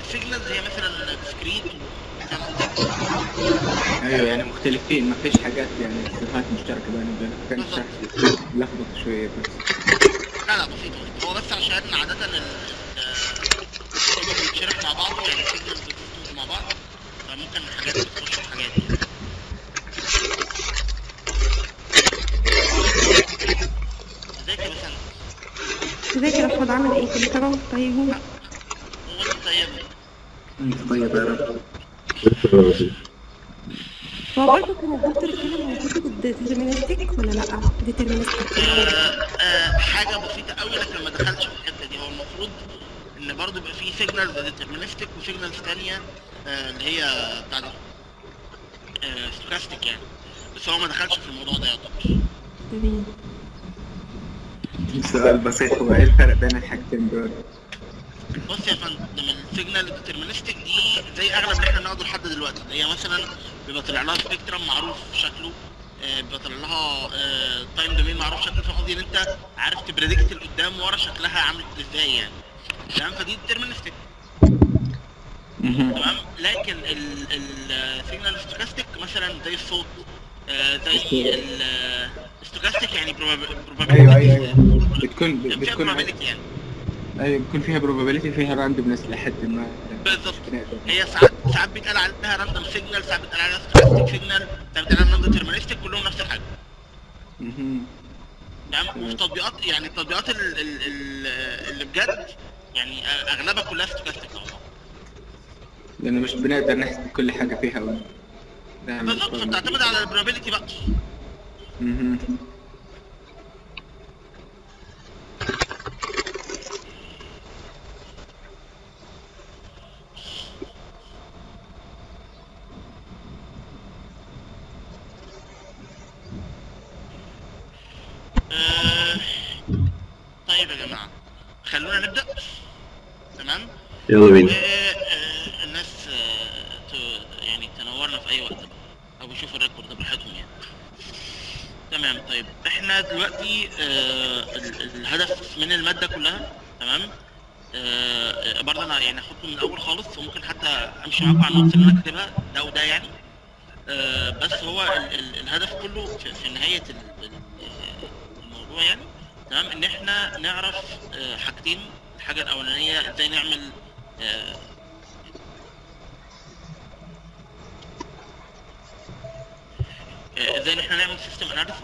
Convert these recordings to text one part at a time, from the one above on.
السيجنالز هي مثلا ديسكريت فاهم قصدي؟ ايوه يعني مختلفين ما فيش حاجات يعني صفات مشتركه بينهم وبين كان بالظبط. شرح لخبط شويه بس لا لا بسيط بسيط هو بس عشان عادة ال ال- كله بيتشرح مع بعضه يعني السيجنالز والسيستمز مع بعض فممكن حاجات بتخش في حاجات يعني. ازيك يا بسنت؟ ازيك يا احمد عامل ايه كل سنه وانت طيب هو انت طيب انت طيب يا رب هو برضه كان الدكتور اتكلم عن فكره الديترمينستيك ولا لا ديترمينستيك آه، آه، حاجه بسيطه قوي لكن ما دخلش في الحته دي هو المفروض ان برضه يبقى في سيجنالز ديترمينستيك وسيجنالز ثانيه اللي هي بتاع ده ستوكاستيك يعني بس هو ما دخلش في الموضوع ده يعتبر تمام سؤال بسيط هو ايه الفرق بين الحاجتين دول؟ بص يا فندم السيجنال الديترمينستيك دي زي اغلب اللي احنا بناخده لحد دلوقتي اللي هي مثلا بيبقى طلع لها سبيكترم معروف شكله آه، بيبقى طلع لها تايم دومين معروف شكله فاهم قصدي ان انت عارف تبريدكت اللي قدام ورا شكلها عامل ازاي يعني تمام فدي ديترمينستيك مهم. تمام لكن السيجنال ستوكاستيك مثلا زي الصوت آه، زي الستوكاستيك يعني probability ايوه ايوه ايوه بتكون فيها بتكون probability يعني ايوه بيكون فيها probability فيها راندومنس لحد ما بالظبط نقدر. هي ساعات ساعات بيتقال عليها راندوم سيجنال ساعات بيتقال عليها ستوكاستيك سيجنال ساعات بيتقال عليها راندوم ديترمينستيك كلهم نفس الحاجه مهم. تمام وفي تطبيقات يعني التطبيقات ال- ال- ال- اللي بجد يعني اغلبها كلها ستوكاستيك طبعا لانه مش بنقدر نحسب كل حاجه فيها و... نعمل بالظبط فبتعتمد على البروبابيلتي بقى مهم. آه، طيب يا جماعه خلونا نبدا تمام يلا بينا والناس يعني تنورنا في اي وقت بقى او يشوفوا الريكورد ده براحتهم يعني تمام طيب احنا دلوقتي آه ال- الهدف من الماده كلها تمام آه برضه انا يعني هاخدكم من الاول خالص وممكن حتى امشي معاكم على النص اللي انا كاتبها ده وده يعني آه بس هو ال ال الهدف كله في, في نهايه ال- ال- آه، الموضوع يعني تمام ان احنا نعرف آه حاجتين الحاجه الاولانيه ازاي نعمل آه، آه، ازاي ان احنا نعمل سيستم اناليسيس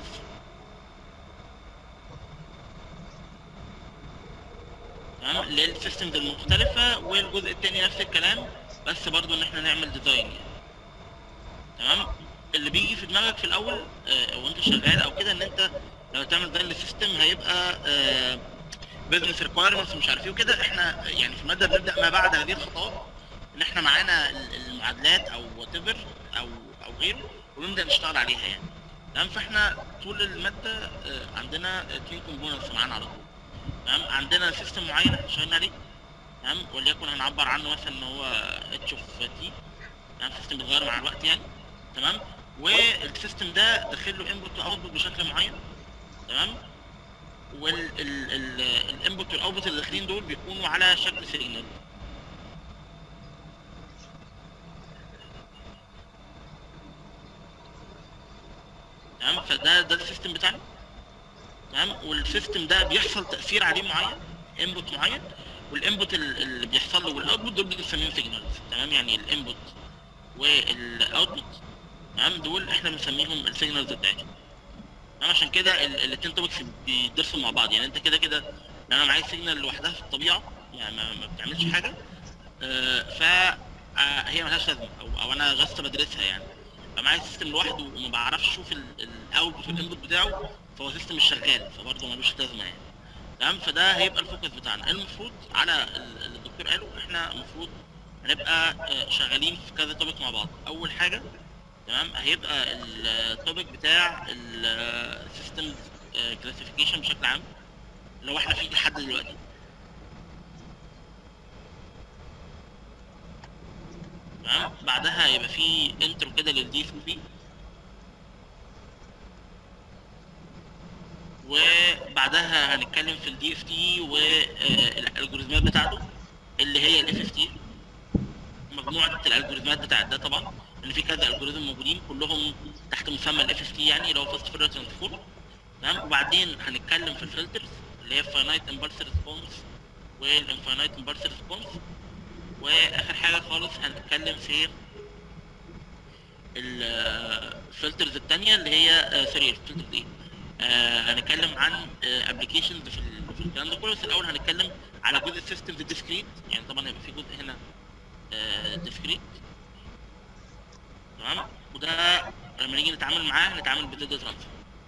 تمام للسيستمز المختلفة والجزء التاني نفس الكلام بس برضو ان احنا نعمل ديزاين يعني تمام اللي بيجي في دماغك في الاول آه، وانت شغال او كده ان انت لو تعمل ديزاين للسيستم هيبقى بزنس ريكوايرمنتس مش عارف ايه وكده احنا يعني في الماده بنبدا ما بعد هذه الخطوات ان احنا معانا ال- المعادلات او وات ايفر او او غيره ونبدا نشتغل عليها يعني تمام فاحنا طول الماده آه، عندنا اتنين كومبوننتس معانا على طول تمام عندنا سيستم معين احنا شغالين عليه تمام وليكن هنعبر عنه مثلا ان هو اتش اوف تي تمام سيستم بيتغير مع الوقت يعني تمام والسيستم ده داخل له انبوت واوتبوت بشكل معين تمام والانبوت والاوتبوت اللي داخلين دول بيكونوا على شكل سيجنال تمام فده ده السيستم بتاعنا تمام والسيستم ده بيحصل تاثير عليه معين انبوت معين والانبوت ال- اللي بيحصل له والاوتبوت دول بنسميهم سيجنالز تمام يعني الانبوت والاوتبوت تمام دول احنا بنسميهم السيجنالز بتاعتهم تمام عشان كده الاثنين توبكس بيدرسوا مع بعض يعني انت كده كده لو انا معايا سيجنال لوحدها في الطبيعه يعني ما, ما بتعملش حاجه آه، ف آه، هي ملهاش لازمه او, أو انا جاست بدرسها يعني فمعايا سيستم لوحده وما بعرفش اشوف الاوتبوت والانبوت بتاعه فهو سيستم مش شغال فبرضه ملوش لازمه يعني تمام فده هيبقى الفوكس بتاعنا المفروض على ال- اللي الدكتور قاله احنا المفروض هنبقى آه، شغالين في كذا توبك مع بعض اول حاجه تمام هيبقى التوبيك بتاع السيستم كلاسيفيكيشن بشكل عام اللي هو احنا فيه لحد دلوقتي تمام بعدها هيبقى في انترو كده للدي اس بي وبعدها هنتكلم في الدي اف تي والالجوريزمات بتاعته اللي هي الاف اف تي مجموعه الالجوريزمات بتاعت ده طبعا ان في كذا الجوريزم موجودين كلهم تحت مسمى الاف اس تي يعني اللي هو فاست فورورد ترانسفورم تمام وبعدين هنتكلم في الفلترز اللي هي فاينايت امبلس ريسبونس والانفاينايت امبلس ريسبونس واخر حاجه خالص هنتكلم في الفلترز الثانيه اللي هي سوري الفلترز ايه آه، هنتكلم عن ابلكيشنز في ال- في الكلام ده كله بس الاول هنتكلم على جزء السيستمز الديسكريت يعني طبعا هيبقى في جزء هنا ديسكريت تمام وده لما نيجي نتعامل معاه هنتعامل بالداتا ترانسفير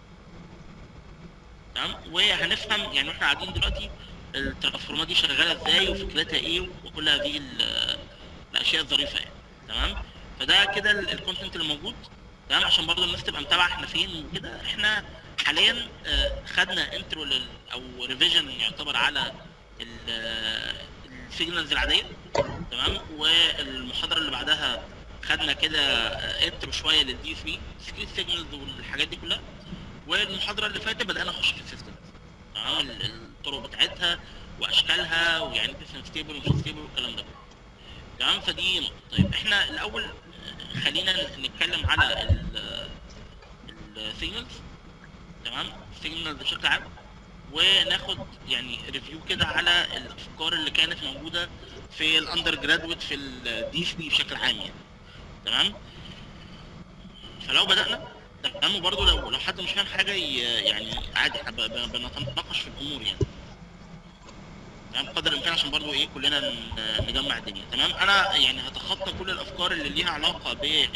تمام وهنفهم يعني واحنا قاعدين دلوقتي الترانسفورمات دي شغاله ازاي وفكرتها ايه وكل هذه ال- الاشياء الظريفه يعني تمام فده كده الكونتنت اللي موجود تمام عشان برضه الناس تبقى متابعه احنا فين وكده احنا حاليا آه، خدنا انترو لل- او ريفيجن يعتبر على السيجنالز العاديه تمام والمحاضره اللي بعدها خدنا كده انترو شويه للدي اس بي سكريت سيجنالز والحاجات دي كلها والمحاضره اللي فاتت بدانا نخش في السيستم تمام ال- الطرق بتاعتها واشكالها ويعني ايه ستيبل ومش ستيبل والكلام ده تمام فدي نقطه طيب احنا الاول آه، خلينا نتكلم على السيجنالز تمام السيجنالز بشكل عام وناخد يعني ريفيو كده على الافكار اللي كانت موجوده في الاندر جرادويت في الدي اس بي بشكل عام يعني تمام فلو بدانا تمام وبرضه لو لو حد مش فاهم حاجه ي- يعني عادي احنا ب- ب- بنتناقش في الامور يعني تمام قدر الامكان عشان برضه ايه كلنا ن- نجمع الدنيا تمام انا يعني هتخطى كل الافكار اللي ليها علاقه بال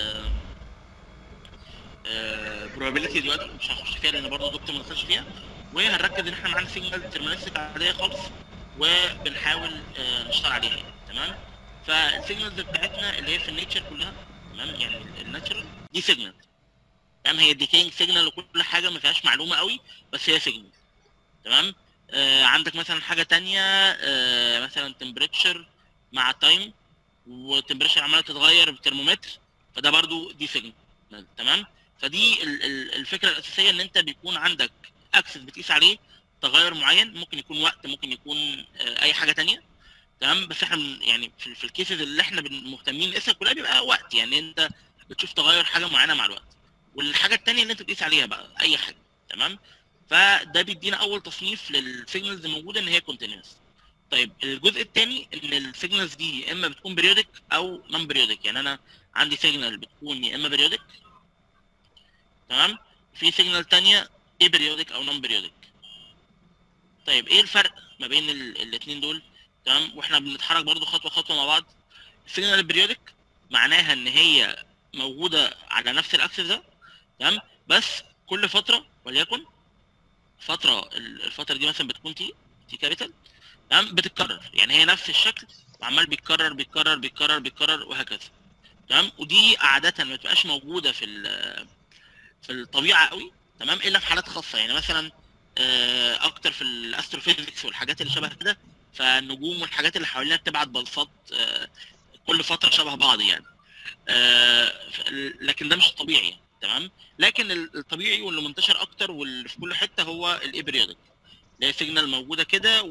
probability دلوقتي مش هخش فيها لان برضه دكتور ما دخلش فيها وهنركز ان احنا معانا سيجنال ديترمينستيك عاديه خالص وبنحاول آه، نشتغل عليها يعني تمام فالسيجنالز بتاعتنا اللي هي في النيتشر كلها تمام يعني الناتشرال دي سيجنال تمام هي ديكينج سيجنال وكل حاجه ما فيهاش معلومه قوي بس هي سيجنال تمام آه عندك مثلا حاجه تانية آه مثلا تمبريتشر مع تايم والتمبريتشر عماله تتغير بالترمومتر فده برضو دي سيجنال تمام فدي ال- ال- الفكره الاساسيه ان انت بيكون عندك اكسس بتقيس عليه تغير معين ممكن يكون وقت ممكن يكون آه، اي حاجه تانية تمام بس احنا بن- يعني في, في الكيسز اللي احنا بن- مهتمين نقيسها كلها بيبقى وقت يعني انت بتشوف تغير حاجه معينه مع الوقت والحاجه التانية اللي انت بتقيس عليها بقى اي حاجه تمام فده بيدينا اول تصنيف للسيجنالز الموجوده ان هي كونتينوس طيب الجزء الثاني ان السيجنالز دي يا اما بتكون بريودك او نون بريودك يعني انا عندي سيجنال بتكون يا اما بريودك تمام في سيجنال تانية ايه بريودك او نون بريودك طيب ايه الفرق ما بين الاثنين دول تمام واحنا بنتحرك برضو خطوه خطوه مع بعض السيجنال البريودك معناها ان هي موجوده على نفس الاكسس ده تمام بس كل فتره وليكن فتره ال- الفتره دي مثلا بتكون تي تي كابيتال تمام بتتكرر يعني هي نفس الشكل وعمال بيتكرر بيتكرر بيتكرر بيتكرر وهكذا تمام ودي عاده ما بتبقاش موجوده في ال- في الطبيعه قوي تمام الا في حالات خاصه يعني مثلا آه، اكتر في الاستروفيزيكس والحاجات اللي شبه كده فالنجوم والحاجات اللي حوالينا بتبعت بلصات آه، كل فتره شبه بعض يعني آه، ف- لكن ده مش الطبيعي يعني. تمام لكن ال- الطبيعي واللي منتشر اكتر واللي في كل حته هو الابريودك اللي هي سيجنال موجوده كده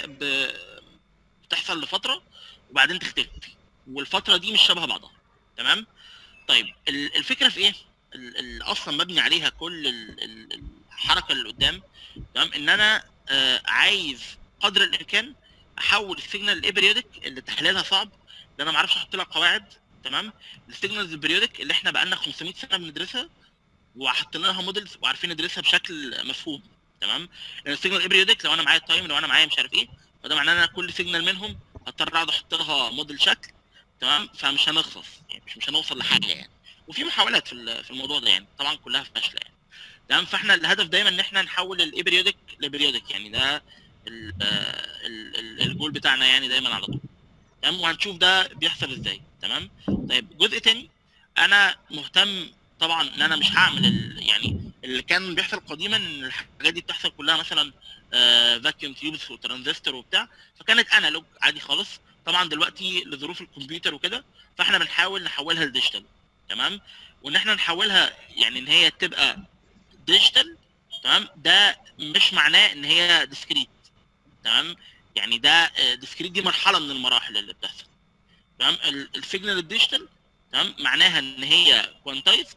وبتحصل لفتره وبعدين تختفي والفتره دي مش شبه بعضها تمام طيب ال- الفكره في ايه ال- ال- اصلا مبني عليها كل ال- ال- الحركه اللي قدام تمام ان انا آه، عايز قدر الامكان احول السيجنال الابريودك اللي تحليلها صعب لان انا ما اعرفش احط لها قواعد تمام السيجنالز البريودك اللي احنا بقالنا 500 سنه بندرسها وحطينا لها موديلز وعارفين ندرسها بشكل مفهوم تمام لان السيجنال الابريودك لو انا معايا التايم لو انا معايا مش عارف ايه فده معناه ان انا كل سيجنال منهم هضطر اقعد احط لها موديل شكل تمام فمش هنخلص يعني مش مش هنوصل لحاجه يعني وفي محاولات في ال- في الموضوع ده يعني طبعا كلها فاشله يعني تمام فاحنا الهدف دايما ان احنا نحول الابريودك لبريودك يعني ده ال- آه، ال- ال- الجول بتاعنا يعني دايما على طول تمام وهنشوف ده بيحصل ازاي تمام طيب جزء تاني انا مهتم طبعا ان انا مش هعمل ال- يعني اللي كان بيحصل قديما ان الحاجات دي بتحصل كلها مثلا فاكيوم تيوبس وترانزستور وبتاع فكانت انالوج عادي خالص طبعا دلوقتي لظروف الكمبيوتر وكده فاحنا بنحاول نحولها لديجيتال تمام وان احنا نحولها يعني ان هي تبقى ديجيتال تمام ده مش معناه ان هي ديسكريت تمام يعني ده ديسكريت دي مرحله من المراحل اللي بتحصل تمام ال- السيجنال الديجيتال تمام معناها ان هي كوانتايزد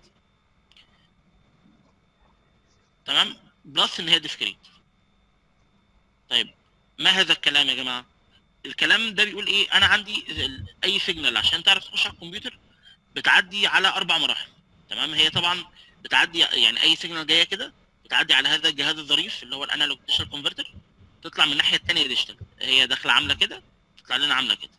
تمام بلس ان هي ديسكريت طيب ما هذا الكلام يا جماعه الكلام ده بيقول ايه انا عندي ال- اي سيجنال عشان تعرف تخش على الكمبيوتر بتعدي على اربع مراحل تمام هي طبعا بتعدي يعني اي سيجنال جايه كده بتعدي على هذا الجهاز الظريف اللي هو الانالوج ديجيتال كونفرتر تطلع من الناحيه الثانيه ديجيتال هي داخله عامله كده تطلع لنا عامله كده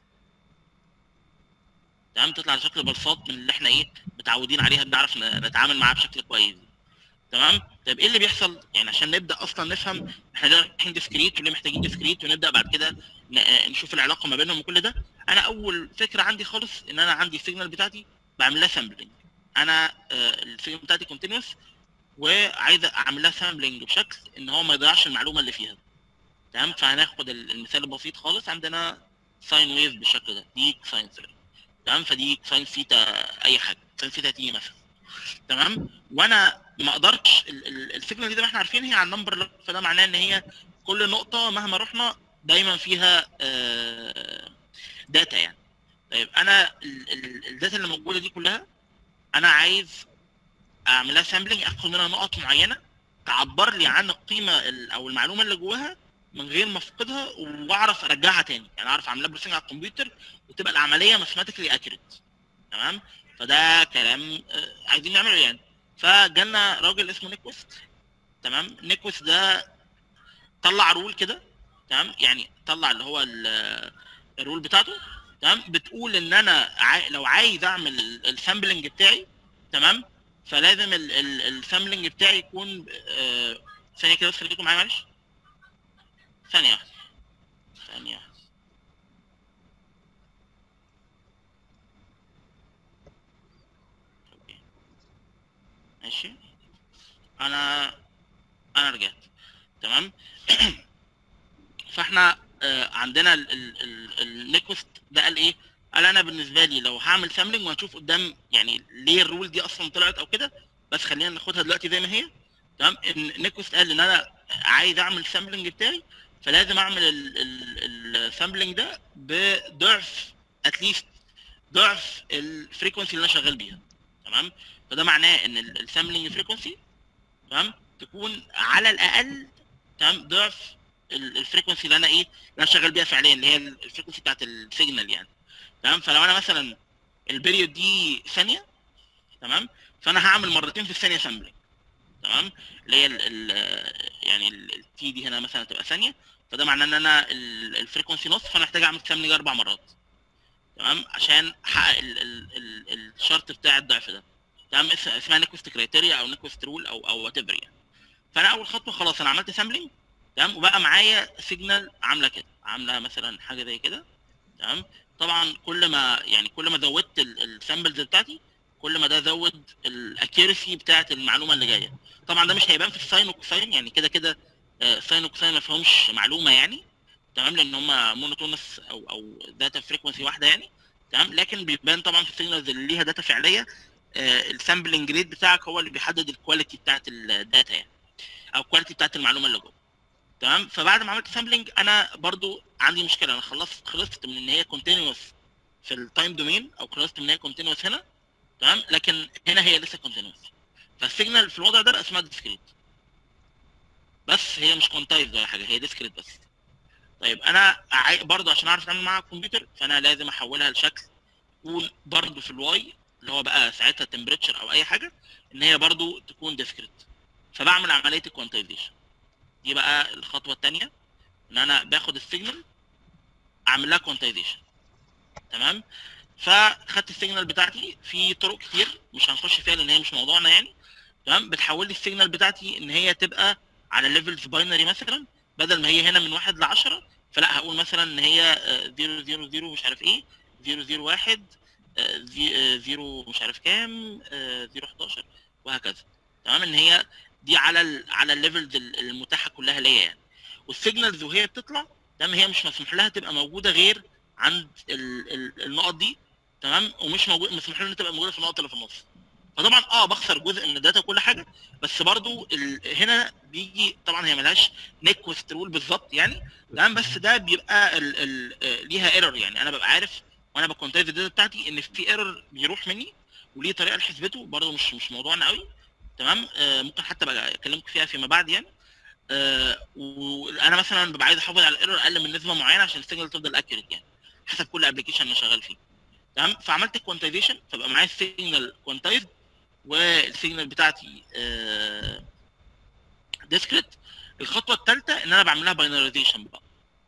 تمام تطلع على شكل بلصات من اللي احنا ايه متعودين عليها بنعرف ن- نتعامل معاها بشكل كويس تمام طيب ايه اللي بيحصل يعني عشان نبدا اصلا نفهم احنا ليه رايحين ديسكريت وليه محتاجين ديسكريت ونبدا بعد كده ن- آه، نشوف العلاقه ما بينهم وكل ده انا اول فكره عندي خالص ان انا عندي السيجنال بتاعتي بعمل لها سامبلنج انا آه، السيجنال بتاعتي كونتينوس وعايز اعمل لها سامبلنج بشكل ان هو ما يضيعش المعلومه اللي فيها تمام فهناخد ال- المثال البسيط خالص عندنا ساين ويف بالشكل ده دي ساين ثيري تمام فدي ساين ثيتا اي حاجه ساين ثيتا تي مثلا تمام وانا ما اقدرش ال- ال- السيجنال دي زي ما احنا عارفين هي على النمبر فده معناه ان هي كل نقطه مهما رحنا دايما فيها آه، داتا يعني طيب انا ال- ال- الداتا اللي موجوده دي كلها انا عايز اعملها سامبلنج اخد منها نقط معينه تعبر لي عن القيمه ال- او المعلومه اللي جواها من غير ما افقدها واعرف ارجعها تاني يعني اعرف اعملها بروسينج على الكمبيوتر وتبقى العمليه ماثيماتيكلي اكيوريت تمام فده كلام آه، عايزين نعمله يعني فجالنا راجل اسمه نيكوست تمام نيكوست ده طلع رول كده تمام يعني طلع اللي هو ال- الرول بتاعته تمام بتقول ان انا عاي... لو عايز اعمل السامبلنج بتاعي تمام فلازم ال- ال- السامبلنج بتاعي يكون آه، ثانيه كده بس خليكم معايا معلش ثانيه واحده ثانيه واحده أوكي. ماشي انا انا رجعت تمام فاحنا آه، عندنا ال- ال- ال- النيكوست ده قال ايه قال انا بالنسبه لي لو هعمل سامبلنج وهنشوف قدام يعني ليه الرول دي اصلا طلعت او كده بس خلينا ناخدها دلوقتي زي ما هي تمام ان نيكوست قال ان انا عايز اعمل سامبلنج بتاعي فلازم اعمل السامبلنج ده بضعف اتليست ضعف الفريكونسي اللي انا شغال بيها تمام فده معناه ان السامبلنج فريكونسي تمام تكون على الاقل تمام ضعف الفريكونسي اللي انا ايه اللي انا شغال بيها فعليا اللي هي الفريكونسي بتاعت السيجنال يعني تمام فلو انا مثلا البيريود دي ثانيه تمام فانا هعمل مرتين في الثانيه سامبلنج تمام اللي هي ال ال يعني التي دي هنا مثلا تبقى ثانيه فده معناه ان انا ال- الفريكونسي نص فانا محتاج اعمل سامبلنج اربع مرات تمام عشان احقق ال- ال- ال- الشرط بتاع الضعف ده تمام اس- اسمها نيكوست كريتيريا او نيكوست رول او او وات ايفر يعني فانا اول خطوه خلاص انا عملت سامبلنج تمام وبقى معايا سيجنال عامله كده عامله مثلا حاجه زي كده تمام طبعا كل ما يعني كل ما زودت السامبلز بتاعتي كل ما ده زود الاكيرسي بتاعت المعلومه اللي جايه طبعا ده مش هيبان في الساين والكوساين يعني كده كده آه، ساين وكوساين ما فيهمش معلومه يعني تمام لان هم مونوتونس او او داتا فريكونسي واحده يعني تمام لكن بيبان طبعا في السيجنالز اللي ليها داتا فعليه السامبلنج ريت بتاعك هو اللي بيحدد الكواليتي بتاعت الداتا يعني او الكواليتي بتاعت المعلومه اللي جوه تمام فبعد ما عملت سامبلنج انا برضو عندي مشكله انا خلصت خلصت من ان هي كونتينوس في التايم دومين او خلصت من ان هي كونتينوس هنا تمام لكن هنا هي لسه كونتينوس فالسيجنال في الوضع ده بقى اسمها ديسكريت بس هي مش كونتايز ولا حاجه هي ديسكريت بس طيب انا عاي... برضو عشان اعرف اتعامل مع الكمبيوتر فانا لازم احولها لشكل يكون برضو في الواي اللي هو بقى ساعتها تمبريتشر او اي حاجه ان هي برضو تكون ديسكريت فبعمل عمليه الكوانتايزيشن دي بقى الخطوه الثانيه ان انا باخد السيجنال اعمل لها كوانتايزيشن تمام فخدت السيجنال بتاعتي في طرق كتير مش هنخش فيها لان هي مش موضوعنا يعني تمام بتحول لي السيجنال بتاعتي ان هي تبقى على ليفلز باينري مثلا بدل ما هي هنا من واحد ل 10 فلا هقول مثلا ان هي 0 0 0 مش عارف ايه 0 0 1 0 مش عارف كام 0 11 وهكذا تمام ان هي دي على ال على الليفلز المتاحه كلها ليا يعني والسيجنالز وهي بتطلع تمام هي مش مسموح لها تبقى موجوده غير عند ال ال النقط دي تمام ومش موجود مسموح لها تبقى موجوده في النقط اللي في النص فطبعا اه بخسر جزء من الداتا كل حاجه بس برضو ال... هنا بيجي طبعا هي ملهاش نيكوست رول بالظبط يعني تمام بس ده بيبقى ال... ال... ليها ايرور يعني انا ببقى عارف وانا بكونتايز الداتا بتاعتي ان في ايرور بيروح مني وليه طريقه لحسبته برضه مش مش موضوعنا قوي تمام آه ممكن حتى بقى اكلمك فيها فيما بعد يعني آه وانا مثلا ببقى عايز احافظ على الايرور اقل من نسبه معينه عشان السيجنال تفضل اكيوريت يعني حسب كل ابلكيشن انا شغال فيه تمام فعملت كوانتايزيشن فبقى معايا السيجنال كوانتايزد والسيجنال بتاعتي آه ديسكريت الخطوه الثالثه ان انا بعملها باينرايزيشن بقى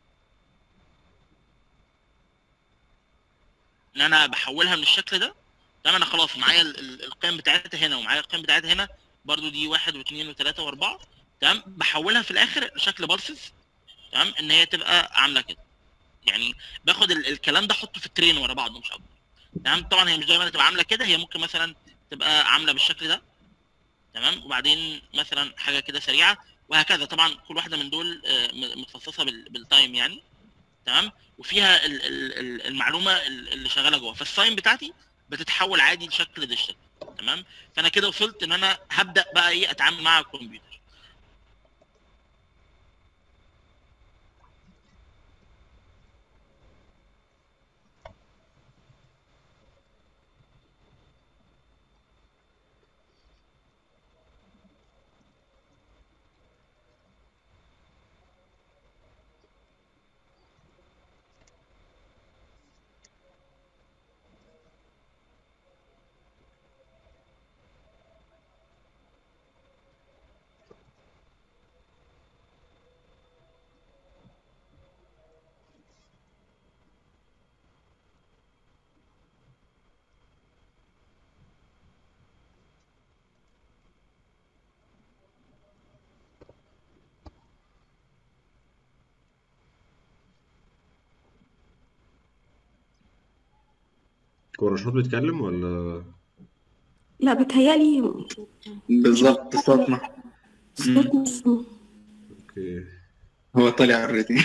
ان انا بحولها من الشكل ده تمام انا خلاص معايا ال- ال- القيم بتاعتها هنا ومعايا القيم بتاعتها هنا برضو دي واحد واثنين وثلاثه واربعه تمام بحولها في الاخر لشكل بالسز تمام ان هي تبقى عامله كده يعني باخد ال- الكلام ده احطه في الترين ورا بعضه مش اكتر تمام طبعا هي مش دايما تبقى عامله كده هي ممكن مثلا تبقى عامله بالشكل ده تمام وبعدين مثلا حاجه كده سريعه وهكذا طبعا كل واحده من دول آه، م- متخصصه بال- بالتايم يعني تمام وفيها ال- ال- ال- المعلومه ال- اللي شغاله جوه فالساين بتاعتي بتتحول عادي لشكل ديجيتال تمام فانا كده وصلت ان انا هبدا بقى ايه اتعامل مع الكمبيوتر هو رشاد بيتكلم ولا لا بتهيألي بالظبط صوتنا صوت مسموع اوكي هو طلع اوريدي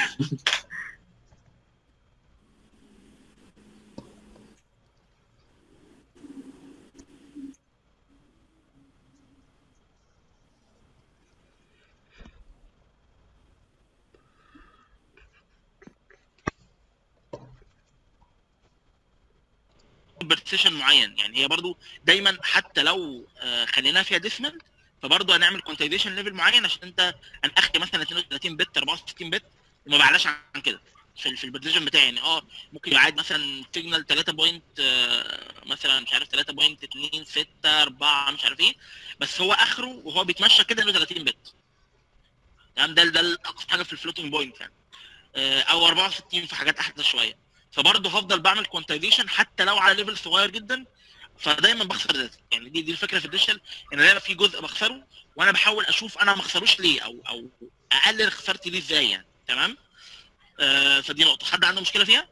برسيشن معين يعني هي برضو دايما حتى لو آه، خليناها فيها ديسمال فبرضه هنعمل كونتايزيشن ليفل معين عشان انت انا اخري مثلا 32 بت 64 بت وما بعلاش عن كده في ال- في البرزيشن بتاعي يعني اه ممكن يبقى عادي مثلا سيجنال 3 بوينت آه، مثلا مش عارف 3.2 6 4 مش عارف ايه بس هو اخره وهو بيتمشى كده انه 30 بت تمام ده ده اقصى حاجه في الفلوتنج بوينت يعني آه، او 64 في حاجات احدث شويه فبرضه هفضل بعمل كوانتايزيشن حتى لو على ليفل صغير جدا فدايما بخسر داتا يعني دي دي الفكره في الديجيتال ان دايما في جزء بخسره وانا بحاول اشوف انا ما اخسروش ليه او او اقلل خسارتي ليه ازاي يعني تمام آه فدي نقطه حد عنده مشكله فيها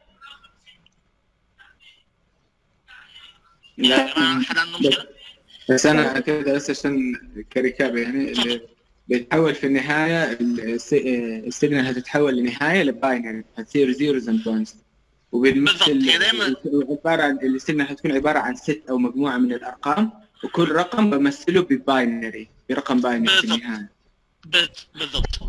يا جماعه لا حد عنده مشكله بس انا كده بس عشان كركاب يعني اللي بيتحول في النهايه الس- السيجنال هتتحول لنهايه لباينري هتصير زيروز اند وانز وبنمثل بالضبط، هي دايماً- عباره عن السيجنال هتكون عباره عن ست او مجموعه من الارقام وكل رقم بمثله بباينري برقم باينري في بالضبط. النهايه بت- بالظبط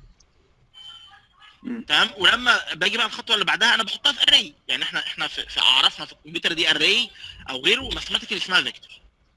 مم. تمام ولما باجي بقى الخطوه اللي بعدها انا بحطها في اري يعني احنا احنا في, في اعرافنا في الكمبيوتر دي اري او غيره ماثيماتيكال اسمها فيكتور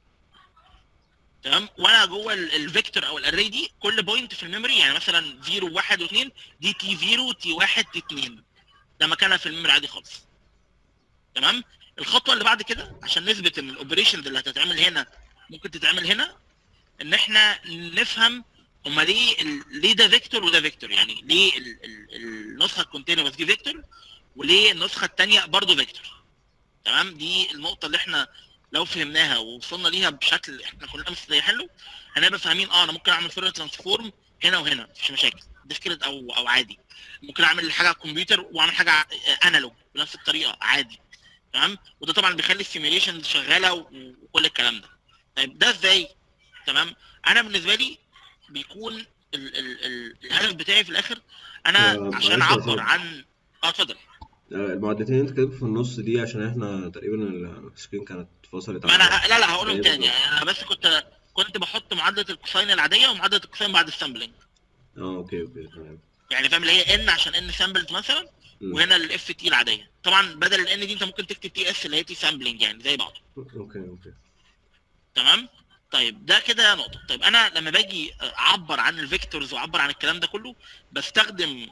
تمام وانا جوه الفيكتور او الاري دي كل بوينت في الميموري يعني مثلا 0 1 و2 دي تي 0 تي 1 تي 2 ده مكانها في الميموري عادي خالص تمام الخطوه اللي بعد كده عشان نثبت ان الاوبريشنز اللي هتتعمل هنا ممكن تتعمل هنا ان احنا نفهم هما ليه ال... ليه ده فيكتور وده فيكتور يعني ليه ال... ال... النسخه الكونتينوس دي فيكتور وليه النسخه الثانيه برضه فيكتور تمام دي النقطه اللي احنا لو فهمناها ووصلنا ليها بشكل احنا كلنا مستريحين له هنبقى فاهمين اه انا ممكن اعمل فورير ترانسفورم هنا وهنا مفيش مشاكل ديسكريت او او عادي ممكن اعمل حاجه على الكمبيوتر واعمل حاجه انالوج بنفس الطريقه عادي تمام وده طبعا بيخلي السيميليشن شغاله و- وكل الكلام ده طيب ده ازاي تمام انا بالنسبه لي بيكون ال ال ال الهدف بتاعي في الاخر انا آه، عشان معلش يا اعبر سيد. عن اه اتفضل آه، المعادلتين اللي انت كاتبهم في النص دي عشان احنا تقريبا السكرين كانت فصلت ما انا عننا. لا لا هقولهم أيوة تاني بالظبط. يعني انا بس كنت كنت بحط معادله الكوساين العاديه ومعادله الكوساين بعد السامبلنج اه اوكي اوكي تمام يعني فاهم اللي هي ان عشان ان سامبلز مثلا مم. وهنا الاف تي العاديه طبعا بدل الان دي انت ممكن تكتب تي اس اللي هي تي سامبلنج يعني زي بعض اوكي اوكي تمام طيب ده كده نقطه طيب انا لما باجي اعبر عن الفيكتورز واعبر عن الكلام ده كله بستخدم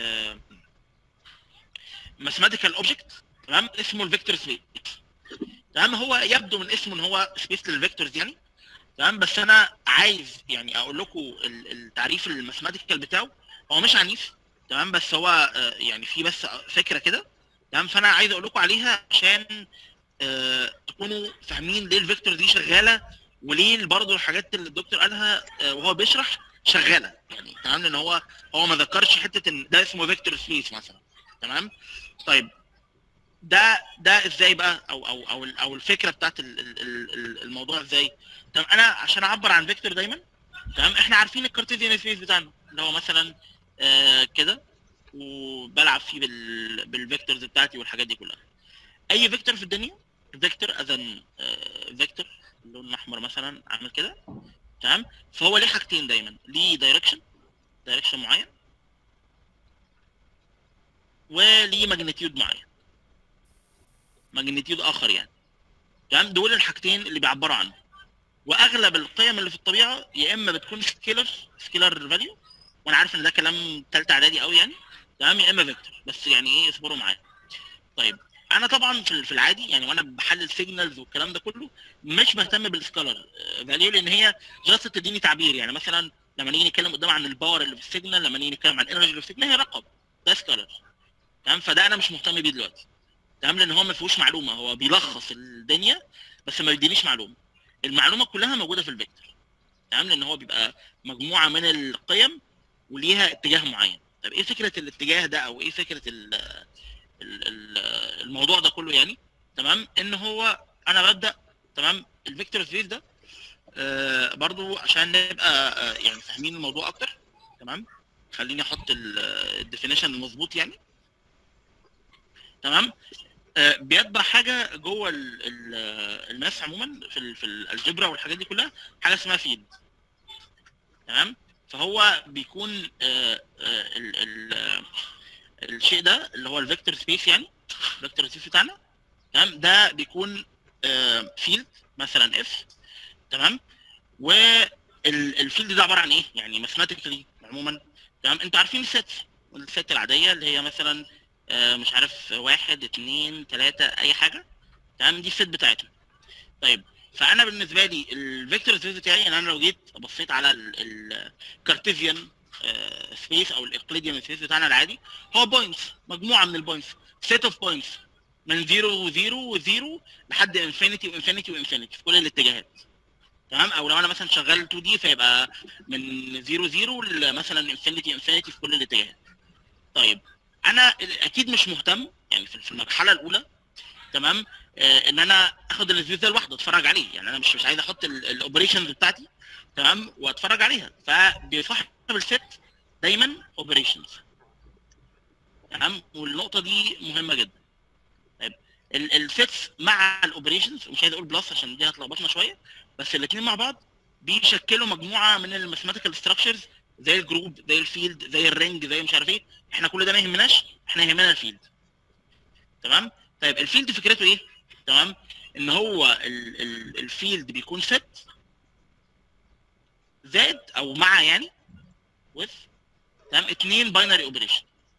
ماثيماتيكال اوبجكت تمام اسمه الفيكتور سبيس تمام هو يبدو من اسمه ان هو سبيس للفيكتورز يعني تمام بس انا عايز يعني اقول لكم ال- التعريف الماثيماتيكال بتاعه هو مش عنيف تمام بس هو آه، يعني في بس فكره كده تمام فانا عايز اقول لكم عليها عشان آه، تكونوا فاهمين ليه الفيكتور دي شغاله وليه برضه الحاجات اللي الدكتور قالها آه، وهو بيشرح شغاله يعني تمام لان هو هو ما ذكرش حته ان ده اسمه فيكتور سبيس مثلا تمام طيب ده ده ازاي بقى او او او ال- او الفكره بتاعت ال- ال- ال- ال- الموضوع ازاي تمام انا عشان اعبر عن فيكتور دايما تمام احنا عارفين الكارتيزيان سبيس بتاعنا اللي هو مثلا آه كده وبلعب فيه بال بالفيكتورز بتاعتي والحاجات دي كلها اي فيكتور في الدنيا فيكتور اذن فيكتور اللون الاحمر مثلا عامل كده تمام فهو ليه حاجتين دايما ليه دايركشن دايركشن معين وليه ماجنتيود معين ماجنتيود اخر يعني تمام دول الحاجتين اللي بيعبروا عنه واغلب القيم اللي في الطبيعه يا اما بتكون سكيلر سكيلر فاليو وانا عارف ان ده كلام ثالثه اعدادي قوي يعني تمام يا اما فيكتور بس يعني ايه اصبروا معايا طيب انا طبعا في في العادي يعني وانا بحلل سيجنالز والكلام ده كله مش بهتم بالسكالر فاليو لان هي جاست تديني تعبير يعني مثلا لما نيجي نتكلم قدام عن الباور اللي في السيجنال لما نيجي نتكلم عن الانرجي اللي في السيجنال هي رقم ده سكالر تمام فده انا مش مهتم بيه دلوقتي تمام لان هو ما فيهوش معلومه هو بيلخص الدنيا بس ما بيدينيش معلومه المعلومه كلها موجوده في الفيكتور تمام لان هو بيبقى مجموعه من القيم وليها اتجاه معين طب ايه فكره الاتجاه ده او ايه فكره ال ال- ال- الموضوع ده كله يعني تمام ان هو انا ببدا تمام الفيكتور سبيس ده آه برضو عشان نبقى آه يعني فاهمين الموضوع اكتر تمام خليني احط الديفينيشن المظبوط يعني تمام آه بيتبع حاجه جوه ال- ال- الماس عموما في ال في الالجبرا والحاجات دي كلها حاجه اسمها فيلد تمام فهو بيكون آه آه ال ال آه، الشيء ده اللي هو الفيكتور سبيس يعني الفيكتور سبيس بتاعنا تمام ده بيكون فيلد مثلا اف تمام والفيلد ده عباره عن ايه؟ يعني ماثيماتيكلي عموما تمام انتوا عارفين السيت السيت العاديه اللي هي مثلا آه، مش عارف واحد اتنين تلاته اي حاجه تمام دي السيت بتاعتنا طيب فانا بالنسبه لي الفيكتور سبيس بتاعي يعني انا لو جيت بصيت على الكارتيزيان سبيس او الاقليديان سبيس بتاعنا العادي هو بوينتس مجموعه من البوينتس سيت اوف بوينتس من 0 و0 و0 لحد انفينيتي وانفينيتي وانفينيتي في كل الاتجاهات تمام او لو انا مثلا شغال 2 دي فيبقى من 0 0 لمثلا انفينيتي انفينيتي في كل الاتجاهات طيب انا اكيد مش مهتم يعني في في المرحله الاولى تمام آه ان انا اخد السبيس ده لوحده اتفرج عليه يعني انا مش مش عايز احط الاوبريشنز بتاعتي تمام واتفرج عليها فبيصاحب الست دايما اوبريشنز تمام والنقطه دي مهمه جدا طيب السيتس مع الاوبريشنز مش عايز اقول بلس عشان دي هتلخبطنا شويه بس الاثنين مع بعض بيشكلوا مجموعه من الماثيماتيكال ستراكشرز زي الجروب زي الفيلد زي الرينج زي مش عارف ايه احنا كل ده ما يهمناش احنا يهمنا الفيلد تمام طيب الفيلد فكرته ايه تمام ان هو ال- ال- الفيلد بيكون ست زائد او مع يعني with تمام اتنين باينري اوبريشن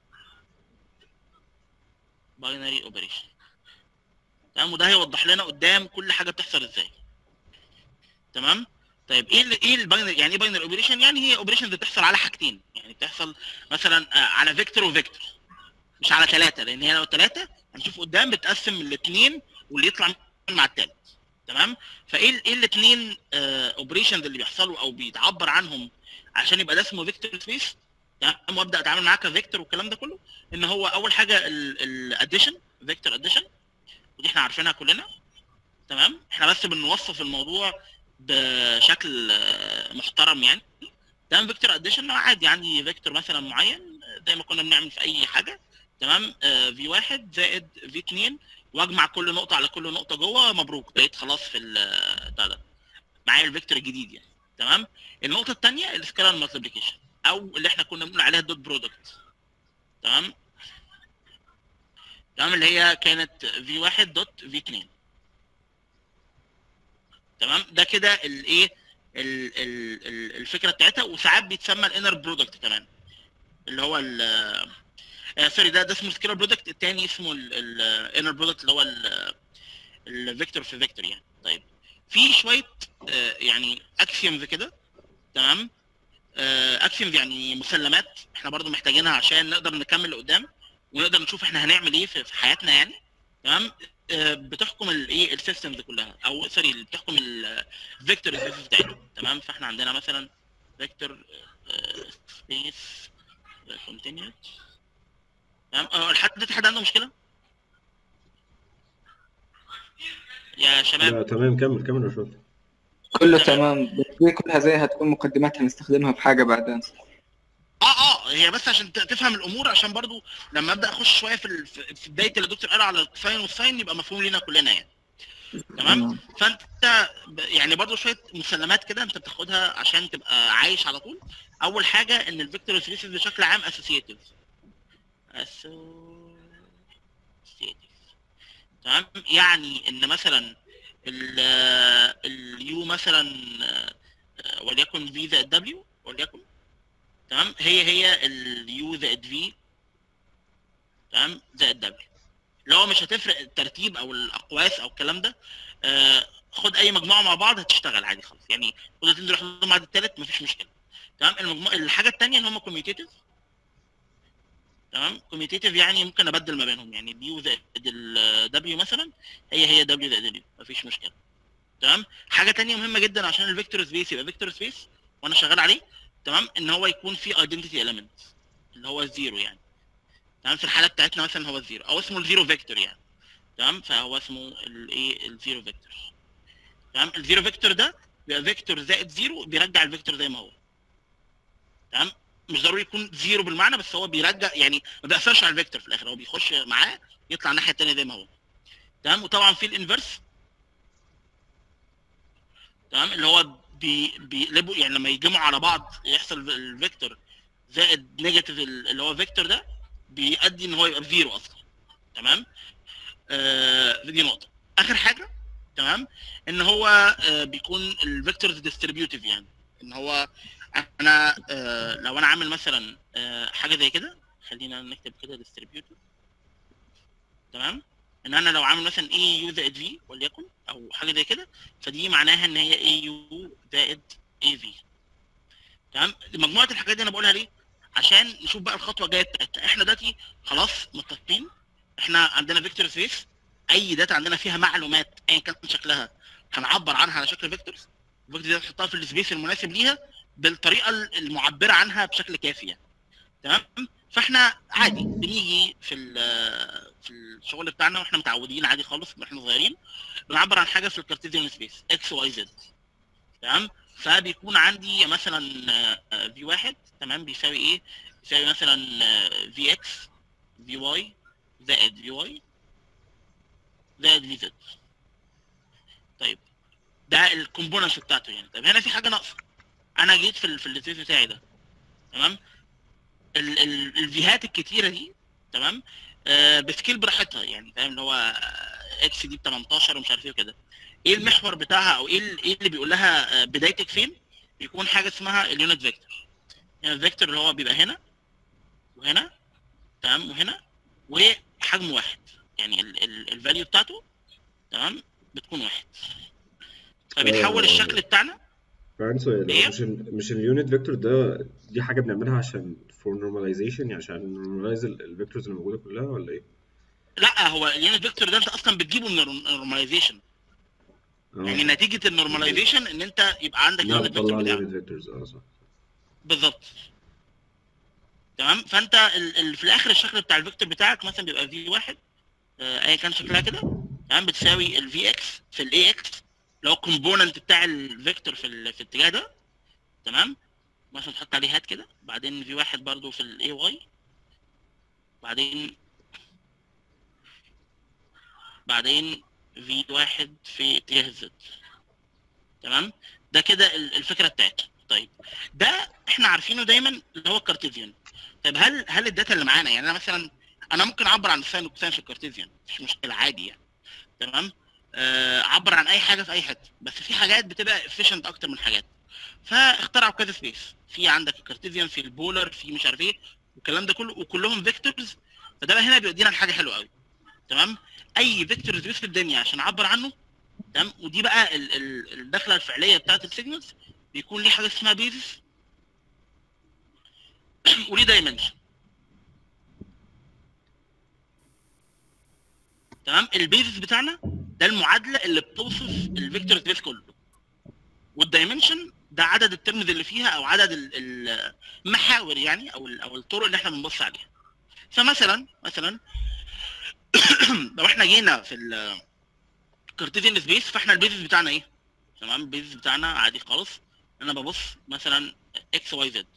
باينري اوبريشن تمام وده هيوضح لنا قدام كل حاجه بتحصل ازاي تمام طيب ايه ال ايه الباينري يعني ايه باينري اوبريشن يعني هي اوبريشنز بتحصل على حاجتين يعني بتحصل مثلا آه، على فيكتور وفيكتور مش على ثلاثه لان هي لو ثلاثه هنشوف قدام بتقسم الاثنين واللي يطلع مع الثالث تمام فايه ال- ايه الاثنين اوبريشنز اللي بيحصلوا او بيتعبر عنهم عشان يبقى ده اسمه فيكتور سبيس تمام وابدا اتعامل معاه كفيكتور والكلام ده كله ان هو اول حاجه الاديشن فيكتور اديشن ودي احنا عارفينها كلنا تمام احنا بس بنوصف الموضوع بشكل آه، محترم يعني تمام فيكتور اديشن عادي عندي فيكتور مثلا معين زي ما كنا بنعمل في اي حاجه تمام في واحد زائد في 2 واجمع كل نقطه على كل نقطه جوه مبروك بقيت خلاص في ال- بتاع ده معايا الفيكتور الجديد يعني تمام النقطه الثانيه السكالار مالتيبليكيشن او اللي احنا كنا بنقول عليها الدوت برودكت تمام تمام اللي هي كانت في 1 دوت في 2 تمام ده كده الايه ال- ال- ال- الفكره بتاعتها وساعات بيتسمى الانر برودكت كمان اللي هو ال آه، سوري ده ده اسمه سكيلر برودكت الثاني اسمه الانر برودكت اللي هو الفيكتور في فيكتور يعني طيب في شويه آه، يعني اكسيومز كده تمام اكسيومز يعني مسلمات احنا برضو محتاجينها عشان نقدر نكمل لقدام ونقدر نشوف احنا هنعمل ايه في في حياتنا يعني تمام آه، بتحكم الايه السيستمز كلها او سوري اللي بتحكم الفيكتور بتاعتهم تمام فاحنا عندنا مثلا فيكتور سبيس كونتينيوت تمام اه لحد دلوقتي حد عنده مشكله يا شباب لا تمام كمل كمل يا باشمهندس كله تمام بس دي كلها زي هتكون مقدمات هنستخدمها في حاجه بعدين اه اه هي بس عشان ت- تفهم الامور عشان برضو لما ابدا اخش شويه في ال- في في بدايه اللي الدكتور قال على الساين والساين يبقى مفهوم لينا كلنا يعني تمام فانت ب- يعني برضو شويه مسلمات كده انت بتاخدها عشان تبقى عايش على طول اول حاجه ان الفيكتور سبيسيز بشكل عام اسوسيتيف اسوسيتيف تمام يعني ان مثلا اليو مثلا آه، وليكن في زائد دبليو وليكن تمام هي هي اليو زائد في تمام زائد دبليو اللي هو مش هتفرق الترتيب او الاقواس او الكلام ده آه خد اي مجموعه مع بعض هتشتغل عادي خالص يعني خد الاثنين دول حطهم بعد الثالث مفيش مشكله تمام المجموعه الحاجه الثانيه ان هم كوميوتيتيف تمام كوميوتيتيف يعني ممكن ابدل ما بينهم يعني اليو زائد الدبليو مثلا هي هي دبليو زائد اليو مفيش مشكله تمام حاجه تانية مهمه جدا عشان الفيكتور سبيس يبقى فيكتور سبيس وانا شغال عليه تمام ان هو يكون فيه ايدنتيتي اليمنت اللي هو الزيرو يعني تمام في الحاله بتاعتنا مثلا هو الزيرو او اسمه الزيرو فيكتور يعني تمام فهو اسمه الايه الزيرو فيكتور تمام الزيرو فيكتور ده بيبقى فيكتور زائد زيرو بيرجع الفيكتور زي ما هو تمام مش ضروري يكون زيرو بالمعنى بس هو بيرجع يعني ما بيأثرش على الفيكتور في الاخر هو بيخش معاه يطلع الناحيه الثانيه زي ما هو تمام وطبعا في الانفرس تمام اللي هو بي بيقلبوا يعني لما يجمعوا على بعض يحصل الفيكتور زائد نيجاتيف اللي هو فيكتور ده بيؤدي ان هو يبقى بزيرو اصلا تمام آه دي نقطه اخر حاجه تمام ان هو آه بيكون الفيكتورز ديستريبيوتيف يعني ان هو انا آه لو انا عامل مثلا آه حاجه زي كده خلينا نكتب كده ديستريبيوتيف تمام ان انا لو عامل مثلا اي يو زائد في وليكن او حاجه زي كده فدي معناها ان هي اي يو زائد اي في تمام مجموعه الحاجات دي انا بقولها ليه عشان نشوف بقى الخطوه الجايه بتاعتنا احنا دلوقتي خلاص متفقين احنا عندنا فيكتور سبيس اي داتا عندنا فيها معلومات ايا كان شكلها هنعبر عنها على شكل فيكتورز الفيكتور دي نحطها في السبيس المناسب ليها بالطريقه المعبره عنها بشكل كافي يعني تمام فاحنا عادي بنيجي في ال- في الشغل بتاعنا واحنا متعودين عادي خالص واحنا صغيرين بنعبر عن حاجه في الكارتيزيان سبيس اكس واي زد تمام فبيكون عندي مثلا في واحد تمام بيساوي ايه؟ بيساوي مثلا في اكس في واي زائد في واي زائد في زد طيب ده الكومبوننتس بتاعته يعني طيب هنا في حاجه ناقصه انا جيت في ال في السبيس بتاعي ده تمام ال- ال- الفيهات الكتيره دي تمام آه بسكيل براحتها يعني فاهم اللي هو اكس دي ب 18 ومش عارف ايه وكده ايه المحور بتاعها او ايه ال- ايه اللي بيقول لها آه، بدايتك فين بيكون حاجه اسمها اليونت فيكتور يعني الفيكتور اللي هو بيبقى هنا وهنا تمام وهنا وحجم واحد يعني الفاليو بتاعته تمام بتكون واحد فبيتحول آه. الشكل بتاعنا عندي سؤال إيه؟ هو مش ال مش اليونت فيكتور ده دي حاجه بنعملها عشان فور نورماليزيشن يعني عشان نورماليز الفيكتورز اللي موجوده كلها ولا ايه؟ لا هو اليونت فيكتور ده انت اصلا بتجيبه من النورماليزيشن اه يعني نتيجه النورماليزيشن ان انت يبقى عندك لا يونت فيكتور بطلع بتاعك اليونت فيكتورز اه صح بالظبط تمام فانت ال... ال... في الاخر الشكل بتاع الفيكتور بتاعك مثلا بيبقى في واحد آه، ايا كان شكلها كده تمام بتساوي الفي اكس في الاي اكس اللي هو الكومبوننت بتاع الفيكتور في ال... في الاتجاه ده تمام مثلا تحط عليه هات كده بعدين في واحد برضو في الاي واي بعدين بعدين في واحد في اتجاه الزد تمام ده كده ال- الفكره بتاعتها طيب ده احنا عارفينه دايما اللي هو الكارتيزيان طيب هل هل الداتا اللي معانا يعني انا مثلا انا ممكن اعبر عن الساين والكوساين في الكارتيزيان مش مشكله عادي يعني تمام آه، اعبر عن اي حاجه في اي حته بس في حاجات بتبقى افيشنت اكتر من حاجات فاخترعوا كذا سبيس في عندك الكارتيزيان في البولر في مش عارف ايه والكلام ده كله وكلهم فيكتورز فده بقى هنا بيودينا لحاجه حلوه قوي تمام اي فيكتور سبيس في الدنيا عشان اعبر عنه تمام ودي بقى ال- ال- الدخله الفعليه بتاعت السيجنالز بيكون ليه حاجه اسمها بيزس وليه دايمنشن تمام البيزس بتاعنا ده المعادله اللي بتوصف الفيكتور سبيس كله والدايمنشن ده عدد الترمز اللي فيها او عدد ال- ال- المحاور يعني او ال- او الطرق اللي احنا بنبص عليها فمثلا مثلا لو احنا جينا في الكارتيزيان سبيس فاحنا البيزس بتاعنا ايه تمام البيزس بتاعنا عادي خالص انا ببص مثلا اكس واي زد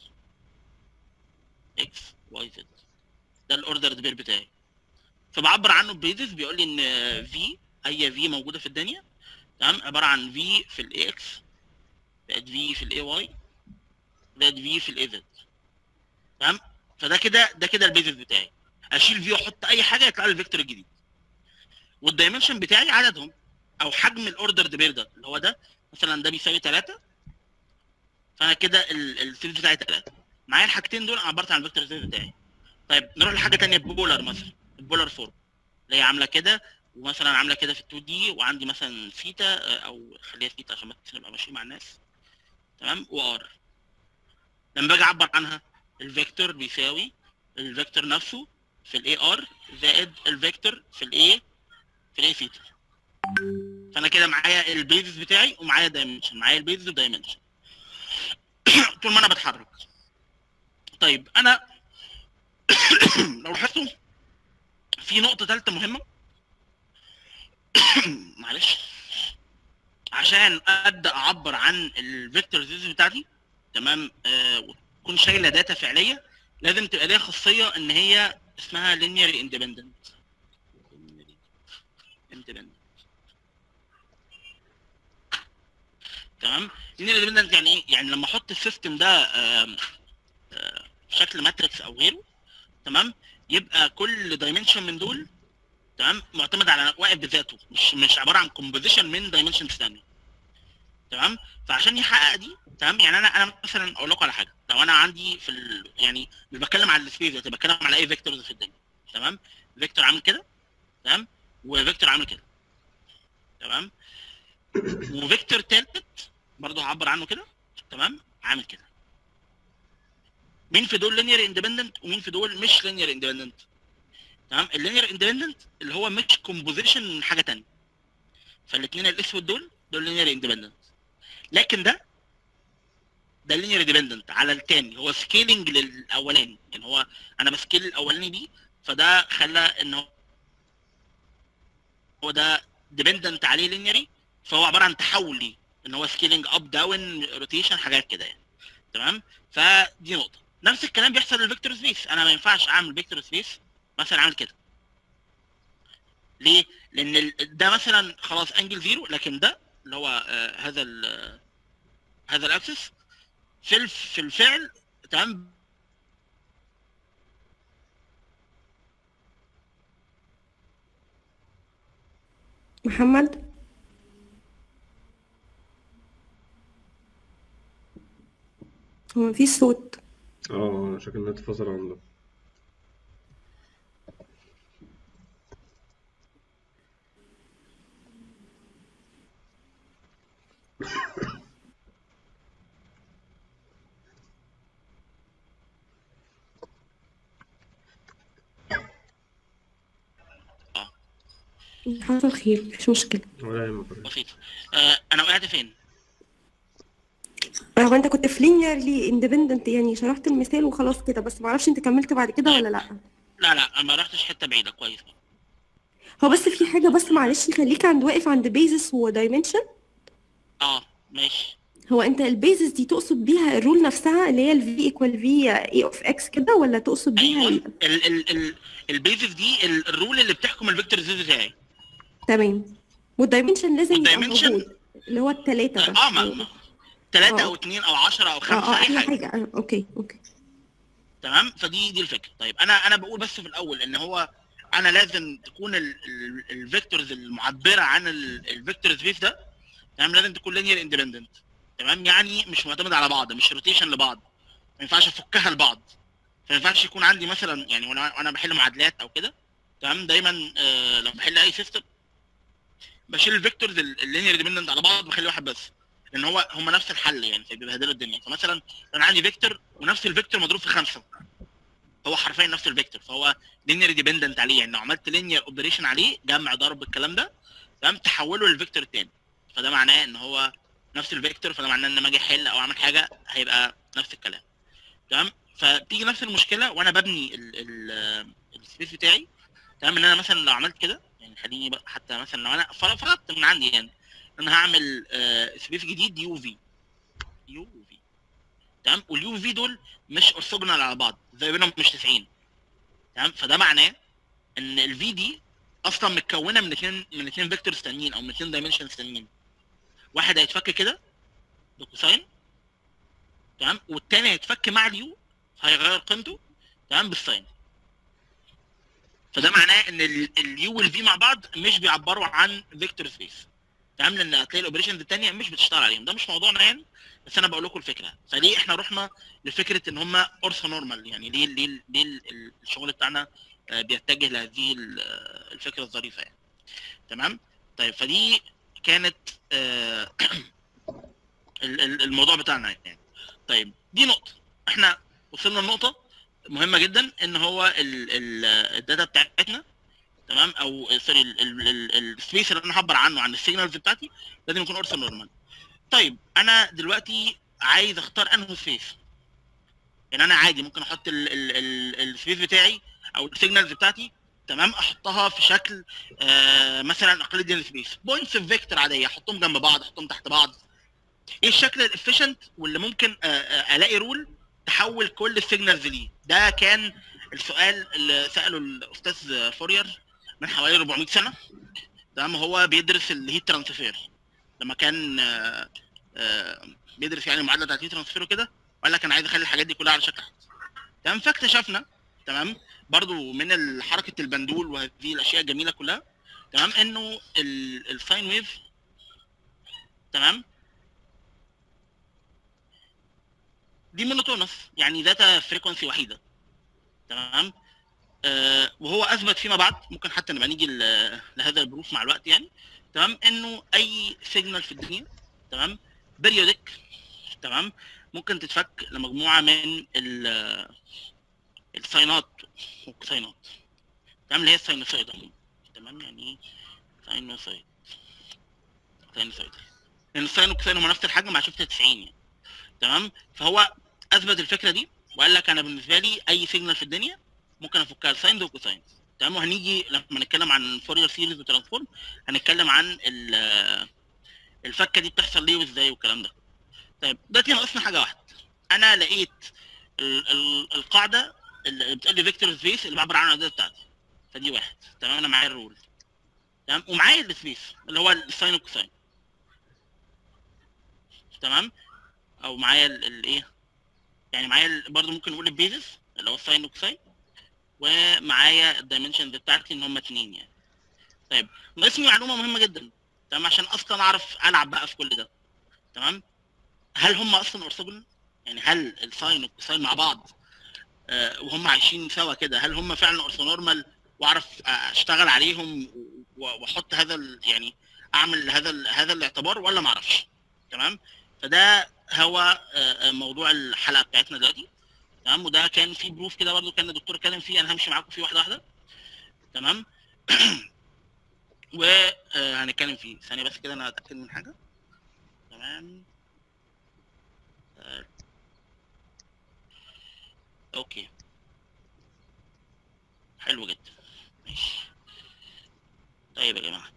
اكس واي زد ده الاوردر بير بتاعي فبعبر عنه ببيزس بيقول لي ان في اي في موجوده في الدنيا تمام عباره عن في في الاي اكس زائد في في الاي واي زائد في في الاي زد تمام فده كده ده كده البيزس بتاعي اشيل في واحط اي حاجه يطلع لي الفيكتور الجديد والدايمنشن بتاعي عددهم او حجم الاوردر بير ده اللي هو ده مثلا ده بيساوي 3 فانا كده السيريز بتاعي 3 معايا الحاجتين دول انا عبرت عن الفيكتور سبيس بتاعي طيب نروح لحاجه ثانيه بولر مثلا البولر فورم اللي هي عامله كده ومثلا عامله كده في 2 دي وعندي مثلا ثيتا آه، او خليها ثيتا عشان بس نبقى ماشيين مع الناس تمام وار لما باجي اعبر عنها الفيكتور بيساوي الفيكتور نفسه في الاي ار زائد الفيكتور في الاي في الاي ثيتا فانا كده معايا البيزس بتاعي ومعايا دايمنشن معايا البيزس ودايمنشن طول ما انا بتحرك طيب انا لو لاحظتوا في نقطة ثالثة مهمة معلش عشان ابدا اعبر عن الفيكتور سبيس بتاعتي تمام آه وتكون شايله داتا فعليه لازم تبقى ليها خاصيه ان هي اسمها linear independent independent تمام linear independent يعني ايه يعني لما احط السيستم ده آم، آه، في شكل ماتريكس او غيره تمام يبقى كل دايمنشن من دول تمام معتمد على واقف بذاته مش مش عباره عن كومبوزيشن من دايمنشنز ثانيه تمام فعشان يحقق دي تمام يعني انا انا مثلا اقول لكم على حاجه لو انا عندي في ال... يعني مش بتكلم على السبيس دلوقتي بتكلم على اي فيكتورز في الدنيا تمام فيكتور عامل كده تمام وفيكتور عامل كده تمام وفيكتور تالت برضه هعبر عنه كده تمام عامل كده مين في دول لينير اندبندنت ومين في دول مش لينير اندبندنت تمام اللينير اندبندنت اللي هو مش كومبوزيشن من حاجه تانية فالاثنين الاسود دول دول لينير اندبندنت لكن ده ده لينير ديبندنت على التاني هو سكيلنج للاولاني يعني هو انا بسكيل الاولاني بيه فده خلى ان هو هو ده ديبندنت عليه لينيري فهو عباره عن تحول ليه ان هو سكيلنج اب داون روتيشن حاجات كده يعني تمام فدي نقطه نفس الكلام بيحصل للفيكتور سبيس انا ما ينفعش اعمل فيكتور سبيس مثلا اعمل كده ليه؟ لان ال- ده مثلا خلاص انجل زيرو لكن ده اللي هو آه هذا ال هذا الاكسس في الف- في الفعل تمام محمد هو مفيش صوت اه شكل النت فصل عنده حصل خير مفيش مشكلة ولا يهمك بسيط آه انا وقعت فين؟ هو انت كنت في لينيرلي اندبندنت يعني شرحت المثال وخلاص كده بس معرفش انت كملت بعد كده ولا لا لا لا انا ما رحتش حته بعيده كويس هو بس في حاجة بس معلش خليك عند واقف عند بيزس ودايمنشن اه ماشي هو انت البيزس دي تقصد بيها الرول نفسها اللي هي الفي ايكوال في اي اوف اكس كده ولا تقصد بيها ايوه ال- ال ال ال البيزس دي ال- الرول اللي بتحكم الفيكتور سبيس بتاعي تمام والدايمنشن لازم يبقى والdimension- موجود اللي هو التلاتة ده اه ما ثلاثة آه. او اثنين او 10 او اه خمسة اه اي اي حاجة حاجة آه، اوكي اوكي تمام فدي دي الفكره طيب انا انا بقول بس في الاول ان هو انا لازم تكون الفيكتورز المعبره عن الفيكتور سبيس ده تمام لازم تكون لينير اندبندنت تمام يعني مش معتمد على بعض مش روتيشن لبعض ما ينفعش افكها لبعض ما ينفعش يكون عندي مثلا يعني وانا وانا بحل معادلات او كده تمام دايما آه لما بحل اي سيستم بشيل الفيكتورز اللينير ديبندنت على بعض بخلي واحد بس لان هو هم نفس الحل يعني فبيبهدلوا الدنيا فمثلا انا عندي فيكتور ونفس الفيكتور مضروب في خمسه هو حرفيا نفس الفيكتور فهو لينير ديبندنت عليه يعني لو عملت لينير اوبريشن عليه جمع ضرب الكلام ده تمام تحوله للفيكتور التاني فده معناه ان هو نفس الفيكتور فده معناه ان لما اجي احل او اعمل حاجه هيبقى نفس الكلام تمام فتيجي نفس المشكله وانا ببني السبيس بتاعي تمام ان انا مثلا لو عملت كده يعني خليني بقى حتى مثلا لو انا فر- فرضت من عندي يعني ان انا هعمل آه، سبيس جديد يو في يو في تمام واليو في دول مش اورثوجونال على بعض زي بينهم مش 90 تمام فده معناه ان الفي دي اصلا متكونه من اثنين من اثنين فيكتورز تانيين او من اثنين دايمنشنز تانيين واحد هيتفك كده بكوساين تمام والتاني هيتفك مع اليو هيغير قيمته تمام بالساين فده معناه ان اليو والفي مع بعض مش بيعبروا عن فيكتور سبيس تمام لان هتلاقي الاوبريشنز الثانيه مش بتشتغل عليهم ده مش موضوعنا يعني بس انا بقول لكم الفكره فليه احنا رحنا لفكره ان هم اورثو نورمال يعني ليه ليه ليه ال- الشغل بتاعنا آه، بيتجه لهذه ال- آه، الفكره الظريفه يعني تمام طيب فدي كانت آه، ال- ال- الموضوع بتاعنا يعني طيب دي نقطه احنا وصلنا لنقطه مهمه جدا ان هو ال- ال- الداتا بتاعتنا تمام او سوري السبيس اللي انا هعبر عنه عن السيجنالز بتاعتي لازم يكون اورثو نورمال طيب انا دلوقتي عايز اختار انهي سبيس يعني انا عادي ممكن احط السبيس بتاعي او السيجنالز بتاعتي تمام احطها في شكل آه مثلا اقليديان سبيس بوينتس اوف فيكتور عاديه احطهم جنب بعض احطهم تحت بعض ايه الشكل الافيشنت واللي ممكن آه آه الاقي رول تحول كل السيجنالز ليه ده كان السؤال اللي ساله الاستاذ فورير من حوالي 400 سنه تمام هو بيدرس الهيت ترانسفير لما كان آه، آه، بيدرس يعني المعادله بتاعت الهيت ترانسفير وكده وقال لك انا عايز اخلي الحاجات دي كلها على شكل واحد تمام فاكتشفنا تمام برضو من حركه البندول وهذه الاشياء الجميله كلها تمام انه ال- الساين ويف تمام دي مونوتونس يعني داتا فريكونسي وحيده تمام آه وهو اثبت فيما بعد ممكن حتى نبقى نيجي ل- لهذا البروف مع الوقت يعني تمام انه اي سيجنال في الدنيا تمام بيريودك تمام ممكن تتفك لمجموعه من ال- الساينات والكوساينات تمام اللي هي الساينوسويد عموما تمام يعني ايه ساينوسويد ساينوسويد لان الساين والكوساين هما نفس الحجم مع شفت 90 يعني تمام فهو اثبت الفكره دي وقال لك انا بالنسبه لي اي سيجنال في الدنيا ممكن افكها لساينز وكوساينز تمام وهنيجي لما نتكلم عن فورير سيريز وترانسفورم هنتكلم عن ال- الفكه دي بتحصل ليه وازاي والكلام ده طيب دلوقتي ناقصنا حاجه واحده انا لقيت ال- ال- القاعده اللي بتقول لي فيكتور سبيس اللي بعبر عنها الداتا بتاعتي فدي واحد تمام انا معايا الرول تمام ومعايا السبيس اللي هو الساين والكوساين تمام او معايا ال- الايه يعني معايا ال- برضو ممكن نقول البيزس اللي هو الساين والكوساين ومعايا الدايمنشنز بتاعتي ان هم اتنين يعني طيب ناقصني معلومه مهمه جدا تمام عشان اصلا اعرف العب بقى في كل ده تمام هل هم اصلا اورثوجونال يعني هل الساين والكوساين مع بعض آه، وهم عايشين سوا كده هل هم فعلا اورثونورمال واعرف آه، اشتغل عليهم و- واحط هذا ال- يعني اعمل هذا ال- هذا الاعتبار ولا ما اعرفش تمام فده هو آه، آه، موضوع الحلقه بتاعتنا دلوقتي تمام وده كان في بروف كده برضو كان الدكتور اتكلم فيه انا همشي معاكم فيه واحده واحده تمام وهنتكلم فيه ثانيه بس كده انا اتاكد من حاجه تمام آه، اوكي حلو جدا ماشي طيب يا جماعه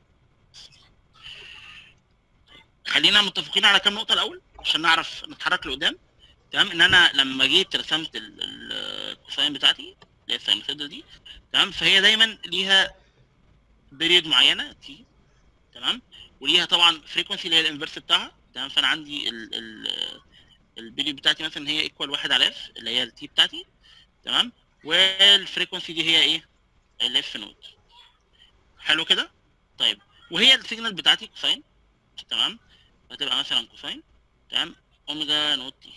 طيب. خلينا متفقين على كام نقطه الاول عشان نعرف نتحرك لقدام تمام ان انا لما جيت رسمت ال- ال- الكوساين بتاعتي اللي هي الساينوسويد دي تمام فهي دايما ليها بيريد معينه تي تمام وليها طبعا فريكونسي اللي هي الانفرس بتاعها تمام فانا عندي ال ال البيريود بتاعتي مثلا هي ايكوال واحد على اف اللي هي التي بتاعتي تمام والفريكونسي دي هي ايه الاف نود حلو كده طيب وهي السيجنال بتاعتي كوساين تمام هتبقى مثلا كوساين تمام اوميجا نوت تي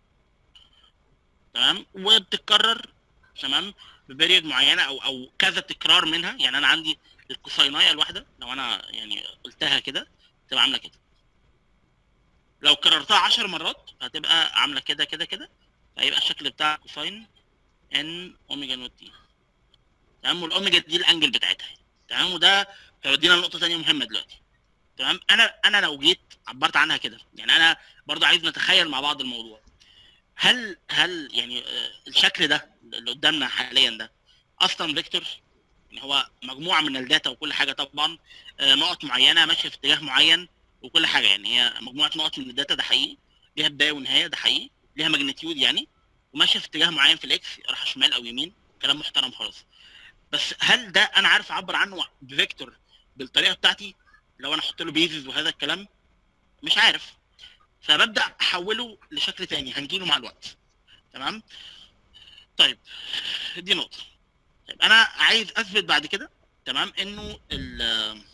تمام وبتتكرر تمام ببريود معينه او او كذا تكرار منها يعني انا عندي الكوساينايه الواحده لو انا يعني قلتها كده تبقى عامله كده لو كررتها 10 مرات هتبقى عامله كده كده كده هيبقى الشكل بتاع كوساين ان اوميجا نوت تي تمام والاوميجا دي الانجل بتاعتها تمام وده هيودينا لنقطه ثانيه مهمه دلوقتي تمام انا انا لو جيت عبرت عنها كده يعني انا برضو عايز نتخيل مع بعض الموضوع هل هل يعني آه، الشكل ده اللي قدامنا حاليا ده اصلا فيكتور يعني هو مجموعه من الداتا وكل حاجه طبعا آه، نقط معينه ماشيه في اتجاه معين وكل حاجه يعني هي مجموعه نقط من الداتا ده حقيقي ليها بدايه ونهايه ده حقيقي ليها ماجنتيود يعني وماشيه في اتجاه معين في الاكس رايحه شمال او يمين كلام محترم خالص بس هل ده انا عارف اعبر عنه بفيكتور بالطريقه بتاعتي لو انا احط له بيزز وهذا الكلام مش عارف فببدا احوله لشكل تاني هنجيله مع الوقت تمام طيب دي نقطه طيب انا عايز اثبت بعد كده تمام انه ال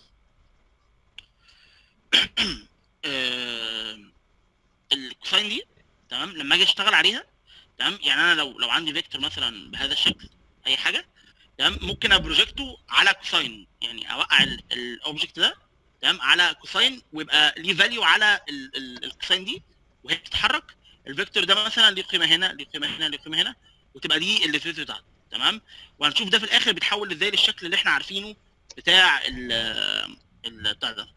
آه، الكوساين دي تمام لما اجي اشتغل عليها تمام يعني انا لو لو عندي فيكتور مثلا بهذا الشكل اي حاجه تمام ممكن ابروجكته على كوساين يعني اوقع الاوبجكت ده تمام على كوساين ويبقى ليه فاليو على ال- ال- الكوساين دي وهي بتتحرك الفيكتور ده مثلا ليه قيمه هنا ليه قيمه هنا ليه قيمه هنا وتبقى دي الفيكتور بتاعته تمام وهنشوف ده في الاخر بيتحول ازاي للشكل اللي احنا عارفينه بتاع ال ال بتاع ده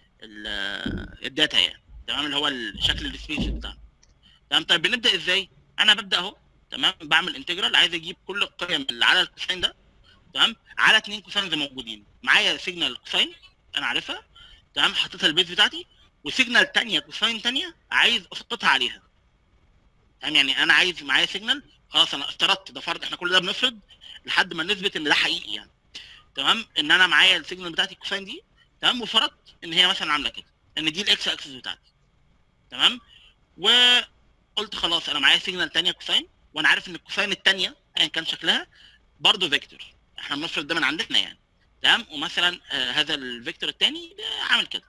ال- الداتا يعني تمام اللي هو الشكل السبيس بتاعنا تمام طيب بنبدا ازاي انا ببدا اهو تمام بعمل انتجرال عايز اجيب كل القيم اللي على الكوساين ده تمام على اتنين كوساينز موجودين معايا سيجنال كوساين انا عارفها تمام حطيتها البيز بتاعتي وسيجنال تانية كوساين تانية عايز اسقطها عليها تمام يعني انا عايز معايا سيجنال خلاص انا افترضت ده فرض احنا كل ده بنفرض لحد ما نثبت ان ده حقيقي يعني تمام ان انا معايا السيجنال بتاعتي الكوساين دي تمام وفرضت ان هي مثلا عامله كده ان دي الاكس اكسس بتاعتي تمام وقلت خلاص انا معايا سيجنال تانية كوساين وانا عارف ان الكوساين التانية ايا كان شكلها برضه فيكتور احنا بنفرض ده من عندنا يعني تمام ومثلا آه هذا الفيكتور التاني ده عامل كده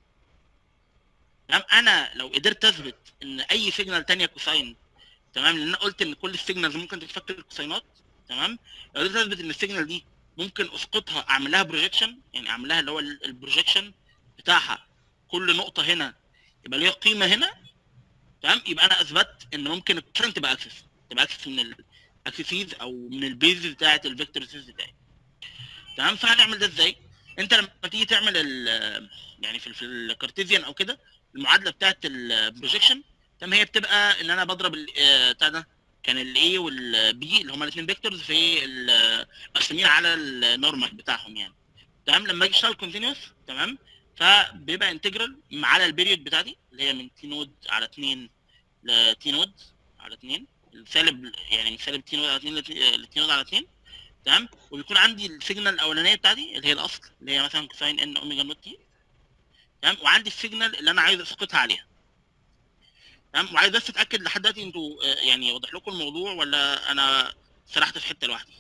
تمام انا لو قدرت اثبت ان اي سيجنال تانية كوساين تمام لان انا قلت ان كل السيجنالز ممكن تتفك الكوساينات تمام لو قدرت اثبت ان السيجنال دي ممكن اسقطها اعمل لها بروجيكشن يعني اعمل لها اللي هو البروجيكشن بتاعها كل نقطه هنا يبقى ليها قيمه هنا تمام يبقى انا اثبت ان ممكن الكوساين تبقى اكسس تبقى اكسس من الاكسسيز او من البيز بتاعه الفيكتور سيز بتاعي تمام فهنعمل ده ازاي انت لما تيجي تعمل ال يعني في في الكارتيزيان او كده المعادله بتاعه البروجيكشن تمام هي بتبقى ان انا بضرب ال- آه، بتاع ده كان الاي والبي اللي هما الاثنين فيكتورز في ال- مقسمين على النورمال بتاعهم يعني تمام لما اجي اشتغل كونتينوس تمام فبيبقى انتجرال على البيريود بتاعتي اللي هي من تي نود على 2 لتي نود على 2 السالب يعني من سالب تي نود على 2 لتي نود على 2 تمام وبيكون عندي السيجنال الاولانيه بتاعتي اللي هي الاصل اللي هي مثلا كوساين ان اوميجا نوت تي تمام وعندي السيجنال اللي انا عايز اسقطها عليها تمام وعايز بس اتاكد لحد دلوقتي انتوا آه، يعني واضح لكم الموضوع ولا انا سرحت في حته لوحدي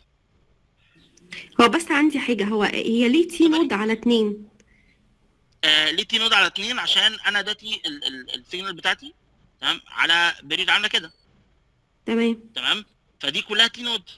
هو بس عندي حاجة هو هي ليه تي نود على اتنين آه ليه تي نود على 2 عشان انا داتي ال- ال- السيجنال بتاعتي تمام على بيريد عامله كده تمام تمام فدي كلها تي نود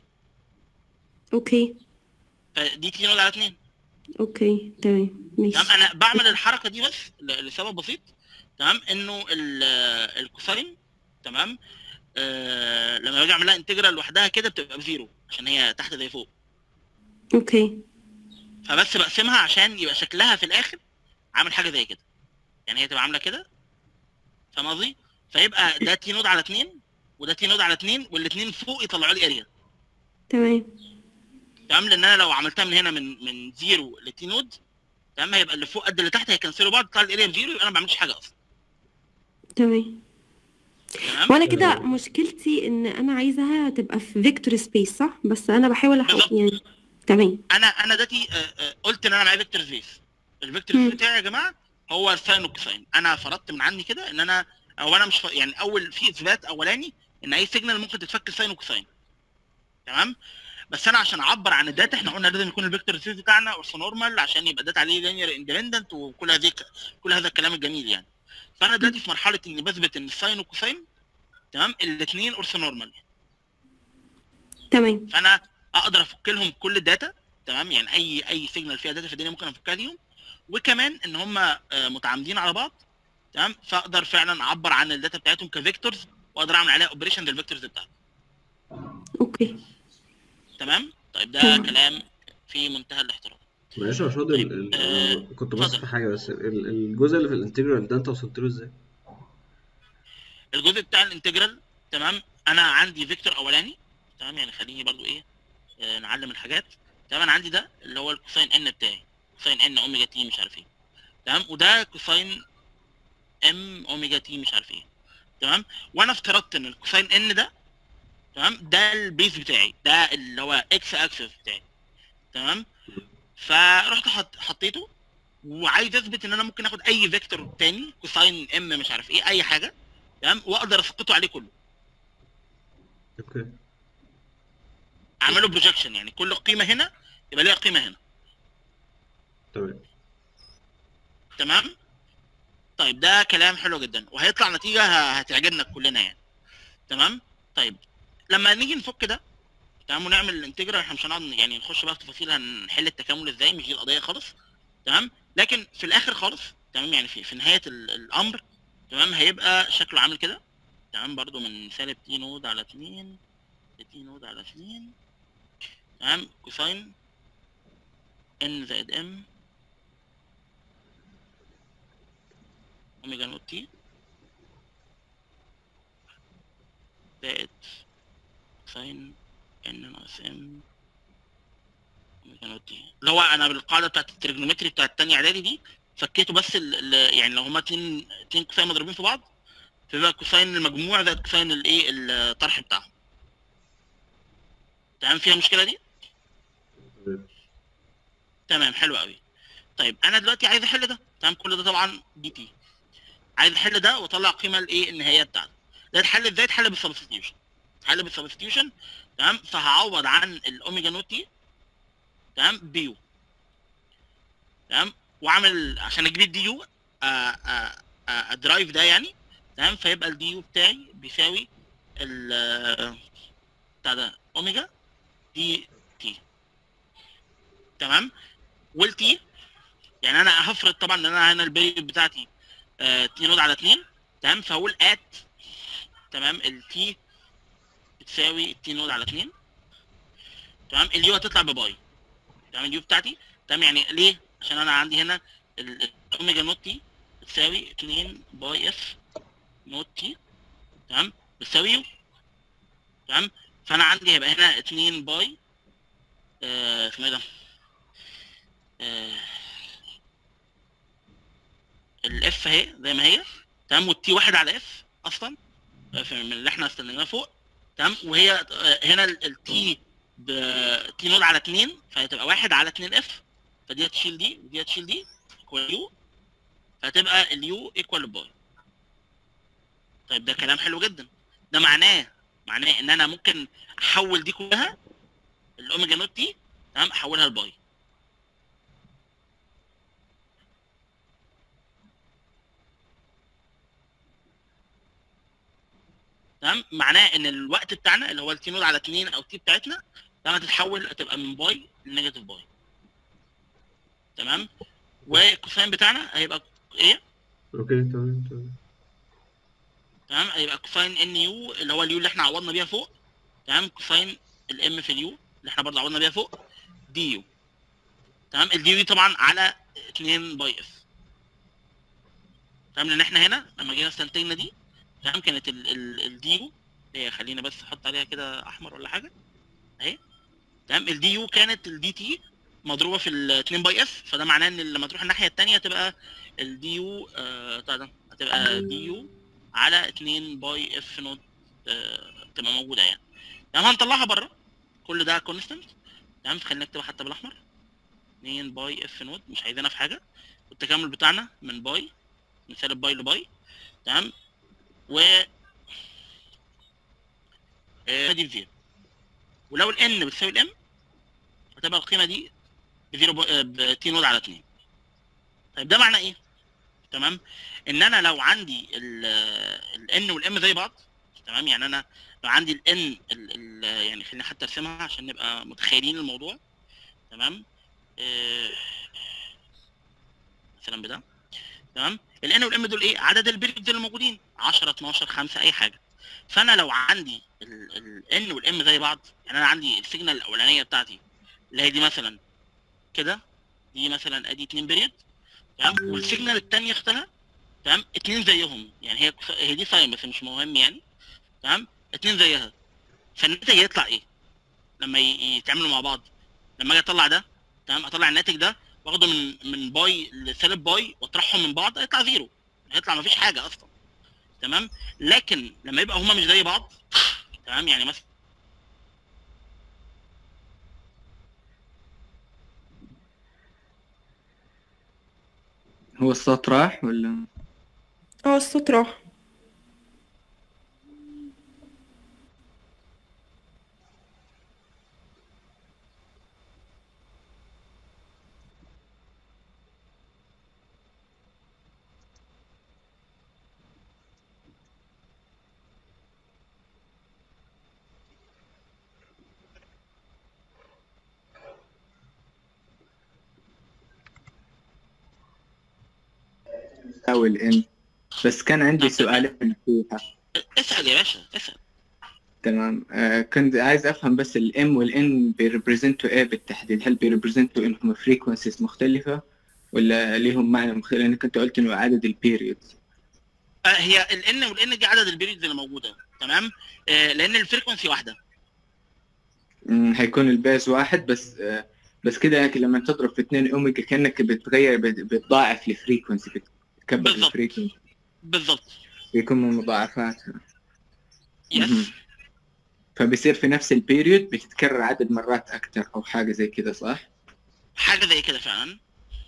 اوكي فدي تي نود على 2 اوكي تمام ماشي تمام انا بعمل الحركه دي بس ل- لسبب بسيط تمام انه ال- الكوساين تمام آه لما باجي اعمل لها انتجرال لوحدها كده بتبقى بزيرو عشان هي تحت زي فوق اوكي فبس بقسمها عشان يبقى شكلها في الاخر عامل حاجه زي كده يعني هي تبقى عامله كده فاهم قصدي؟ فيبقى ده تي نود على 2 وده تي نود على 2 والاثنين فوق يطلعوا لي اريا تمام تمام لان انا لو عملتها من هنا من من زيرو لتي نود تمام هيبقى اللي فوق قد اللي تحت هيكنسلوا بعض يطلع الاريا بزيرو يبقى انا ما بعملش حاجه اصلا تمام تمام وانا كده تمام. مشكلتي ان انا عايزاها تبقى في فيكتور سبيس صح بس انا بحاول بالظبط. احط يعني تمام انا انا دلوقتي آه، آه، قلت ان انا معايا فيكتور سبيس الفيكتور مم. سبيس بتاعي يا جماعه هو الساين والكوساين انا فرضت من عندي كده ان انا او انا مش ف... يعني اول في اثبات اولاني ان اي سيجنال ممكن تتفك ساين وكوساين تمام بس انا عشان اعبر عن الداتا احنا قلنا لازم يكون الفيكتور سبيس بتاعنا اورثو نورمال عشان يبقى الداتا عليه لينير اندبندنت وكل هذه كل هذا الكلام الجميل يعني فانا دلوقتي في مرحله اني بثبت ان الساين والكوساين تمام الاثنين اورثو نورمال تمام فانا اقدر افك لهم كل الداتا تمام يعني اي اي سيجنال فيها داتا في الدنيا ممكن افكها ليهم وكمان ان هم متعامدين على بعض تمام فاقدر فعلا اعبر عن الداتا بتاعتهم كفيكتورز واقدر اعمل عليها اوبريشن للفيكتورز بتاعتي اوكي تمام طيب ده تمام. كلام في منتهى الاحترام معلش يا رشاد طيب، ال- ال- آه، أنا كنت بس اتفضل. في حاجه بس ال- الجزء اللي في الانتجرال ده انت وصلت له ازاي؟ الجزء بتاع الانتجرال تمام انا عندي فيكتور اولاني تمام يعني خليني برضو ايه آه نعلم الحاجات تمام انا عندي ده اللي هو الكوساين ان بتاعي كوساين ان اوميجا تي مش عارف ايه تمام وده كوساين ام اوميجا تي مش عارف ايه تمام وانا افترضت ان الكوساين ان ده تمام ده البيز بتاعي ده اللي هو اكس اكسس بتاعي تمام فرحت حط حطيته وعايز اثبت ان انا ممكن اخد اي فيكتور تاني كوساين ام مش عارف ايه اي حاجه تمام واقدر اسقطه عليه كله اوكي اعمله بروجكشن يعني كل قيمه هنا يبقى ليها قيمه هنا تمام تمام طيب ده كلام حلو جدا وهيطلع نتيجه ه- هتعجبنا كلنا يعني تمام طيب لما نيجي نفك ده تمام ونعمل الانتجرال احنا مش هنقعد يعني نخش بقى في تفاصيل هنحل التكامل ازاي مش دي القضيه خالص تمام لكن في الاخر خالص تمام يعني في, في نهايه ال- الامر تمام هيبقى شكله عامل كده تمام برضو من سالب تي نود على 2 تي نود على 2 تمام كوساين ان زائد ام اوميجا نوت تي زائد ساين ان ناقص ام اوميجا نوت تي اللي هو انا بالقاعده بتاعت التريجنومتري بتاعت التانية اعدادي دي فكيته بس ال ال يعني لو هما اتنين اتنين كوساين مضروبين في بعض فيبقى كوساين المجموع زائد كوساين الايه الطرح بتاعهم تمام فيها المشكله دي تمام. تمام حلو قوي طيب انا دلوقتي عايز احل ده تمام كل ده طبعا دي تي عايز احل ده واطلع القيمه الايه النهائيه بتاعته ده اتحل ازاي اتحل بالسبستيوشن اتحل بالسبستيوشن تمام فهعوض عن الاوميجا نوت تي تمام بيو تمام واعمل عشان اجيب الدي يو الدرايف ده يعني تمام فيبقى الدي يو بتاعي بيساوي ال بتاع ده اوميجا دي تي تمام والتي يعني انا هفرض طبعا ان انا هنا البيريود بتاعتي آه، تي نود على 2 تمام فهقول ات تمام التي بتساوي تي نود على 2 تمام اليو هتطلع بباي تمام اليو بتاعتي تمام يعني ليه عشان انا عندي هنا ال- الاوميجا نوت تي بتساوي 2 باي اف نوت تي تمام بتساوي يو تمام فانا عندي هيبقى هنا 2 باي آه، اسمه ايه ده آه، الاف اهي زي ما هي تمام والتي واحد على اف اصلا آه، في- من اللي احنا استنيناه فوق تمام وهي آه، هنا التي تي نود على 2 فهتبقى واحد على 2 اف فدي هتشيل دي ودي هتشيل دي ايكوال يو فهتبقى اليو ايكوال باي طيب ده كلام حلو جدا ده معناه معناه ان انا ممكن احول دي كلها الاوميجا نوت دي تمام احولها لباي تمام معناه ان الوقت بتاعنا اللي هو التي نود على 2 او تي بتاعتنا تمام هتتحول هتبقى من باي لنيجاتيف باي تمام والكوساين بتاعنا هيبقى ايه اوكي تمام تمام تمام هيبقى كوساين ان يو اللي هو اليو اللي احنا عوضنا بيها فوق تمام كوساين الام في اليو اللي احنا برضه عوضنا بيها فوق دي يو تمام الدي يو دي طبعا على 2 باي اف تمام لان احنا هنا لما جينا استنتجنا دي تمام كانت الدي يو هي خلينا بس احط عليها كده احمر ولا حاجه اهي تمام الدي يو كانت الدي تي مضروبه في ال 2 باي اف فده معناه ان لما تروح الناحيه الثانيه تبقى الدي يو آه بتاع ده هتبقى دي يو على 2 باي اف نوت آه تبقى موجوده يعني تمام هنطلعها بره كل ده كونستنت تمام خلينا نكتبها حتى بالاحمر 2 باي اف نوت مش عايزينها في حاجه والتكامل بتاعنا من باي من سالب باي لباي تمام و آه، دي بزيرو ولو الان بتساوي الام هتبقى القيمه دي بزيرو ب- آه، ب تي نود على 2 طيب ده معناه ايه؟ تمام ان انا لو عندي الان والام زي بعض تمام يعني انا لو عندي الان يعني خلينا حتى ارسمها عشان نبقى متخيلين الموضوع تمام آه، مثلا بده تمام الان والام دول ايه عدد البيريودز اللي موجودين 10 12 5 اي حاجه فانا لو عندي الان والام زي بعض يعني انا عندي السيجنال الاولانيه بتاعتي اللي هي دي مثلا كده دي مثلا ادي 2 بيريود تمام والسيجنال الثانيه اختها تمام اتنين زيهم يعني هي هي دي ساين بس مش مهم يعني تمام اتنين زيها فالناتج هيطلع ايه لما ي- يتعاملوا مع بعض لما اجي اطلع ده تمام اطلع الناتج ده واخده من من باي لسالب باي واطرحهم من بعض هيطلع زيرو هيطلع مفيش حاجه اصلا تمام لكن لما يبقى هما مش زي بعض تمام يعني مثلا هو الصوت راح ولا اه الصوت راح او الان بس كان عندي نعم. سؤالين فيها اسال يا باشا اسال تمام آه كنت عايز افهم بس الام والان بيريبريزنتوا ايه بالتحديد هل بيريبريزنتوا انهم فريكونسيز مختلفة ولا ليهم معنى مختلف لانك انت قلت انه عدد البيريودز آه، هي الان والان دي عدد البيريدز اللي موجوده تمام آه، لان الفريكونسي واحده مم، هيكون البيز واحد بس آه بس كده يعني لما تضرب في 2 اوميجا كانك بتغير بت- بتضاعف الفريكونسي بتكبر بالضبط. الفريكونسي بالظبط بيكون من مضاعفاتها يس مهم. فبيصير في نفس البيريود بتتكرر عدد مرات اكثر او حاجه زي كده صح؟ حاجه زي كده فعلا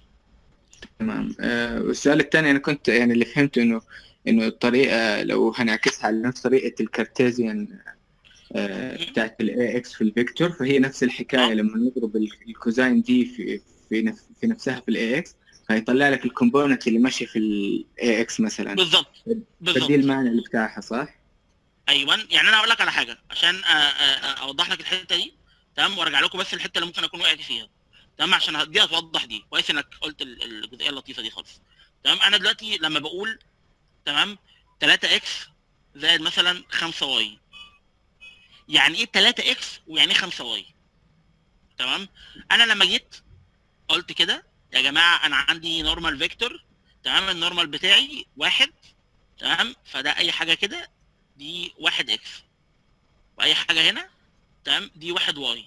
تمام آه والسؤال الثاني انا كنت يعني اللي فهمته انه انه الطريقه لو هنعكسها على نفس طريقه الكارتيزيان آه بتاعت الاي اكس في الفيكتور فهي نفس الحكايه آه. لما نضرب ال- الكوزاين دي في في, نف في نفسها في الاي اكس فيطلع لك الكومبوننت اللي ماشيه في الاي اكس مثلا بالظبط فدي بالظبط المعنى اللي بتاعها صح؟ ايوه يعني انا هقول لك على حاجه عشان آه، آه، آه، اوضح لك الحته دي تمام وارجع لكم بس الحته اللي ممكن اكون وقعت فيها تمام عشان ه- دي هتوضح دي كويس انك قلت ال- الجزئيه اللطيفه دي خالص تمام انا دلوقتي لما بقول تمام 3 اكس زائد مثلا 5 واي يعني ايه 3 اكس ويعني ايه 5 واي تمام انا لما جيت قلت كده يا جماعه انا عندي نورمال فيكتور تمام النورمال بتاعي واحد تمام فده اي حاجه كده دي واحد اكس واي حاجه هنا تمام دي واحد واي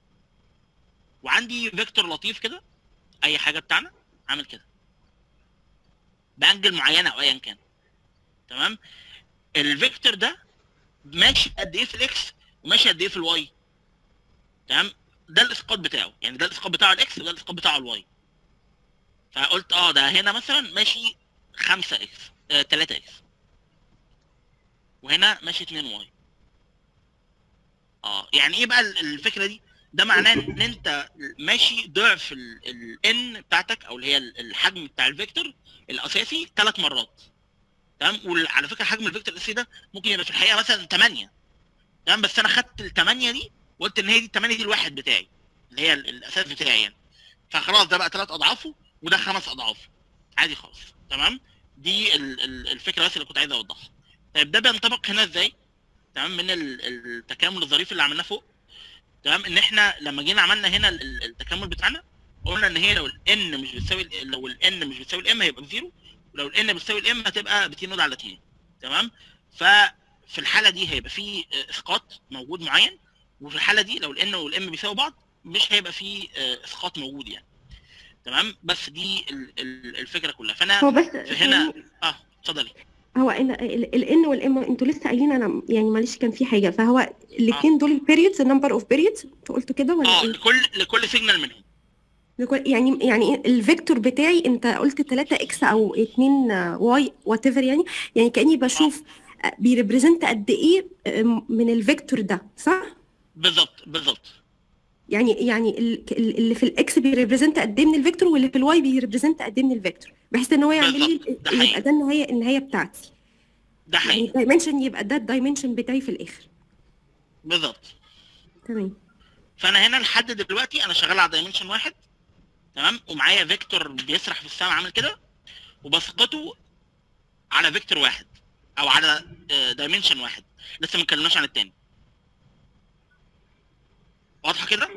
وعندي فيكتور لطيف كده اي حاجه بتاعنا عامل كده بانجل معينه او ايا كان تمام الفيكتور ده ماشي قد ايه في الاكس وماشي قد ايه في الواي تمام ده الاسقاط بتاعه يعني ده الاسقاط بتاعه الاكس وده الاسقاط بتاعه الواي فقلت اه ده هنا مثلا ماشي 5 اكس 3 اكس وهنا ماشي 2 واي اه يعني ايه بقى ال- الفكره دي ده معناه ان انت ماشي ضعف الان بتاعتك او اللي هي ال- الحجم بتاع الفيكتور الاساسي ثلاث مرات تمام وعلى فكره حجم الفيكتور الاساسي ده ممكن يبقى في الحقيقه مثلا 8 تمام بس انا خدت ال 8 دي وقلت ان هي دي ال 8 دي الواحد بتاعي اللي هي ال- الاساس بتاعي يعني فخلاص ده بقى ثلاث اضعافه وده خمس اضعافه عادي خالص تمام دي ال- ال- الفكره بس اللي كنت عايز اوضحها طيب ده بينطبق هنا ازاي تمام من ال- التكامل الظريف اللي عملناه فوق تمام ان احنا لما جينا عملنا هنا ال- ال- التكامل بتاعنا قلنا ان هي لو الان مش بتساوي ال- لو الان مش بتساوي الام هيبقى بزيرو ولو الان بتساوي الام هتبقى بتي نود على تي تمام ففي الحاله دي هيبقى في آه، اسقاط موجود معين وفي الحاله دي لو الان والام بيساوي بعض مش هيبقى في آه، اسقاط موجود يعني تمام بس دي ال- ال- الفكره كلها فانا هو بس فهنا اه اتفضلي هو الان والام انتوا لسه قايلين انا يعني معلش كان في حاجه فهو الاثنين دول البيريودز النمبر اوف بيريودز انتوا قلتوا كده ولا اه ايه؟ لكل لكل سيجنال منهم لكل- يعني يعني الفيكتور بتاعي انت قلت 3 اكس او 2 واي وات ايفر يعني يعني كاني بشوف بيريبريزنت قد ايه آه، من الفيكتور ده صح بالظبط بالظبط يعني يعني ال- ال- اللي في الاكس بيريبريزنت قد ايه من الفيكتور واللي في الواي بيريبريزنت قد ايه من الفيكتور بحيث ان هو يعمل لي بالظبط، ده حقيقي. يبقى ده النهايه النهايه بتاعتي ده يعني حقيقي الدايمنشن يبقى ده الدايمنشن بتاعي في الاخر بالظبط تمام فانا هنا لحد دلوقتي انا شغال على دايمنشن واحد تمام ومعايا فيكتور بيسرح في السماء عامل كده وبسقطه على فيكتور واحد او على دايمنشن واحد لسه ما اتكلمناش عن التاني واضحه كده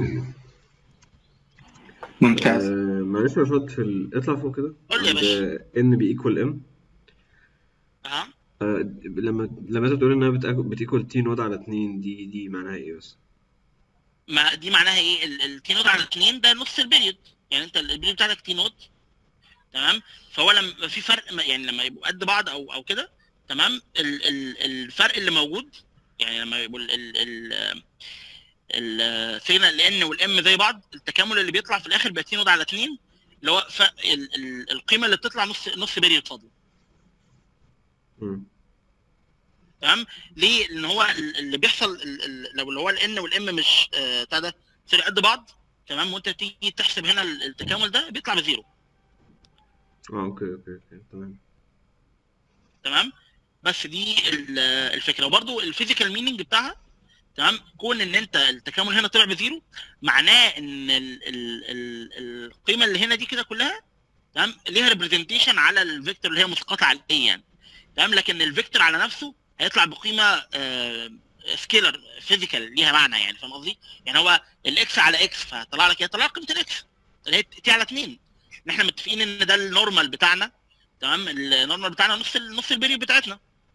ممتاز آه، معلش يا رشاد في ال... اطلع فوق كده قول لي يا باشا. ان بي ايكوال ام ها لما لما انت بتقول انها بتيكوال تي نود على 2 دي دي معناها ايه بس؟ ما دي معناها ايه ال- التي نود على 2 ده نص البيريود يعني انت البيريود بتاعتك تي نود تمام فهو لما في فرق ما- يعني لما يبقوا قد بعض او او كده تمام ال ال الفرق اللي موجود يعني لما يبقوا ال ال ال السيجنال الان والام زي بعض التكامل اللي بيطلع في الاخر بيبقى تي نود على 2 اللي هو ف... ال ال القيمه اللي بتطلع نص نص بيريود فاضي مم. تمام ليه؟ لان هو ال- اللي بيحصل ال- ال- لو اللي هو الان والام مش آه، بتاع ده سوري قد بعض تمام وانت تيجي تحسب هنا ال- التكامل ده بيطلع بزيرو اه اوكي اوكي اوكي تمام تمام بس دي ال- الفكره وبرده الفيزيكال مينينج بتاعها تمام كون ان انت التكامل هنا طلع بزيرو معناه ان ال ال ال القيمه اللي هنا دي كده كلها تمام ليها ريبريزنتيشن على الفيكتور اللي هي مسقطه عليه يعني تمام لكن الفيكتور على نفسه هيطلع بقيمه سكيلر فيزيكال ليها معنى يعني فاهم قصدي؟ يعني هو الاكس على اكس فطلع لك ايه؟ طلع لك قيمه الاكس اللي هي تي على 2 ان احنا متفقين ان ده النورمال بتاعنا تمام النورمال بتاعنا نص ال- نص البيريود بتاعتنا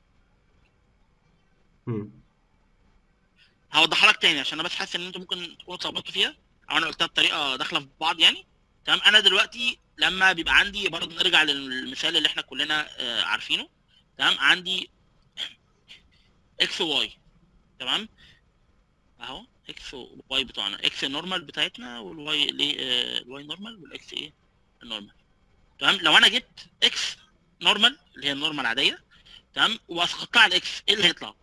مم. هوضحها لك تاني عشان انا بس حاسس ان انتوا ممكن تكونوا اتلخبطتوا فيها او انا قلتها بطريقه داخله في بعض يعني تمام انا دلوقتي لما بيبقى عندي برضه نرجع للمثال اللي احنا كلنا آه، عارفينه تمام عندي اكس وواي تمام اهو اكس وواي بتوعنا اكس نورمال بتاعتنا والواي اللي آه، الواي نورمال والاكس ايه النورمال تمام لو انا جبت اكس نورمال اللي هي النورمال العاديه تمام واسقطتها على الاكس ايه اللي هيطلع؟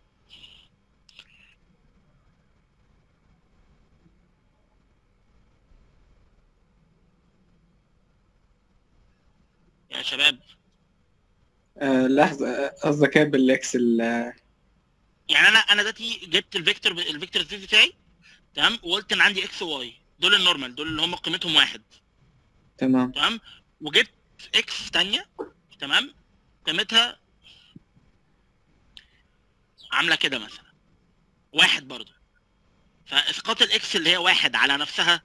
يا شباب آه لحظة آه، قصدك ايه بالاكس ال- يعني انا انا دلوقتي جبت الفيكتور الفيكتور سبيس بتاعي تمام وقلت ان عندي اكس وواي دول النورمال دول اللي هم قيمتهم واحد تمام تمام وجبت اكس تانية تمام قيمتها عامله كده مثلا واحد برضو فاسقاط الاكس اللي هي واحد على نفسها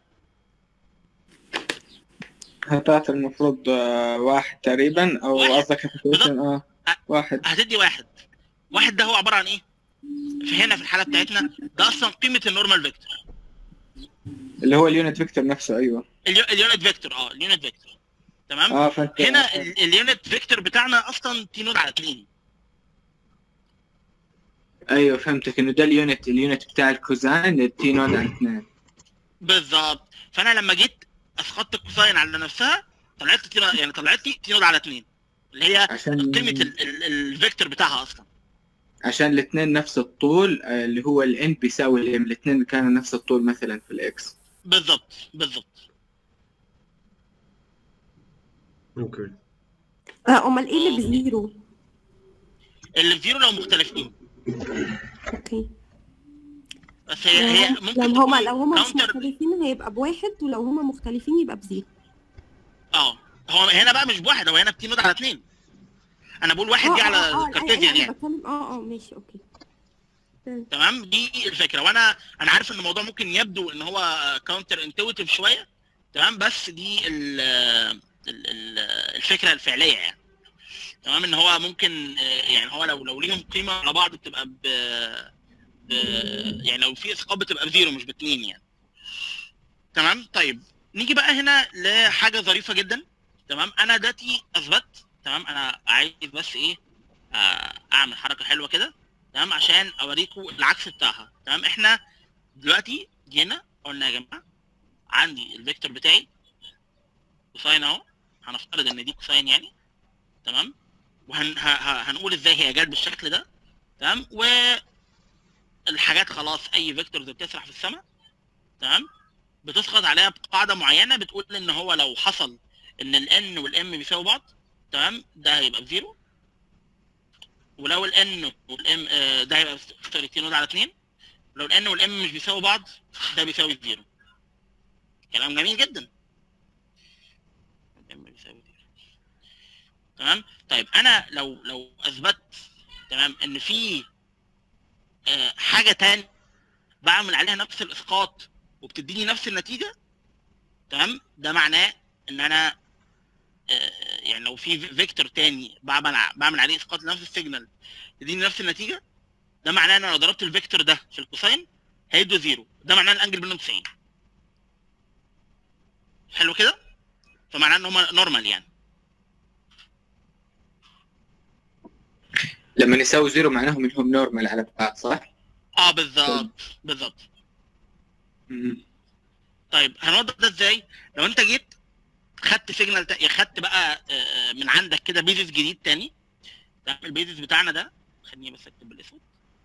هتعطي المفروض آه واحد تقريبا او واحد. قصدك هتوصل اه واحد هتدي واحد واحد ده هو عباره عن ايه؟ في هنا في الحاله بتاعتنا ده اصلا قيمه النورمال فيكتور اللي هو اليونت فيكتور نفسه ايوه اليو- اليونت فيكتور اه اليونت فيكتور تمام اه فانت هنا ال- اليونت فيكتور بتاعنا اصلا تي نود على 2 ايوه فهمتك انه ده اليونت اليونت بتاع الكوزاين التي نود على اثنين بالظبط فانا لما جيت اسقطت الكوساين على نفسها طلعت تي نود- يعني طلعت لي تي نود على 2 اللي هي عشان قيمه ال- ال- الفيكتور بتاعها اصلا عشان الاثنين نفس الطول آه، اللي هو الان بيساوي الام الاثنين كانوا نفس الطول مثلا في الاكس بالظبط بالظبط اوكي آه، امال ايه اللي بزيرو اللي في زيرو لو مختلفين اوكي بس هي هي ممكن لو هما تكون لو هما مش counter- مختلفين هيبقى بواحد ولو هما مختلفين يبقى بزيرو اه هو هنا بقى مش بواحد هو هنا بتي نود على 2 انا بقول واحد دي آه، آه، آه، على أيوة، كارتيزيان أيوة، يعني بتكلم اه اه ماشي اوكي تمام دي الفكره وانا انا عارف ان الموضوع ممكن يبدو ان هو كاونتر انتويتيف شويه تمام بس دي ال ال- ال- الفكره الفعليه يعني تمام ان هو ممكن آه، يعني هو لو لو ليهم قيمه على بعض بتبقى ب ب- يعني لو في اسقاط بتبقى بزيرو مش باتنين يعني تمام طيب نيجي بقى هنا لحاجه ظريفه جدا تمام انا دلوقتي اثبت تمام انا عايز بس ايه آه، اعمل حركه حلوه كده تمام عشان اوريكم العكس بتاعها تمام احنا دلوقتي جينا قلنا يا جماعه عندي الفيكتور بتاعي كوساين اهو هنفترض ان دي كوساين يعني تمام وهنقول ازاي هي جت بالشكل ده تمام والحاجات خلاص اي فيكتورز بتسرح في السماء تمام بتسقط عليها بقاعده معينه بتقول ان هو لو حصل ان الان والام بيساووا بعض تمام ده هيبقى بزيرو ولو الان والام ده هيبقى سوري 2 نود على 2 لو الان والام مش بيساووا بعض ده بيساوي زيرو كلام جميل جدا الام بيساوي زيرو تمام طيب انا لو لو اثبت تمام ان في آه، حاجه تانية بعمل عليها نفس الاسقاط وبتديني نفس النتيجه تمام ده معناه ان انا آه، يعني لو في فيكتور تاني بعمل ع- بعمل عليه اسقاط لنفس السيجنال يديني نفس النتيجه ده معناه ان انا لو ضربت الفيكتور ده في الكوساين هيدوا زيرو ده معناه ان الانجل بينهم 90 حلو كده فمعناه ان هما نورمال يعني لما نساوي زيرو معناهم انهم نورمال على بعض صح؟ اه بالظبط بالظبط مم. طيب هنوضح ده ازاي لو انت جيت خدت سيجنال تا... خدت بقى آه، من عندك كده بيزس جديد تاني تمام البيزس بتاعنا ده خليني بس اكتب بالاسود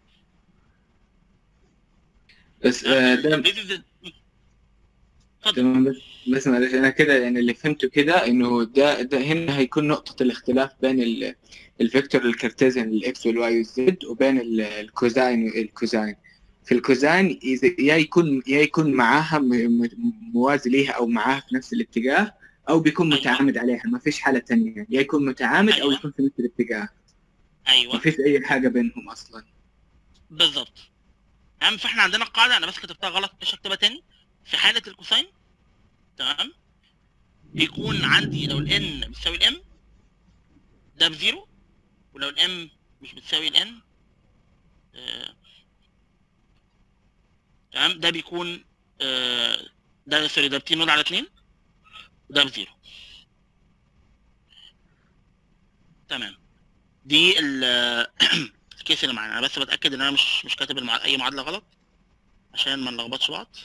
بس آه، ده البيزس اتفضل تمام بس بس معلش انا كده يعني اللي فهمته كده انه ده ده هنا هيكون نقطة الاختلاف بين ال- الفيكتور الكارتيزيان الاكس والواي والزد وبين ال- الكوزاين والكوزاين في الكوزاين إذا يا يكون يا يكون معاها م- م- موازي ليها او معاها في نفس الاتجاه او بيكون أيوة. متعامد عليها ما فيش حالة تانية يا يكون متعامد او أيوة. يكون في نفس الاتجاه ما ايوه فيش اي حاجة بينهم اصلا بالظبط تمام فاحنا عندنا قاعده انا بس كتبتها غلط مش هكتبها تاني في حاله الكوساين تمام بيكون عندي لو الان بتساوي الام ده بزيرو ولو الام مش بتساوي الان تمام ده بيكون آه، ده سوري ده بتين نود على اتنين وده بزيرو تمام دي ال- الكيس اللي معانا انا بس بتاكد ان انا مش مش كاتب المع... اي معادله غلط عشان ما نلخبطش بعض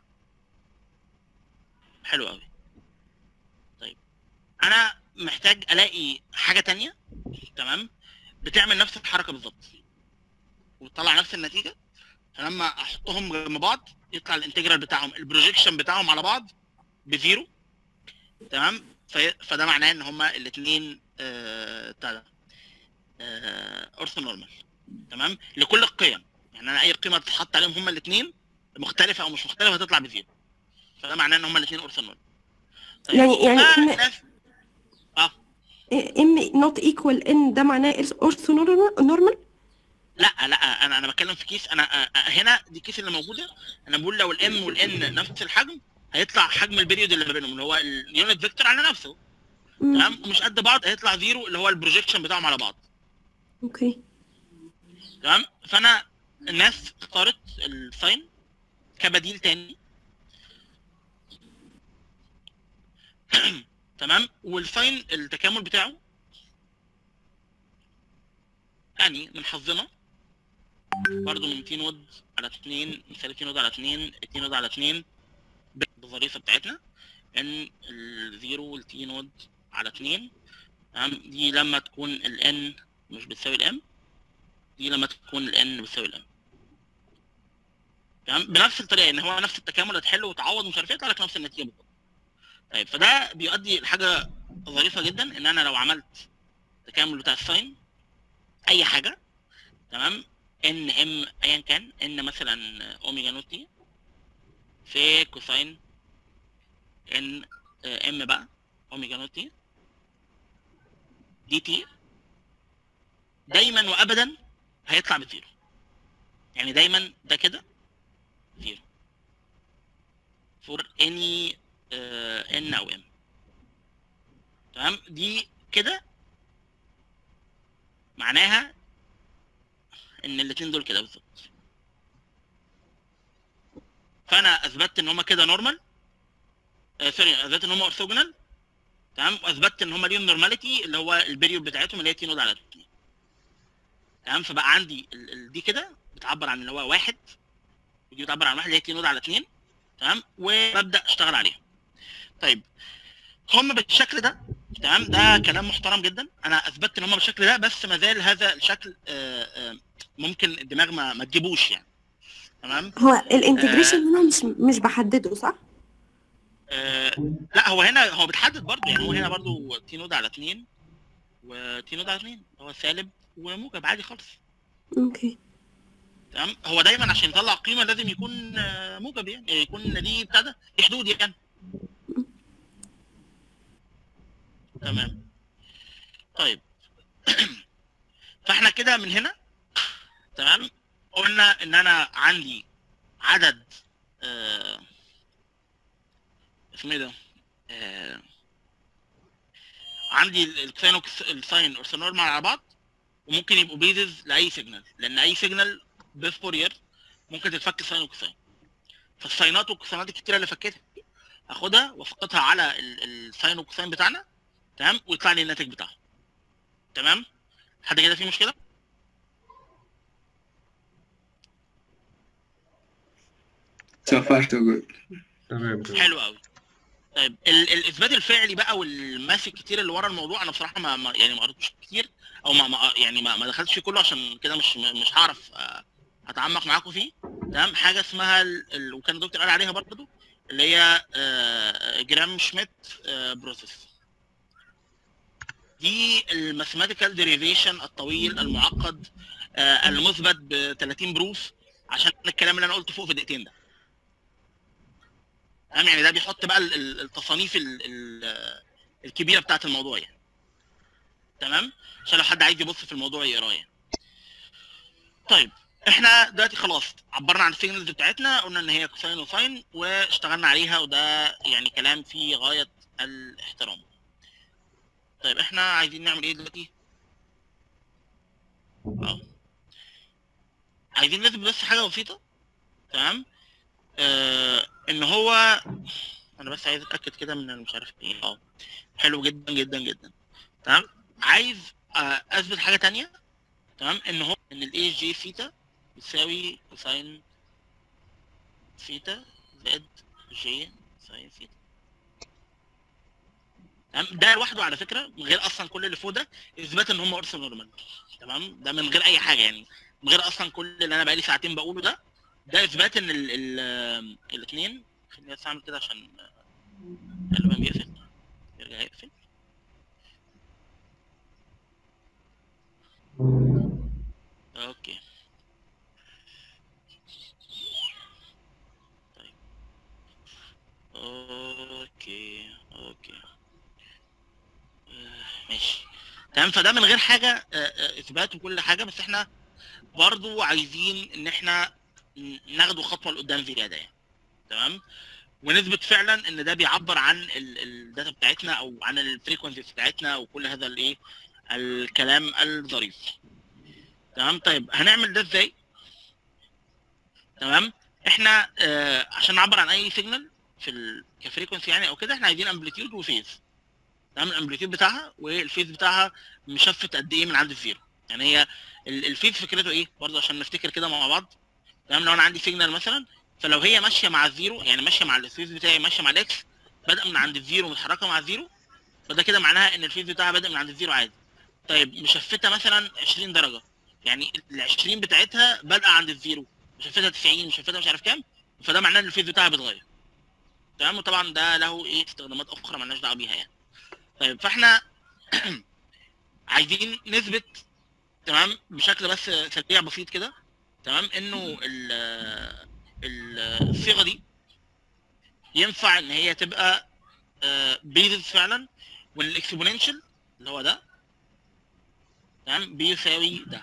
حلو قوي طيب انا محتاج الاقي حاجه تانية تمام بتعمل نفس الحركه بالظبط وتطلع نفس النتيجه فلما احطهم جنب بعض يطلع الانتجرال بتاعهم البروجيكشن بتاعهم على بعض بزيرو تمام في... فده معناه ان هما الاثنين آه... بتاع ده آه... اورثو نورمال تمام لكل القيم يعني انا اي قيمه تتحط عليهم هما الاثنين مختلفه او مش مختلفه هتطلع بزيرو فده معناه ان هما الاثنين اورثو نورمال يعني يعني آه إن ناس- اه ام نوت ايكوال ان ده معناه اورثو نورمال لا لا انا انا بتكلم في كيس انا آه، آه، هنا دي الكيس اللي موجوده انا بقول لو الام والان نفس الحجم هيطلع حجم البريود اللي ما بينهم اللي هو اليونت فيكتور على نفسه تمام ومش قد بعض هيطلع زيرو اللي هو البروجيكشن بتاعهم على بعض اوكي تمام فانا الناس اختارت الساين كبديل تاني تمام والساين التكامل بتاعه يعني من حظنا برضه من 2 ود على 2 مثال 2 ود على 2 2 ود على 2 بالظريفه بتاعتنا ان الزيرو والتي نود على 2 تمام دي لما تكون الان مش بتساوي الام دي لما تكون الان بتساوي الام تمام بنفس الطريقه ان هو نفس التكامل هتحله وتعوض مش عارف ايه يطلع لك نفس النتيجه بالظبط طيب فده بيؤدي لحاجه ظريفه جدا ان انا لو عملت تكامل بتاع الساين اي حاجه تمام ان ام ايا كان ان مثلا اوميجا نوت تي في كوساين ان ام بقى اوميجا نوت تي دي تي دايما وابدا هيطلع بزيرو يعني دايما ده كده زيرو فور اني ان او ام تمام دي كده معناها ان الاتنين دول كده بالظبط فانا اثبتت ان هما كده نورمال آه سوري اثبتت ان هما اورثوجونال تمام واثبتت ان هما ليهم نورماليتي اللي هو البيريود بتاعتهم اللي هي تي نود على 2 تمام فبقى عندي ال- ال- دي كده بتعبر عن اللي هو واحد ودي بتعبر عن واحد اللي هي تي نود على 2 تمام وببدا اشتغل عليها طيب هم بالشكل ده تمام ده كلام محترم جدا انا اثبتت ان هم بالشكل ده بس ما زال هذا الشكل آه، آه، ممكن الدماغ ما, ما تجيبوش يعني تمام هو الانتجريشن هنا مش مش بحدده صح؟ آه لا هو هنا هو بتحدد برضه يعني هو هنا برضه تي نود على 2 وتي نود على 2 هو سالب وموجب عادي خالص اوكي تمام هو دايما عشان يطلع قيمه لازم يكون آه، موجب يعني يكون ليه بتاع ده ليه حدود يعني تمام طيب فاحنا كده من هنا تمام قلنا ان انا عندي عدد آه اسمه ايه ده آه عندي ال- الكساين والكس- الساين والسينور مع بعض وممكن يبقوا بيزز لاي سيجنال لان اي سيجنال بفورير ممكن تتفك ساين وكساين فالساينات والكوساينات الكتيره اللي فكيتها دي هاخدها وافقدها على ال- الساين والكوساين بتاعنا تمام ويطلع لي الناتج بتاعها تمام حد كده فيه مشكله so far so good تمام تمام حلو قوي طيب ال- الاثبات الفعلي بقى والماس الكتير اللي ورا الموضوع انا بصراحه ما, ما يعني ما قريتوش كتير او ما, ما يعني ما, ما دخلتش فيه كله عشان كده مش مش هعرف آه، اتعمق معاكم فيه تمام حاجه اسمها ال... ال... وكان الدكتور قال عليها برضه اللي هي آه، جرام شميت آه، بروسيس دي الماثيماتيكال ديريفيشن الطويل المعقد آه، المثبت ب 30 بروف عشان الكلام اللي انا قلته فوق في دقيقتين ده تمام يعني ده بيحط بقى ال- ال- التصانيف ال- ال- الكبيره بتاعت الموضوع يعني تمام عشان لو حد عايز يبص في الموضوع يقراه يعني طيب احنا دلوقتي خلاص عبرنا عن السيجنالز بتاعتنا قلنا ان هي كوساين وساين واشتغلنا عليها وده يعني كلام فيه غايه الاحترام طيب احنا عايزين نعمل ايه دلوقتي اه عايزين نثبت بس حاجه بسيطه تمام آه ان هو انا بس عايز اتاكد كده من مش عارف ايه اه حلو جدا جدا جدا تمام عايز آه اثبت حاجه تانية تمام ان هو ان الاي جي ثيتا يساوي كوساين ثيتا زائد جي ساين ثيتا تمام ده لوحده على فكره من غير اصلا كل اللي فوق ده اثبات ان هم اورثو نورمال تمام ده من غير اي حاجه يعني من غير اصلا كل اللي انا بقالي ساعتين بقوله ده ده اثبات ان ال ال الاثنين خليني بس اعمل كده عشان غالبا بيقفل يرجع يقفل اوكي طيب اوكي اوكي آه، ماشي تمام فده من غير حاجه آه، آه، اثبات وكل حاجه بس احنا برضو عايزين ان احنا ن- ناخده خطوه لقدام زياده يعني تمام ونثبت فعلا ان ده بيعبر عن ال- الداتا بتاعتنا او عن الفريكونسيز بتاعتنا وكل هذا الايه الكلام الظريف تمام طيب هنعمل ده ازاي تمام احنا آه عشان نعبر عن اي سيجنال في ال... كفريكونسي يعني او كده احنا عايزين امبليتيود وفيز تمام الامبليتيود بتاعها والفيز بتاعها مشفت قد ايه من عند الزيرو يعني هي ال- الفيز فكرته ايه برضه عشان نفتكر كده مع بعض تمام لو انا عندي سيجنال مثلا فلو هي ماشيه مع الزيرو يعني ماشيه مع الفيز بتاعي ماشيه مع الاكس بادئه من عند الزيرو متحركه مع الزيرو فده كده معناها ان الفيز بتاعها بادئ من عند الزيرو عادي طيب مشفته مثلا 20 درجه يعني ال 20 بتاعتها بادئه عند الزيرو مشفتها 90 مشفتها مش عارف كام فده معناه ان الفيز بتاعها بيتغير تمام وطبعا ده له ايه استخدامات اخرى مالناش دعوه بيها يعني طيب فاحنا عايزين نثبت تمام بشكل بس سريع بسيط كده تمام انه ال- ال- الصيغه دي ينفع ان هي تبقى بيزز فعلا والاكسبوننشال اللي هو ده تمام بيساوي ده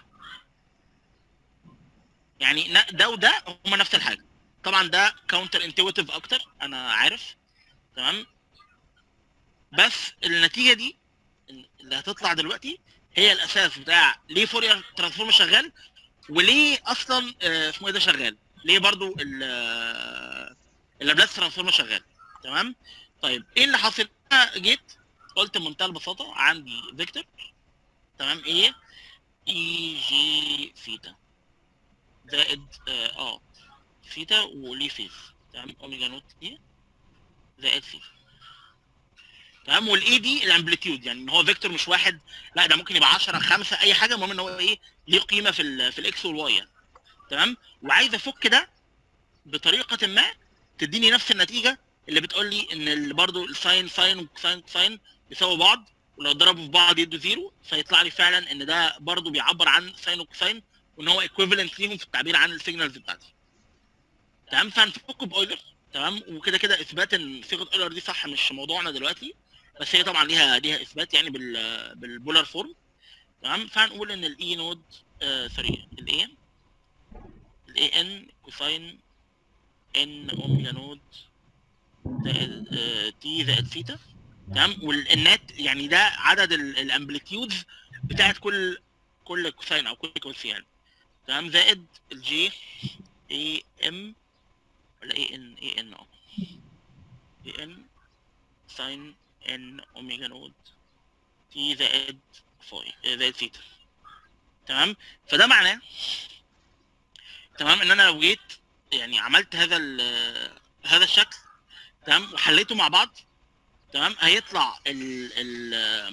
يعني ن- ده وده هما نفس الحاجه طبعا ده كاونتر انتويتيف اكتر انا عارف تمام بس النتيجه دي اللي هتطلع دلوقتي هي الاساس بتاع ليه فورير ترانسفورم شغال وليه اصلا آه، اسمه ايه ده شغال ليه برضو ال- آه، اللابلاس ترانسفورم شغال تمام طيب ايه اللي حاصل أنا جيت قلت بمنتهى البساطه عندي فيكتور تمام ايه اي جي ثيتا زائد اه آه، ثيتا وليه فيز تمام اوميجا نوت دي زائد ثيتا تمام والاي دي الامبليتيود يعني ان هو فيكتور مش واحد لا ده ممكن يبقى 10 5 اي حاجه المهم ان هو ايه ليه قيمه في ال في الاكس والواي يعني تمام وعايز افك ده بطريقه ما تديني نفس النتيجه اللي بتقول لي ان ال- برضو الساين ساين وكوساين كوساين بيساووا بعض ولو ضربوا في بعض يدوا زيرو فيطلع لي فعلا ان ده برضو بيعبر عن ساين وكوساين وان هو ايكويفالنت ليهم في التعبير عن السيجنالز بتاعتي تمام فهنفكه باويلر تمام وكده كده اثبات ان صيغه اويلر دي صح مش موضوعنا دلوقتي بس هي طبعا ليها ليها اثبات يعني بال بالبولار فورم تمام فهنقول ان الاي نود آه سوري الاي الاي ان كوساين ان اوميجا نود زائد آه تي زائد ثيتا تمام والنات يعني ده عدد الامبليتيودز بتاعت كل كل كوساين او كل كوس يعني تمام زائد الجي اي ام ولا اي ان اي ان اه اي ان ساين ان اوميجا نود تي زائد فاي آه، زائد ثيتا تمام فده معناه تمام ان انا لو جيت يعني عملت هذا ال- هذا الشكل تمام وحليته مع بعض تمام هيطلع ال ال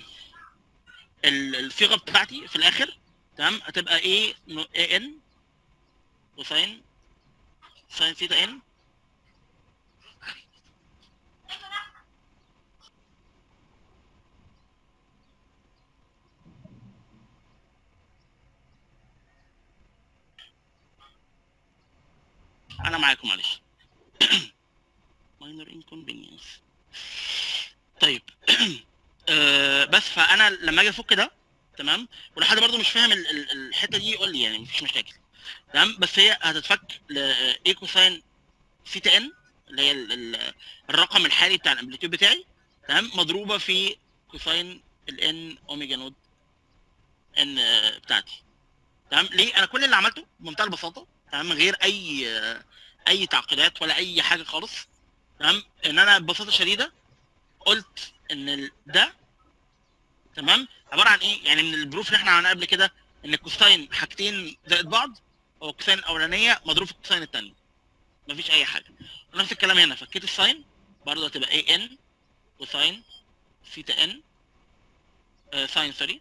ال- الصيغه بتاعتي في الاخر تمام هتبقى ايه اي ان وساين ساين ثيتا ان انا معاكم معلش minor inconvenience طيب آه، بس فانا لما اجي افك ده تمام ولو حد برضه مش فاهم ال- ال- الحته دي يقول لي يعني مفيش مشاكل تمام بس هي هتتفك لايكوساين ثيتا ان اللي هي ال- ال- الرقم الحالي بتاع الامبليتيود بتاعي تمام مضروبه في كوساين الان اوميجا نود ان آه، بتاعتي تمام ليه انا كل اللي عملته بمنتهى البساطه تمام من غير اي آه، اي تعقيدات ولا اي حاجه خالص تمام ان انا ببساطه شديده قلت ان ال- ده تمام عباره عن ايه يعني من البروف اللي احنا عملناه قبل كده ان الكوساين حاجتين زائد بعض هو الكوساين الاولانيه مضروب في الكوساين الثانيه مفيش اي حاجه نفس الكلام هنا فكيت الساين برضه هتبقى اي ان كوساين ثيتا ان آه ساين سوري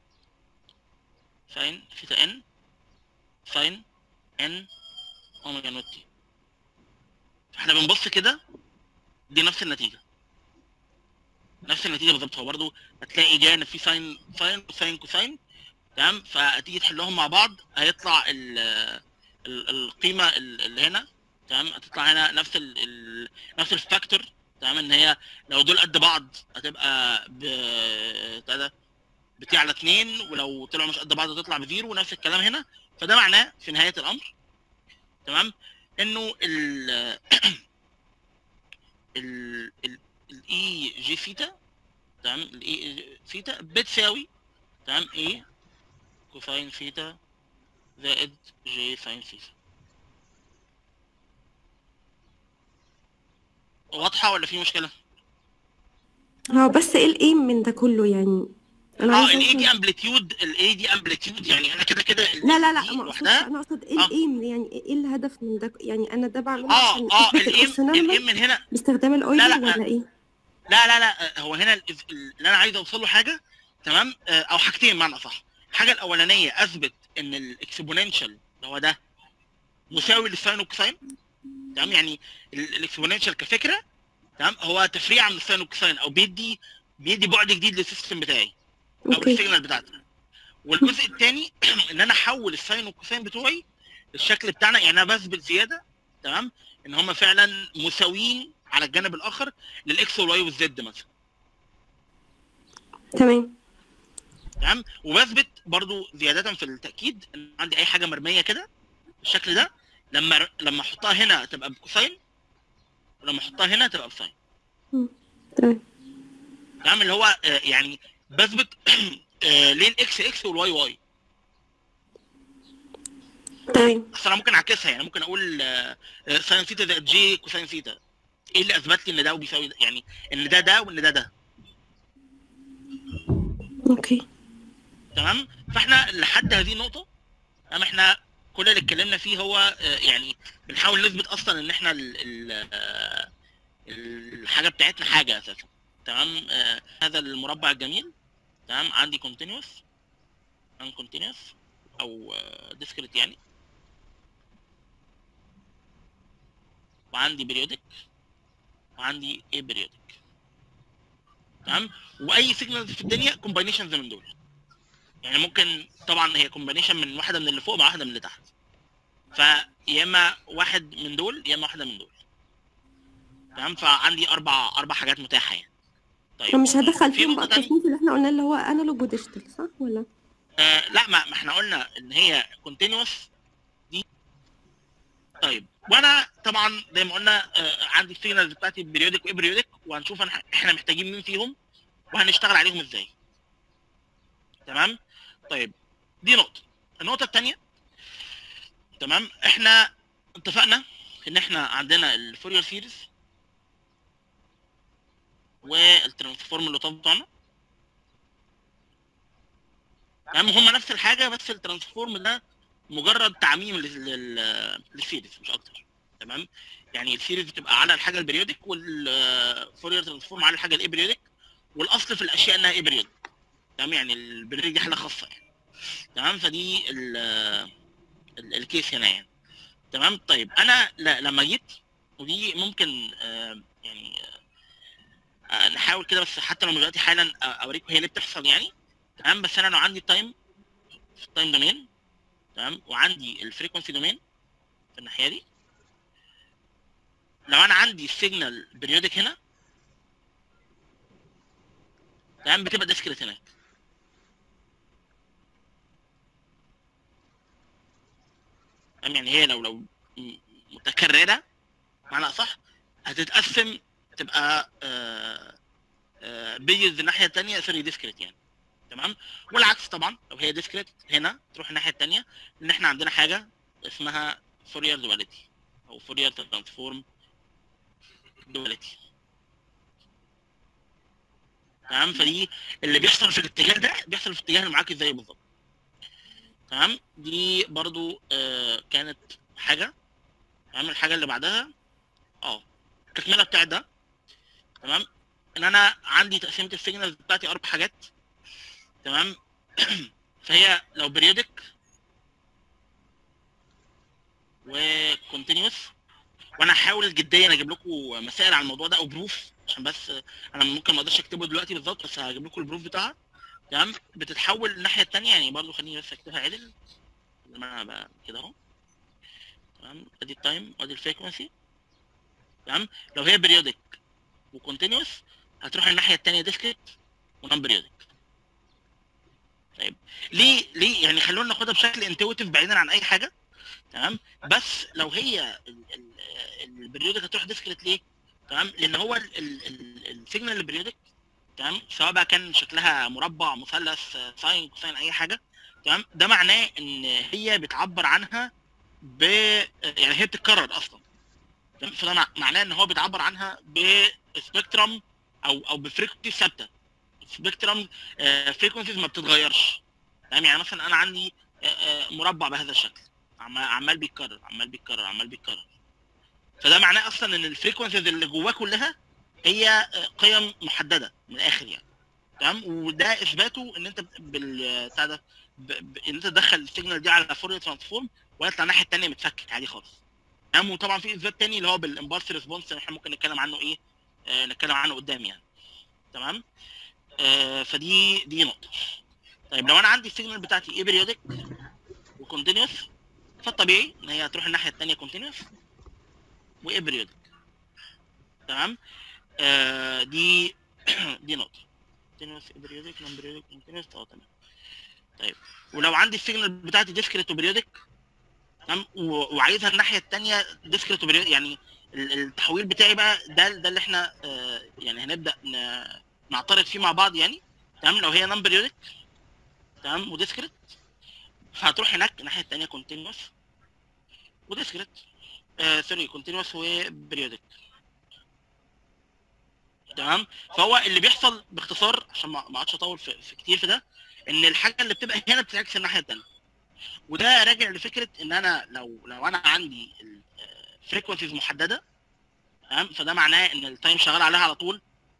ساين ثيتا ان ساين ان اوميجا نوت تي احنا بنبص كده دي نفس النتيجه نفس النتيجه بالظبط هو برضه هتلاقي جاي ان في ساين ساين وساين كوساين تمام فتيجي تحلهم مع بعض هيطلع ال ال القيمه ال- اللي هنا تمام هتطلع هنا نفس ال ال نفس الفاكتور تمام ان هي لو دول قد بعض هتبقى ب بتاع ده بتي على اتنين ولو طلعوا مش قد بعض هتطلع بزيرو ونفس الكلام هنا فده معناه في نهايه الامر تمام انه ال ال ال الاي جي ثيتا تمام الاي ثيتا بتساوي تمام اي كوساين ثيتا زائد جي ساين ثيتا واضحه ولا في مشكله؟ هو بس ايه الايم من ده كله يعني انا اه عايزة الاي أفهم. دي امبليتيود الاي دي امبليتيود يعني انا كده كده ال لا لا لا دي ما اقصدش لوحدها انا اقصد ايه آه. الايم يعني ايه الهدف من ده يعني انا ده بعمله اه عشان اه اثبت الايم الاس نمبر الايم من هنا باستخدام الاويلر لا. ولا ايه؟ لا لا لا هو هنا ال- اللي انا عايز اوصل له حاجه تمام آه، او حاجتين معنى اصح الحاجه الاولانيه اثبت ان الاكسبوننشال اللي هو ده مساوي للساين والكوساين تمام يعني الاكسبوننشال كفكره تمام هو تفريع من الساين والكوساين او بيدي بيدي بعد جديد للسيستم بتاعي او اوكي السيجنال بتاعتي والجزء الثاني ان انا احول الساين والكوساين بتوعي للشكل بتاعنا يعني انا بثبت زياده تمام ان هم فعلا مساويين على الجانب الاخر للاكس والواي والزد مثلا تمام تمام وبثبت برضو زياده في التاكيد ان عندي اي حاجه مرميه كده بالشكل ده لما لما احطها هنا تبقى بكوساين ولما احطها هنا تبقى بساين تمام تمام اللي هو آه، يعني بثبت آه، ليه الاكس اكس والواي واي تمام بس انا ممكن اعكسها يعني ممكن اقول آه، آه، ساين ثيتا زائد جي كوساين ثيتا ايه اللي اثبت لي ان ده وبيساوي ده يعني ان ده ده وان ده ده اوكي تمام فاحنا لحد هذه النقطه تمام احنا كل اللي اتكلمنا فيه هو آه، يعني بنحاول نثبت اصلا ان احنا ال ال آه، الحاجه بتاعتنا حاجه اساسا تمام آه هذا المربع الجميل تمام عندي continuous uncontinuous او آه discrete يعني وعندي periodic وعندي aperiodic تمام واي سيجنال في الدنيا كومباينيشنز من دول يعني ممكن طبعا هي كومباينيشن من واحده من اللي فوق مع واحده من اللي تحت فيا اما واحد من دول يا اما واحده من دول تمام فعندي اربع اربع حاجات متاحه يعني طيب فمش هدخل في فيهم نقطة بقى تانية. التصنيف اللي احنا قلنا اللي هو انالوج وديجيتال صح ولا آه لا ما, ما احنا قلنا ان هي كونتينوس دي طيب وانا طبعا زي ما قلنا آه عندي السيجنالز بتاعتي بريودك وابريودك وهنشوف أنا- احنا محتاجين مين فيهم وهنشتغل عليهم ازاي تمام طيب دي نقطه النقطه الثانيه تمام احنا اتفقنا ان احنا عندنا الفورير سيريز والترانسفورم اللي بتاعنا تمام هما نفس الحاجه بس الترانسفورم ده مجرد تعميم لل- لل- للسيريز مش اكتر تمام يعني السيريز بتبقى على الحاجه البريودك والفورير ترانسفورم على الحاجه الابريودك والاصل في الاشياء انها ابريودك تمام يعني البريودك دي حاله خاصه يعني تمام فدي ال ال- الكيس هنا يعني تمام طيب انا ل- لما جيت ودي ممكن آه، يعني آه، نحاول كده بس حتى لو مش دلوقتي حالا آه، اوريكم هي ليه بتحصل يعني تمام بس انا لو عندي تايم في التايم دومين تمام وعندي الفريكونسي دومين في الناحيه دي لو انا عندي السيجنال بريودك هنا تمام بتبقى ديسكريت هناك تمام يعني هي لو لو م- متكرره معنى صح هتتقسم تبقى آه آه بيز الناحيه الثانيه سوري ديسكريت يعني تمام والعكس طبعا لو هي ديسكريت هنا تروح الناحيه الثانيه ان احنا عندنا حاجه اسمها فورير دواليتي او فورير ترانسفورم دواليتي تمام فدي اللي بيحصل في الاتجاه ده بيحصل في الاتجاه اللي معاك ازاي بالظبط تمام دي برضو آه كانت حاجه تمام الحاجه اللي بعدها اه التكمله بتاعت ده تمام ان انا عندي تقسيمه السيجنالز بتاعتي اربع حاجات تمام فهي لو بريودك وكونتينيوس وانا هحاول جديا اجيب لكم مسائل على الموضوع ده او بروف عشان بس انا ممكن ما اقدرش اكتبه دلوقتي بالظبط بس هجيب لكم البروف بتاعها تمام بتتحول الناحيه الثانيه يعني برضو خليني بس اكتبها عدل زي ما انا بقى كده اهو تمام ادي التايم وادي الفريكونسي تمام لو هي بريودك وكونتينيوس هتروح الناحيه الثانيه ديسكريت ونون بريودك طيب ليه ليه يعني خلونا ناخدها بشكل انتويتيف بعيدا عن اي حاجه تمام بس لو هي البريودك هتروح ديسكريت ليه تمام لان هو السيجنال البريودك تمام سواء بقى كان شكلها مربع مثلث ساين كوساين اي حاجه تمام ده معناه ان هي بتعبر عنها ب يعني هي بتتكرر اصلا تمام فده مع- معناه ان هو بيتعبر عنها بسبيكترم او او بفريكونسي ثابته سبيكترم فريكونسيز ما بتتغيرش تمام يعني مثلا انا عندي آه، آه، مربع بهذا الشكل عمال عمال بيتكرر عمال بيتكرر عمال بيتكرر فده معناه اصلا ان الفريكونسيز اللي جواه كلها هي آه، قيم محدده من الاخر يعني تمام وده اثباته ان انت بال بتاع ده ب- ب- ان انت تدخل السيجنال دي على فورير ترانسفورم ويطلع الناحيه الثانيه متفكك عادي خالص تمام وطبعا في اثبات تاني اللي هو بالامبالس ريسبونس احنا ممكن نتكلم عنه ايه آه نتكلم عنه قدام يعني تمام آه فدي دي نقطه طيب لو انا عندي السيجنال بتاعتي ايه بريودك وكونتينيوس فالطبيعي ان هي هتروح الناحيه الثانيه كونتينيوس وايه بريودك تمام آه دي دي نقطه كونتينيوس بريودك نون بريودك كونتينيوس اه تمام طيب ولو عندي السيجنال بتاعتي ديسكريت وبريودك تمام و- وعايزها الناحيه الثانيه ديسكريت وبريودك يعني ال- التحويل بتاعي بقى ده ده اللي احنا آه يعني هنبدا ن- نعترض فيه مع بعض يعني تمام لو هي نون بريودك تمام وديسكريت فهتروح هناك الناحيه الثانيه كونتينوس وديسكريت آه سوري كونتينوس وبريودك تمام فهو اللي بيحصل باختصار عشان ما ما اقعدش اطول في, في كتير في ده ان الحاجه اللي بتبقى هنا بتعكس الناحيه الثانيه وده راجع لفكره ان انا لو لو انا عندي فريكونسيز محدده تمام فده معناه ان التايم شغال عليها على طول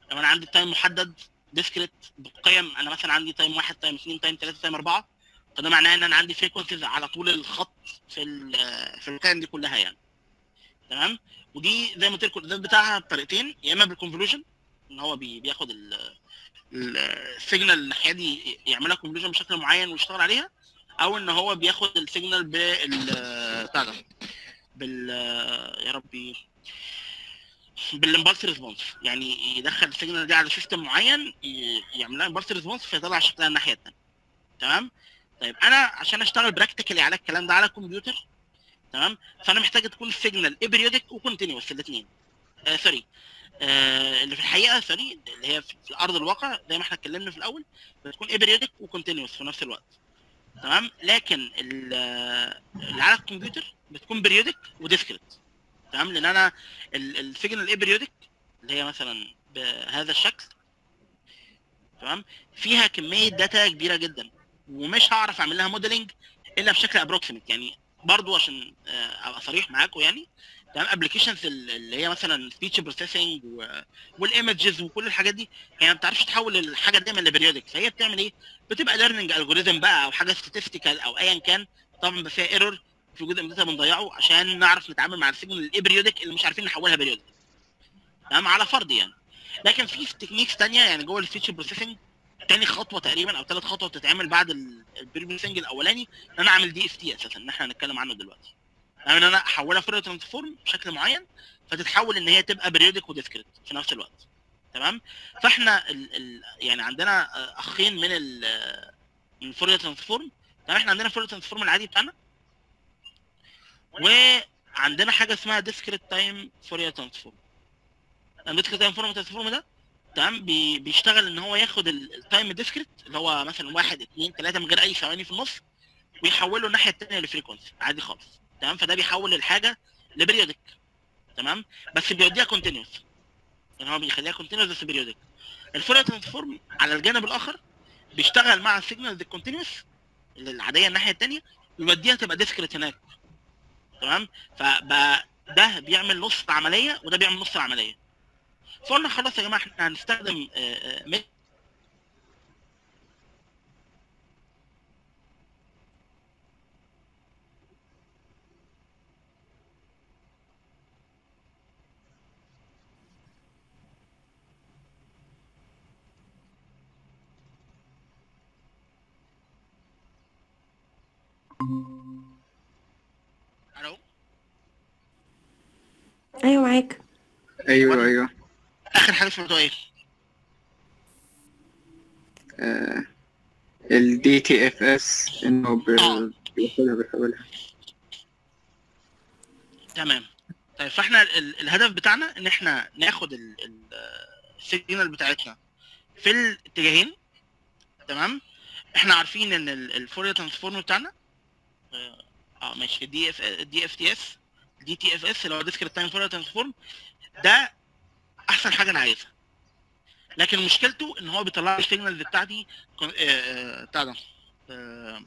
لو انا عندي تايم محدد ديسكريت بقيم انا مثلا عندي تايم واحد تايم اثنين تايم ثلاثه تايم اربعه فده معناه ان انا عندي فريكونسيز على طول الخط في ال في القيم دي كلها يعني تمام ودي زي ما قلت لكم الإعداد بتاعها بطريقتين يا اما بالكونفولوجن ان هو بي- بياخد ال- ال- السيجنال الناحيه دي يعملها كونفولوجن بشكل معين ويشتغل عليها او ان هو بياخد السيجنال بال بتاع ده بال يا ربي بالامبالس ريسبونس يعني يدخل السيجنال دي على سيستم معين ي- يعملها امبالس ريسبونس فيطلع شكلها الناحيه الثانيه تمام طيب انا عشان اشتغل براكتيكالي على الكلام ده على الكمبيوتر تمام فانا محتاج تكون السيجنال ابريودك وكونتينوس الاثنين آه سوري آه اللي في الحقيقه سوري اللي هي في ارض الواقع زي ما احنا اتكلمنا في الاول بتكون ابريودك وكونتينوس في نفس الوقت تمام لكن ال- آه، اللي على الكمبيوتر بتكون بريودك وديسكريت تمام لان انا السيجنال الابريودك اللي هي مثلا بهذا الشكل تمام فيها كميه داتا كبيره جدا ومش هعرف اعمل لها موديلنج الا بشكل ابروكسيمت يعني برضو عشان آه، ابقى صريح معاكم يعني تمام ابلكيشنز اللي هي مثلا سبيتش بروسيسنج والايمجز وكل الحاجات دي هي ما بتعرفش تحول الحاجه دايما لبريودك فهي بتعمل ايه؟ بتبقى ليرنينج الجوريزم بقى او حاجه statistical او ايا كان طبعا بس فيها ايرور في جزء من الداتا بنضيعه عشان نعرف نتعامل مع السيجنال الابريودك اللي مش عارفين نحولها بريودك تمام على فرض يعني لكن في تكنيكس تانية يعني جوه السبيتش بروسيسنج تاني خطوه تقريبا او ثالث خطوه بتتعمل بعد البريبروسيسنج الاولاني ان انا اعمل دي اف تي اساسا ان احنا هنتكلم عنه دلوقتي يعني ان انا احولها فورير ترانسفورم بشكل معين فتتحول ان هي تبقى بريودك وديسكريت في نفس الوقت تمام فاحنا ال ال يعني عندنا آه، اخين من ال من الفورير ترانسفورم تمام احنا عندنا الفورير ترانسفورم العادي بتاعنا وعندنا حاجه اسمها ديسكريت تايم فورير ترانسفورم الديسكريت تايم فورير ترانسفورم ده تمام بي- بيشتغل ان هو ياخد التايم ديسكريت اللي هو مثلا واحد اثنين ثلاثه من غير اي ثواني في النص ويحوله الناحيه الثانيه لفريكونسي عادي خالص تمام فده بيحول الحاجه لبريودك تمام بس بيوديها كونتينوس يعني هو بيخليها كونتينوس بس بريودك الفورير ترانسفورم على الجانب الاخر بيشتغل مع السيجنال الكونتينوس العاديه الناحيه الثانيه ويوديها تبقى ديسكريت هناك تمام فبقى ده بيعمل نص العمليه وده بيعمل نص العمليه فقلنا خلاص يا جماعه احنا هنستخدم آه، آه، ميك- الو ايوه معاك ايوه ايوه اخر حاجه سمعتوها ايه؟ الدي تي اف اس انه آه. بال- بياخدها بيحولها تمام طيب فاحنا ال- الهدف بتاعنا ان احنا ناخد ال- ال- السيجنال بتاعتنا في الاتجاهين تمام احنا عارفين ان الفورير ترانسفورم بتاعنا اه آه، ماشي دي اف دي اف تي اس دي تي اف اس اللي هو ديسكريت تايم فورير ترانسفورم ده احسن حاجه انا عايزها لكن مشكلته ان هو بيطلع لي السيجنالز بتاعتي كون- آه، آه، بتاع ده آه،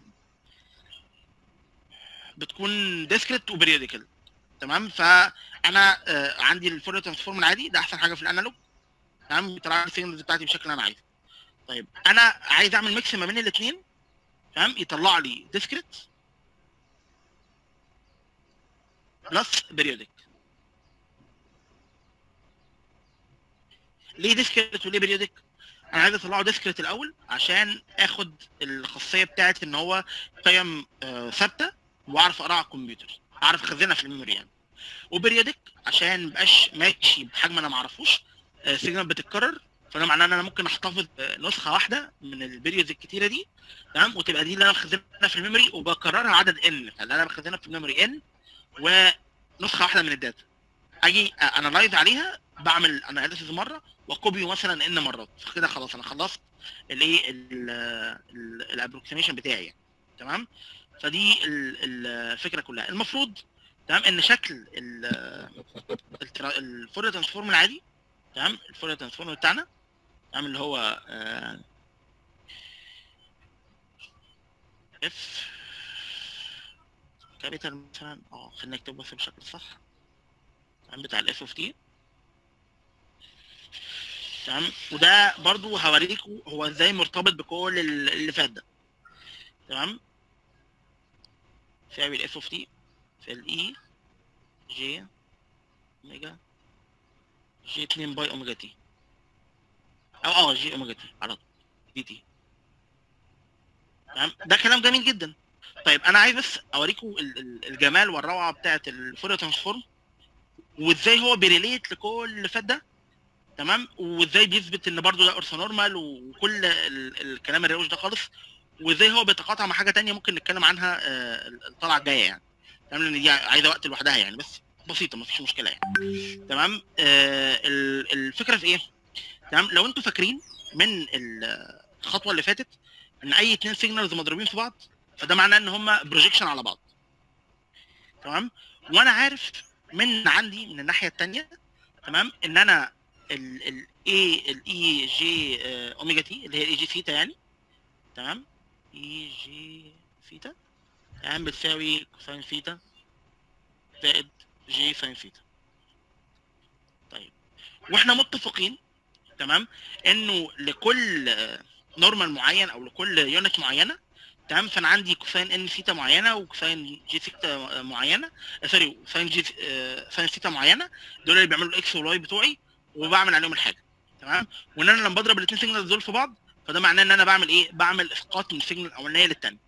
بتكون ديسكريت وبريوديكال تمام فانا آه، عندي الفورير ترانسفورم العادي ده احسن حاجه في الانالوج تمام بيطلع لي السيجنالز بتاعتي بشكل اللي انا عايزه طيب انا عايز اعمل ميكس ما بين الاثنين تمام يطلع لي ديسكريت بلس بريودك ليه ديسكريت وليه بريودك انا عايز اطلعه ديسكريت الاول عشان اخد الخاصيه بتاعت ان هو قيم آه، ثابته واعرف اقراها على الكمبيوتر اعرف اخزنها في الميموري يعني وبريودك عشان مبقاش ماشي بحجم انا ما اعرفوش سيجنال بتتكرر فده معناه ان انا ممكن احتفظ بنسخه واحده من البريودز الكتيره دي تمام وتبقى دي اللي انا بخزنها في الميموري وبكررها عدد ان اللي انا بخزنها في الميموري ان ونسخه واحده من الداتا اجي انالايز عليها بعمل اناليسيز مره وكوبي مثلا ان مرات فكده خلاص انا خلصت الايه الابروكسيميشن بتاعي يعني. تمام فدي ال- ال- الفكره كلها المفروض تمام ان شكل الفورير ترانسفورم العادي تمام الفورير ترانسفورم بتاعنا تمام اللي هو اف كابيتال مثلا اه خلينا نكتب بس بشكل صح تمام بتاع الاف اوف تي تمام وده برضو هوريكم هو ازاي مرتبط بكل ال- اللي فات ده تمام تساوي الاف اوف تي في الاي جي اوميجا جي 2 باي اوميجا تي او اه جي اوميجا تي على طول دي تي تمام ده كلام جميل جدا طيب انا عايز بس اوريكم ال- ال- الجمال والروعه بتاعت الفورير ترانسفورم وازاي هو بيريليت لكل اللي فات ده تمام وازاي بيثبت ان برضو ده اورثو نورمال وكل ال- الكلام الروش ده خالص وازاي هو بيتقاطع مع حاجه تانية ممكن نتكلم عنها آه، الطلعه الجايه يعني تمام لان دي عايزه وقت لوحدها يعني بس بسيطه مفيش مشكله يعني تمام آه ال- الفكره في ايه تمام لو انتوا فاكرين من ال- الخطوه اللي فاتت ان اي اتنين سيجنالز مضروبين في بعض فده معناه ان هم بروجيكشن على بعض تمام وانا عارف من عندي من الناحيه الثانيه تمام ان انا ال ال A ال E J آه، اوميجا تي اللي هي الاي جي ثيتا يعني تمام اي جي ثيتا تمام بتساوي كوساين ثيتا زائد جي ساين ثيتا طيب واحنا متفقين تمام انه لكل نورمال معين او لكل يونت معينه تمام فانا عندي كوساين ان ثيتا معينه وكوساين جي ثيتا معينه آه، سوري ساين جي آه، ساين ثيتا معينه دول اللي بيعملوا الاكس والواي بتوعي وبعمل عليهم الحاجه تمام وان انا لما بضرب الاثنين سيجنالز دول في بعض فده معناه ان انا بعمل ايه بعمل اسقاط من السيجنال الاولانيه للثانيه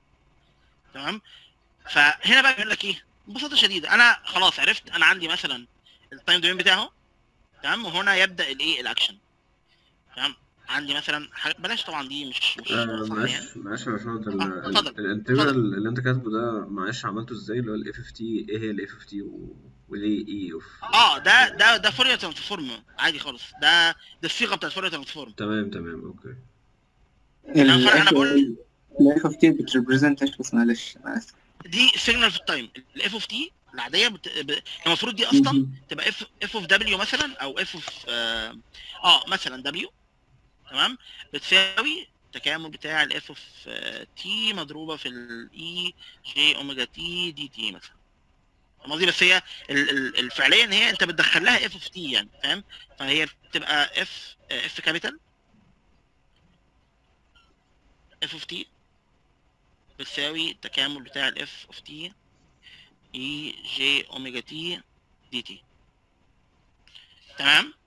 تمام فهنا بقى بيقول لك ايه ببساطه شديده انا خلاص عرفت انا عندي مثلا التايم دومين بتاعي اهو تمام وهنا يبدا الايه الاكشن تمام عندي مثلا حاجة بلاش طبعا دي مش مش آه، صح معلش يعني معلش يا باشمهندس ال- آه، ال- اتفضل، الانتجرال اللي انت كاتبه ده معلش عملته ازاي اللي هو الاف اف تي ايه هي الاف اف تي وليه اي اوف اه ده ده ده فورير ترانسفورم عادي خالص ده ده الصيغه بتاعت فورير ترانسفورم تمام تمام اوكي أنا فرق- أنا بقول- الاف اوف تي بتريبريزنت ايش بس معلش انا اسف دي سيجنال في التايم الاف اوف تي العاديه بت... ب... المفروض دي اصلا تبقى اف اف اوف دبليو مثلا او اف اوف اه, آه مثلا دبليو تمام بتساوي التكامل بتاع الاف اوف تي مضروبه في الاي جي اوميجا تي دي تي مثلا فاهم قصدي بس هي ال- ال- الفعليه ان هي انت بتدخل لها اف اوف تي يعني فاهم فهي بتبقى اف اف كابيتال اف اوف تي بتساوي التكامل بتاع الاف اوف تي اي جي اوميجا تي دي تي تمام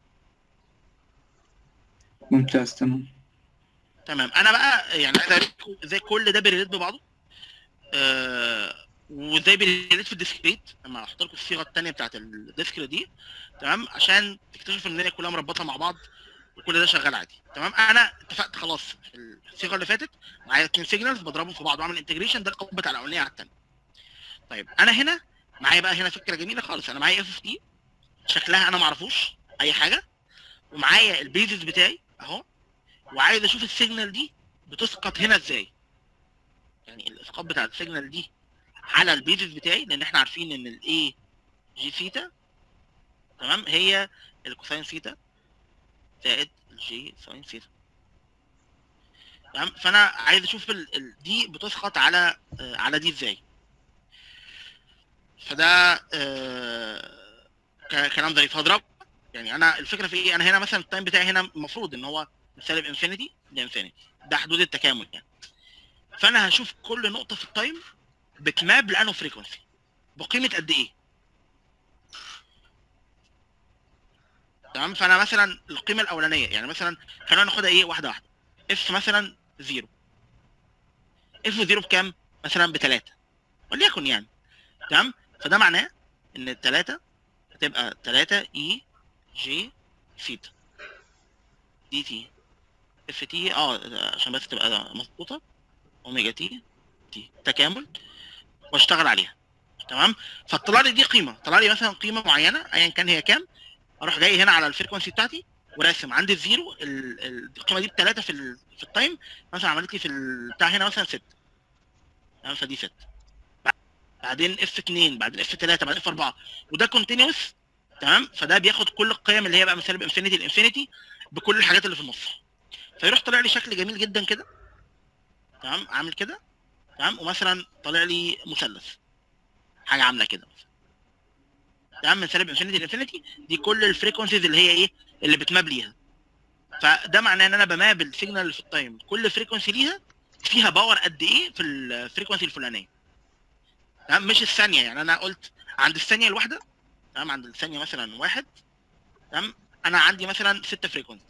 ممتاز تمام تمام انا بقى يعني عايز اوريكم ازاي كل ده بيريليت ببعضه آه وازاي بيريليت في الديسكريت لما احط لكم الصيغه الثانيه بتاعت الديسكريت دي تمام عشان تكتشفوا ان الدنيا كلها مربطه مع بعض وكل ده شغال عادي تمام انا اتفقت خلاص في الصيغه اللي فاتت معايا اتنين سيجنالز بضربهم في بعض واعمل انتجريشن ده القوه بتاع الاولانيه على الثانيه طيب انا هنا معايا بقى هنا فكره جميله خالص انا معايا اف اف تي شكلها انا ما اعرفوش اي حاجه ومعايا البيزس بتاعي اهو وعايز اشوف السيجنال دي بتسقط هنا ازاي يعني الاسقاط بتاع السيجنال دي على البيزس بتاعي لان احنا عارفين ان الاي جي ثيتا تمام هي الكوساين ثيتا زائد الجي ساين ثيتا تمام فانا عايز اشوف ال... ال... دي بتسقط على آه على دي ازاي فده آه ك- كلام ظريف هضرب يعني انا الفكره في ايه انا هنا مثلا التايم بتاعي هنا المفروض ان هو من سالب انفينيتي لانفينيتي ده حدود التكامل يعني فانا هشوف كل نقطه في التايم بتماب لانه فريكونسي بقيمه قد ايه تمام فانا مثلا القيمه الاولانيه يعني مثلا خلينا ناخدها ايه واحده واحده اف مثلا زيرو اف زيرو بكام مثلا بتلاتة وليكن يعني تمام فده معناه ان التلاتة هتبقى تلاتة اي جي ثيتا دي تي اف تي اه عشان بس تبقى مظبوطه اوميجا تي تي تكامل واشتغل عليها تمام فطلع لي دي قيمه طلع لي مثلا قيمه معينه ايا كان هي كام اروح جاي هنا على الفريكونسي بتاعتي وراسم عندي الزيرو ال- ال- القيمه دي بثلاثه في ال- في التايم مثلا عملت لي في ال- بتاع هنا مثلا 6 تمام فدي 6 بعدين اف 2 بعدين اف 3 بعدين اف 4 وده كونتينوس تمام فده بياخد كل القيم اللي هي بقى من سالب انفينيتي لانفينيتي بكل الحاجات اللي في النص فيروح طالع لي شكل جميل جدا كده تمام عامل كده تمام ومثلا طالع لي مثلث حاجه عامله كده تمام من سالب انفينيتي لانفينيتي دي كل الفريكونسيز اللي هي ايه اللي بتماب ليها فده معناه ان انا بماب السيجنال اللي في التايم كل فريكونسي ليها فيها باور قد ايه في الفريكونسي الفلانيه تمام مش الثانيه يعني انا قلت عند الثانيه الواحده تمام عند الثانيه مثلا واحد تمام انا عندي مثلا ستة فريكونسي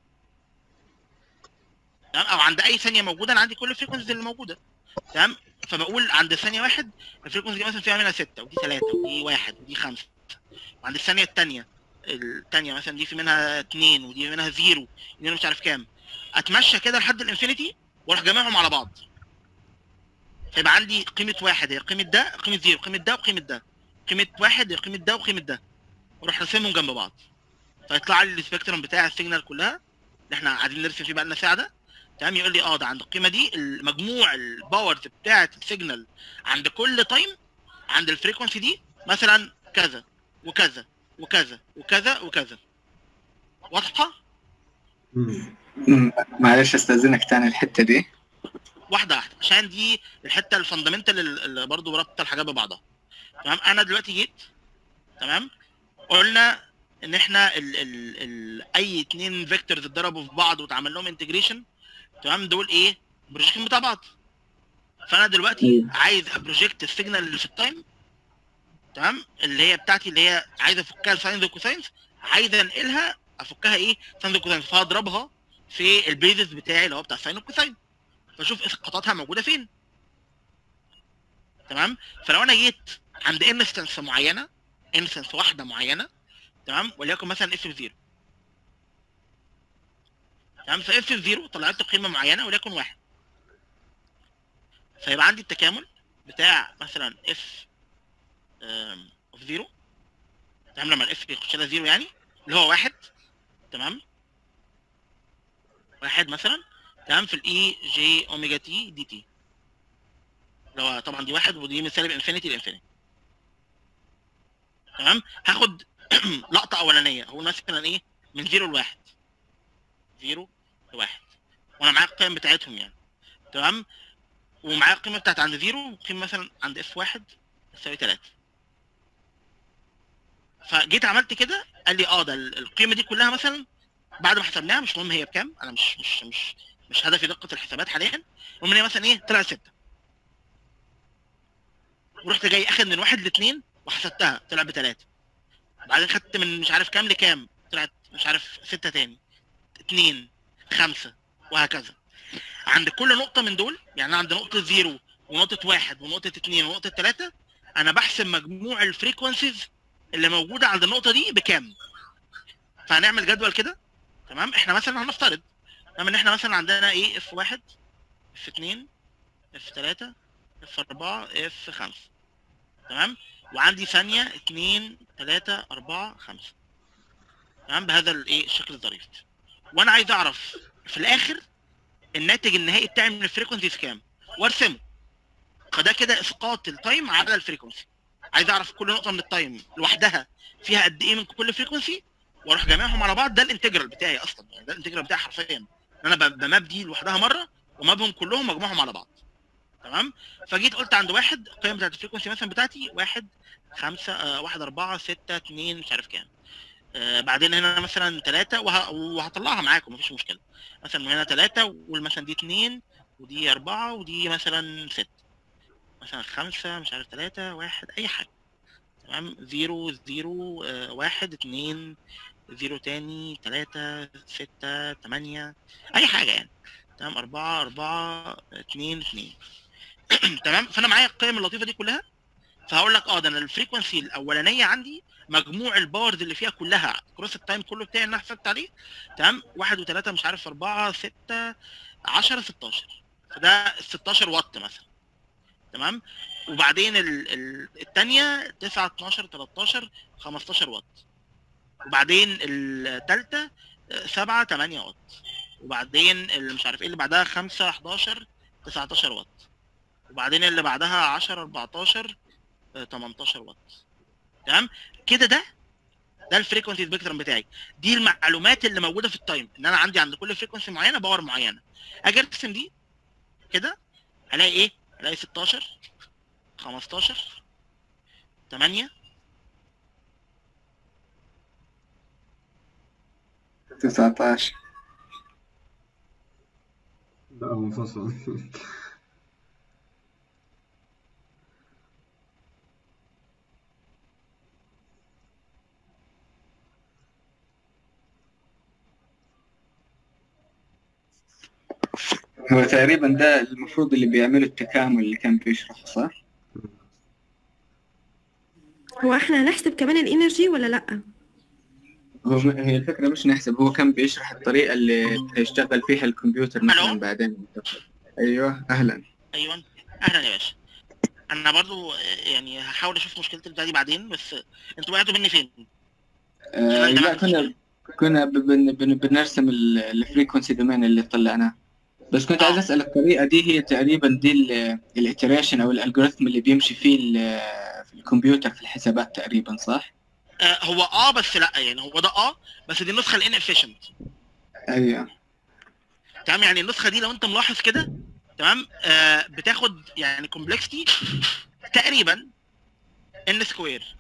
تمام او عند اي ثانيه موجوده انا عندي كل الفريكونسيز اللي موجوده تمام فبقول عند الثانيه واحد الفريكونسي دي مثلا فيها منها ستة ودي ثلاثة ودي واحد ودي خمسة وعند الثانيه الثانيه الثانيه مثلا دي في منها اثنين ودي منها زيرو ودي مش عارف كام اتمشى كده لحد الانفينيتي واروح جامعهم على بعض فيبقى عندي قيمه واحد هي قيمه ده قيمه زيرو قيمه ده وقيمه ده قيمه واحد هي قيمه ده وقيمه ده واروح راسمهم جنب بعض فيطلع لي السبيكترم بتاع السيجنال كلها اللي احنا قاعدين نرسم فيه بقالنا ساعه ده تمام يقول لي اه ده عند القيمه دي المجموع الباورز بتاعه السيجنال عند كل تايم عند الفريكونسي دي مثلا كذا وكذا وكذا وكذا وكذا واضحه مم. مم، معلش استاذنك تاني الحته دي واحده واحده عشان دي الحته الفاندامنتال اللي برضه رابطه الحاجات ببعضها تمام انا دلوقتي جيت تمام قلنا ان احنا ال ال ال اي اتنين فيكتورز اتضربوا في بعض واتعمل لهم انتجريشن تمام دول ايه بروجيكشن بتاع بعض فانا دلوقتي أيوة. عايز ابروجكت السيجنال اللي في التايم تمام اللي هي بتاعتي اللي هي عايز افكها لساينز وكوساينز عايز انقلها افكها ايه ساينز وكوساينز فهضربها في البيزس بتاعي اللي هو بتاع الساين والكوساين فاشوف اسقاطاتها موجوده فين تمام فلو انا جيت عند انستنس معينه انستنس واحده معينه تمام وليكن مثلا اف 0 تمام فاف 0 طلعت له قيمه معينه وليكن واحد فيبقى عندي التكامل بتاع مثلا اف اوف 0 تمام لما الاف يخش لها 0 يعني اللي هو واحد تمام واحد مثلا تمام في الاي جي اوميجا تي دي تي اللي هو طبعا دي واحد ودي من سالب انفينيتي لانفينيتي تمام هاخد لقطه اولانيه هو مثلا ايه من زيرو لواحد زيرو لواحد وانا معايا القيم بتاعتهم يعني تمام ومعايا القيمه بتاعت عند زيرو وقيمه مثلا عند اف واحد تساوي تلاتة فجيت عملت كده قال لي اه ده ال- القيمه دي كلها مثلا بعد ما حسبناها مش مهم هي بكام انا مش مش مش مش هدفي دقه الحسابات حاليا المهم ان هي مثلا ايه طلعت ستة ورحت جاي اخد من واحد لاثنين وحسبتها طلع بثلاثة بعدين خدت من مش عارف كام لكام طلعت مش عارف ستة تاني اتنين خمسة وهكذا عند كل نقطة من دول يعني عند نقطة زيرو ونقطة واحد ونقطة اتنين ونقطة تلاتة أنا بحسب مجموع الفريكونسيز اللي موجودة عند النقطة دي بكام فهنعمل جدول كده تمام احنا مثلا هنفترض تمام ان احنا مثلا عندنا ايه اف واحد اف اتنين اف تلاتة اف اربعة اف خمسة تمام وعندي ثانية اتنين تلاتة أربعة خمسة تمام بهذا الايه الشكل الظريف وانا عايز اعرف في الاخر الناتج النهائي بتاعي من الفريكونسيز كام وارسمه فده كده اسقاط التايم على الفريكونسي عايز اعرف كل نقطه من التايم لوحدها فيها قد ايه من كل فريكونسي واروح جامعهم على بعض ده الانتجرال بتاعي اصلا يعني ده الانتجرال بتاعي حرفيا ان انا ب- بماب دي لوحدها مره ومابهم كلهم مجموعهم على بعض تمام فجيت قلت عند واحد القيم بتاعت الفريكونسي مثلا بتاعتي واحد خمسة آه واحد أربعة ستة اتنين مش عارف كام آه بعدين هنا مثلا ثلاثة وه... وهطلعها معاكم مفيش مشكلة مثلا من هنا ثلاثة ومثلا دي اتنين ودي أربعة ودي مثلا ستة مثلا خمسة مش عارف ثلاثة واحد أي حاجة تمام زيرو زيرو آه واحد اتنين زيرو تاني ثلاثة ستة تمانية أي حاجة يعني تمام أربعة أربعة اتنين اتنين تمام فأنا معايا القيم اللطيفة دي كلها فهقول لك اه ده انا الفريكونسي الاولانيه عندي مجموع الباورز اللي فيها كلها كروس التايم كله بتاعي اللي انا حسبت عليه تمام واحد وثلاثة مش عارف أربعة ستة عشرة 16 فده 16 واط مثلا تمام وبعدين ال... ال... الثانية 9 12 13 15 واط وبعدين الثالثة 7 8 واط وبعدين اللي مش عارف ايه اللي بعدها 5 11 19 واط وبعدين اللي بعدها 10 14 آه، 18 واط تمام كده ده ده الفريكونسي سبيكترم بتاعي دي المعلومات اللي موجوده في التايم ان انا عندي عند كل فريكونسي معينه باور معينه اجي ارسم دي كده الاقي ايه الاقي 16 15 8 19 لا هو منفصل هو تقريبا ده المفروض اللي بيعملوا التكامل اللي كان بيشرحه صح؟ هو احنا هنحسب كمان الانرجي ولا لا هو م- هي الفكرة مش نحسب هو كان بيشرح الطريقة اللي هيشتغل فيها الكمبيوتر مثلا ألو؟ بعدين ايوه اهلا ايوه اهلا يا باشا انا برضو آه، يعني هحاول اشوف مشكله البتاع دي بعدين بس انتوا وقعتوا مني فين؟ آه لا كنا كنا ب- بن بن بنرسم الفريكونسي دومين اللي طلعناه بس كنت عايز اسال الطريقه دي هي تقريبا دي الاتريشن او الالجوريثم اللي بيمشي فيه ال- في الكمبيوتر في الحسابات تقريبا صح؟ آه هو اه بس لا يعني هو ده اه بس دي النسخه الان افيشنت ايوه تمام يعني النسخه دي لو انت ملاحظ كده تمام آه بتاخد يعني كومبلكسيتي تقريبا ان سكوير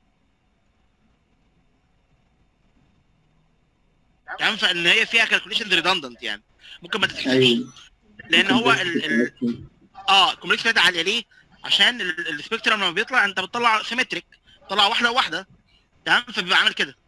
تمام فان هي فيها كالكوليشنز ريدندنت يعني ممكن ما تتحسبش ايوه لان هو ال ال اه الكومبلكس بتاعتها عاليه ليه؟ عشان ال- السبيكترم لما بيطلع انت بتطلع سيمتريك تطلع واحده واحده تمام فبيبقى عامل كده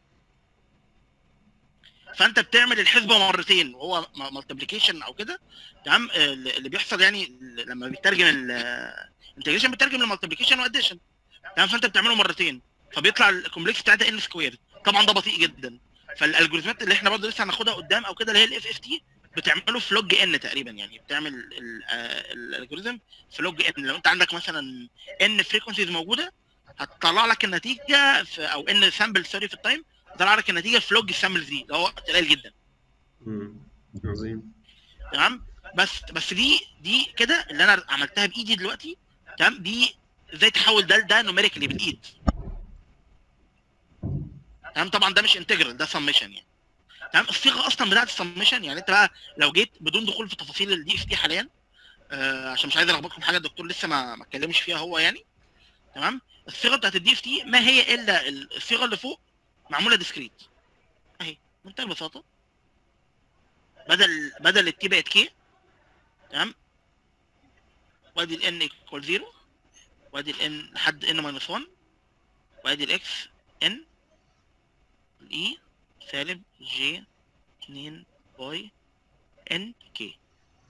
فانت بتعمل الحسبه مرتين وهو مالتيبليكيشن او كده تمام آه، اللي اللي بيحصل يعني لما بيترجم الانتجريشن بيترجم لمالتيبليكيشن واديشن تمام فانت بتعمله مرتين فبيطلع الكومبلكس بتاعتها ان سكوير طبعا ده بطيء جدا فالالجوريزمات اللي احنا برضه لسه هناخدها قدام او كده اللي هي الاف اف تي بتعمله في لوج ان تقريبا يعني بتعمل ال- آه، الالجوريزم في لوج ان لو انت عندك مثلا ان فريكونسيز موجوده هتطلع لك النتيجه في او ان سامبل سوري في التايم هتطلع لك النتيجه في لوج السامبلز دي اللي هو قليل جدا مم. عظيم تمام بس بس دي دي كده اللي انا عملتها بايدي دلوقتي تمام دي ازاي تحول ده لده نوميريكالي بالايد تمام طبعا ده مش انتجرال ده سميشن يعني تمام الصيغه اصلا بتاعت السميشن يعني انت بقى لو جيت بدون دخول في تفاصيل الدي اف دي حاليا آه عشان مش عايز الخبطكم في حاجه الدكتور لسه ما ما اتكلمش فيها هو يعني تمام الصيغه بتاعت الدي اف تي ما هي الا ال- الصيغه اللي فوق معموله ديسكريت اهي بمنتهى البساطه بدل بدل التي بقت كي تمام وادي الان ايكوال 0 وادي الان لحد ان ماينس 1 وادي الاكس ان الاي سالب جي 2 باي ان كي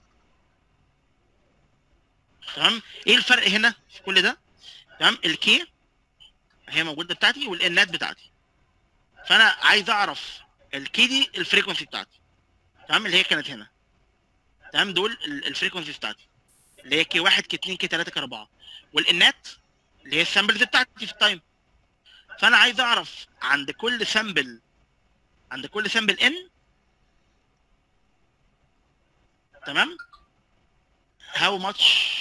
تمام ايه الفرق هنا في كل ده تمام الكي هي موجوده بتاعتي والانات بتاعتي فانا عايز اعرف الكي دي الفريكونسي بتاعتي تمام اللي هي كانت هنا تمام دول الفريكونسيز بتاعتي اللي هي كي 1 كي 2 كي 3 كي 4 والانات اللي هي السامبلز بتاعتي في التايم فانا عايز اعرف عند كل سامبل عند كل سامبل ان تمام هاو ماتش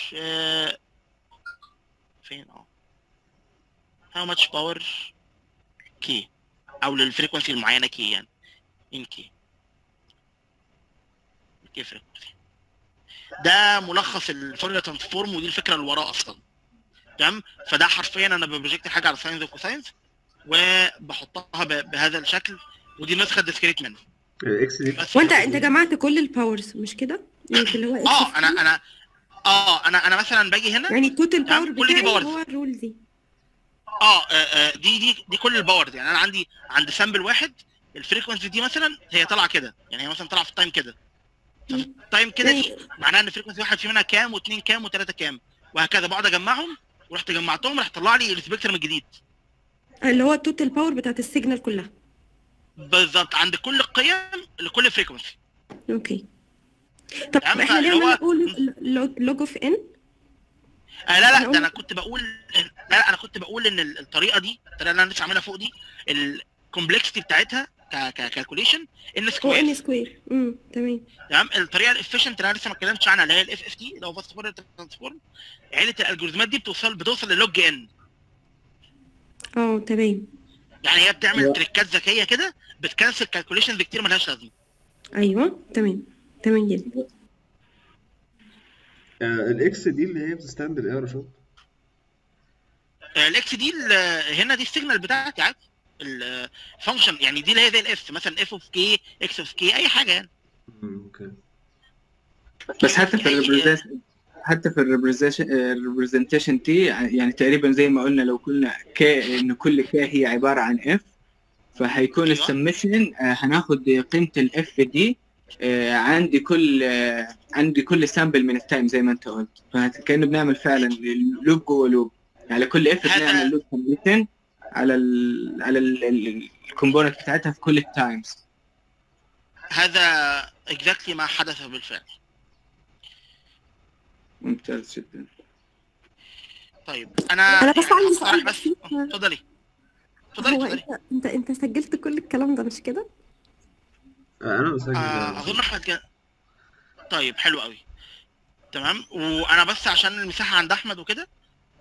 فين اه هاو ماتش باور كي او للفريكونسي المعينه كي يعني ان كي كي فريكونسي ده ملخص الفوريا ترانسفورم ودي الفكره اللي وراه اصلا تمام فده حرفيا انا ببروجكت حاجه على ساينس وكوساينس وبحطها ب- بهذا الشكل ودي نسخه ديسكريت منه الاكس دي بس وانت انت جمعت كل الباورز مش كده يعني في اللي هو اه انا انا اه انا انا مثلا باجي هنا يعني التوتال تمام، باور كل دي بتاعي باورز. هو الرول دي اه آه، آه، دي دي دي كل الباورز يعني انا عندي عند سامبل واحد الفريكونسي دي مثلا هي طالعه كده يعني هي مثلا طالعه في التايم كده ففي التايم كده دي معناها ان فريكونسي واحد في منها كام واثنين كام وثلاثه كام وهكذا بقعد اجمعهم ورحت جمعتهم راح طلع لي السبيكترم الجديد اللي هو التوتال باور بتاعت السيجنال كلها بالظبط عند كل القيم لكل فريكونسي اوكي طب تمام، احنا ليه فاللي هو- عمالين نقول لوج اوف ان آه لا لا أنا ده انا كنت بقول لا لا انا كنت بقول ان ال- الطريقه دي الطريقه اللي انا لسه عاملها فوق دي الكومبلكسيتي بتاعتها ككالكوليشن ان هو سكوير ان سكوير امم تمام تمام الطريقه الافيشنت اللي انا لسه ما اتكلمتش عنها اللي هي الاف اف تي اللي هو فاست فورورد ترانسفورم عيله الالجوريزمات دي بتوصل بتوصل للوج ان اه تمام يعني هي بتعمل هو- تريكات ذكيه كده بتكنسل كالكوليشنز كتير ملهاش لازمه ايوه تمام تمام جدا آه، الاكس دي اللي هي بتستند بالايه يا رشاد؟ آه، الاكس دي ال- هنا دي السيجنال بتاعتي عادي الفانكشن يعني دي اللي هي زي الاف مثلا اف اوف كي اكس اوف كي اي حاجه يعني مم، اوكي بس حتى في أي- الريبريزنتيشن حتى في الريبريزنتيشن تي يعني تقريبا زي ما قلنا لو قلنا كي انه كل كي هي عباره عن اف فهيكون أيوة. السمشن هناخد قيمه الاف دي آه، عندي كل آه، عندي كل سامبل من التايم زي ما انت قلت فكانه بنعمل فعلا لوب جوه لوب على كل اف هذا- بنعمل لوب كومبليشن على ال على الكومبوننت بتاعتها في كل التايمز هذا اكزاكتلي ما حدث بالفعل ممتاز جدا طيب انا انا بس عندي هقترح سؤال بس بسيط اتفضلي اتفضلي هو اتفضلي انت انت انت سجلت كل الكلام ده مش كده؟ آه، انا مسجل آه، اظن احمد كان طيب حلو قوي تمام وانا بس عشان المساحه عند احمد وكده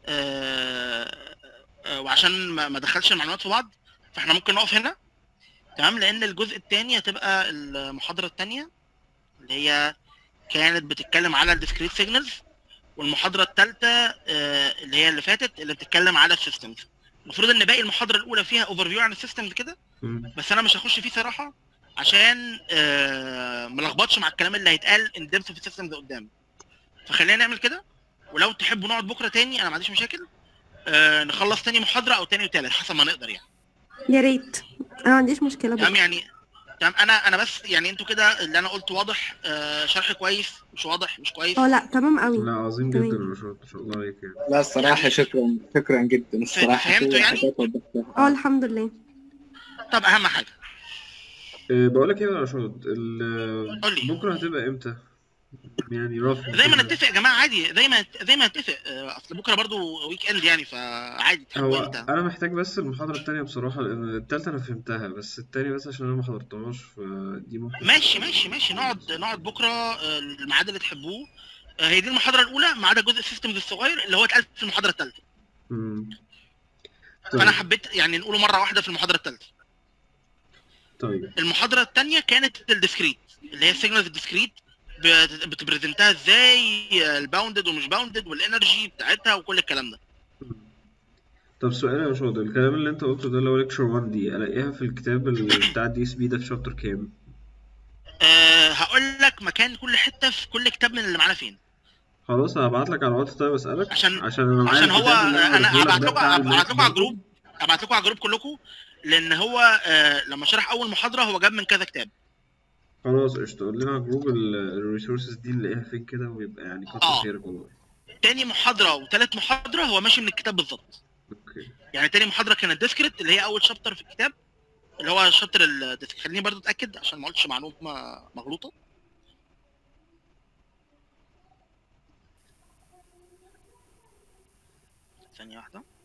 آه، آه، وعشان ما ما ادخلش المعلومات في بعض فاحنا ممكن نقف هنا تمام لان الجزء الثاني هتبقى المحاضره الثانيه اللي هي كانت بتتكلم على الديسكريت سيجنالز والمحاضره الثالثه اللي هي اللي فاتت اللي بتتكلم على السيستمز المفروض ان باقي المحاضره الاولى فيها اوفر فيو عن السيستمز كده مم. بس انا مش هخش فيه صراحه عشان آه ما لخبطش مع الكلام اللي هيتقال ان ديبث في السيستمز قدام فخلينا نعمل كده ولو تحبوا نقعد بكره تاني انا ما عنديش مشاكل آه نخلص تاني محاضره او تاني وتالت حسب ما نقدر يعني يا ريت انا ما عنديش مشكله تمام بقى. يعني تمام انا انا بس يعني انتوا كده اللي انا قلته واضح آه شرح كويس مش واضح مش كويس اه لا تمام قوي لا عظيم تمام. جدا ما شاء ما شاء الله عليك يعني لا الصراحة شكرا شكرا جدا الصراحة فهمتوا في يعني؟ حاجات وضحتها. اه الحمد لله طب اهم حاجه أه بقول لك ايه يا رشاد ال- قول لي. بكره هتبقى امتى؟ يعني رف زي ما نتفق يا جماعه عادي زي ما زي ما نتفق آه، اصل بكره برضو ويك اند يعني فعادي تحبوا هو امتى انا محتاج بس المحاضره التانية بصراحه لان التالتة انا فهمتها بس التانية بس عشان انا ما حضرتهاش فدي ممكن ماشي ماشي ماشي نقعد نقعد بكره آه، الميعاد اللي تحبوه آه، هي دي المحاضره الاولى ما عدا جزء السيستمز الصغير اللي هو اتقال في المحاضره الثالثه مم. فانا طيب حبيت يعني نقوله مره واحده في المحاضره الثالثه طيب المحاضره الثانيه كانت الديسكريت اللي هي السيجنالز الديسكريت بتبرزنتها ازاي آه، الباوندد ومش باوندد والانرجي بتاعتها وكل الكلام ده مم. طب سؤال يا رشاد الكلام اللي انت قلته ده اللي هو ليكشر 1 دي الاقيها في الكتاب ال- بتاع الدي اس بي ده في شابتر كام؟ أه هقول لك مكان كل حته في كل كتاب من اللي معانا فين خلاص هبعت لك على الواتس طيب اسالك عشان- عشان انا معايا عشان هو الكتاب اللي انا قلته لك هبعت ده لكم بتاع هبعت الماث لكم على برضه. الجروب هبعت لكم على الجروب كلكم لان هو آه لما شرح اول محاضره هو جاب من كذا كتاب خلاص قشطة قول لنا على جروب الريسورسز دي نلاقيها فين كده ويبقى يعني كتر آه. خيرك والله تاني محاضره وتالت محاضره هو ماشي من الكتاب بالظبط اوكي يعني تاني محاضره كانت ديسكريت اللي هي اول شابتر في الكتاب اللي هو شابتر الديسك خليني برضو اتاكد عشان ما قلتش معلومه مغلوطه ثانيه واحده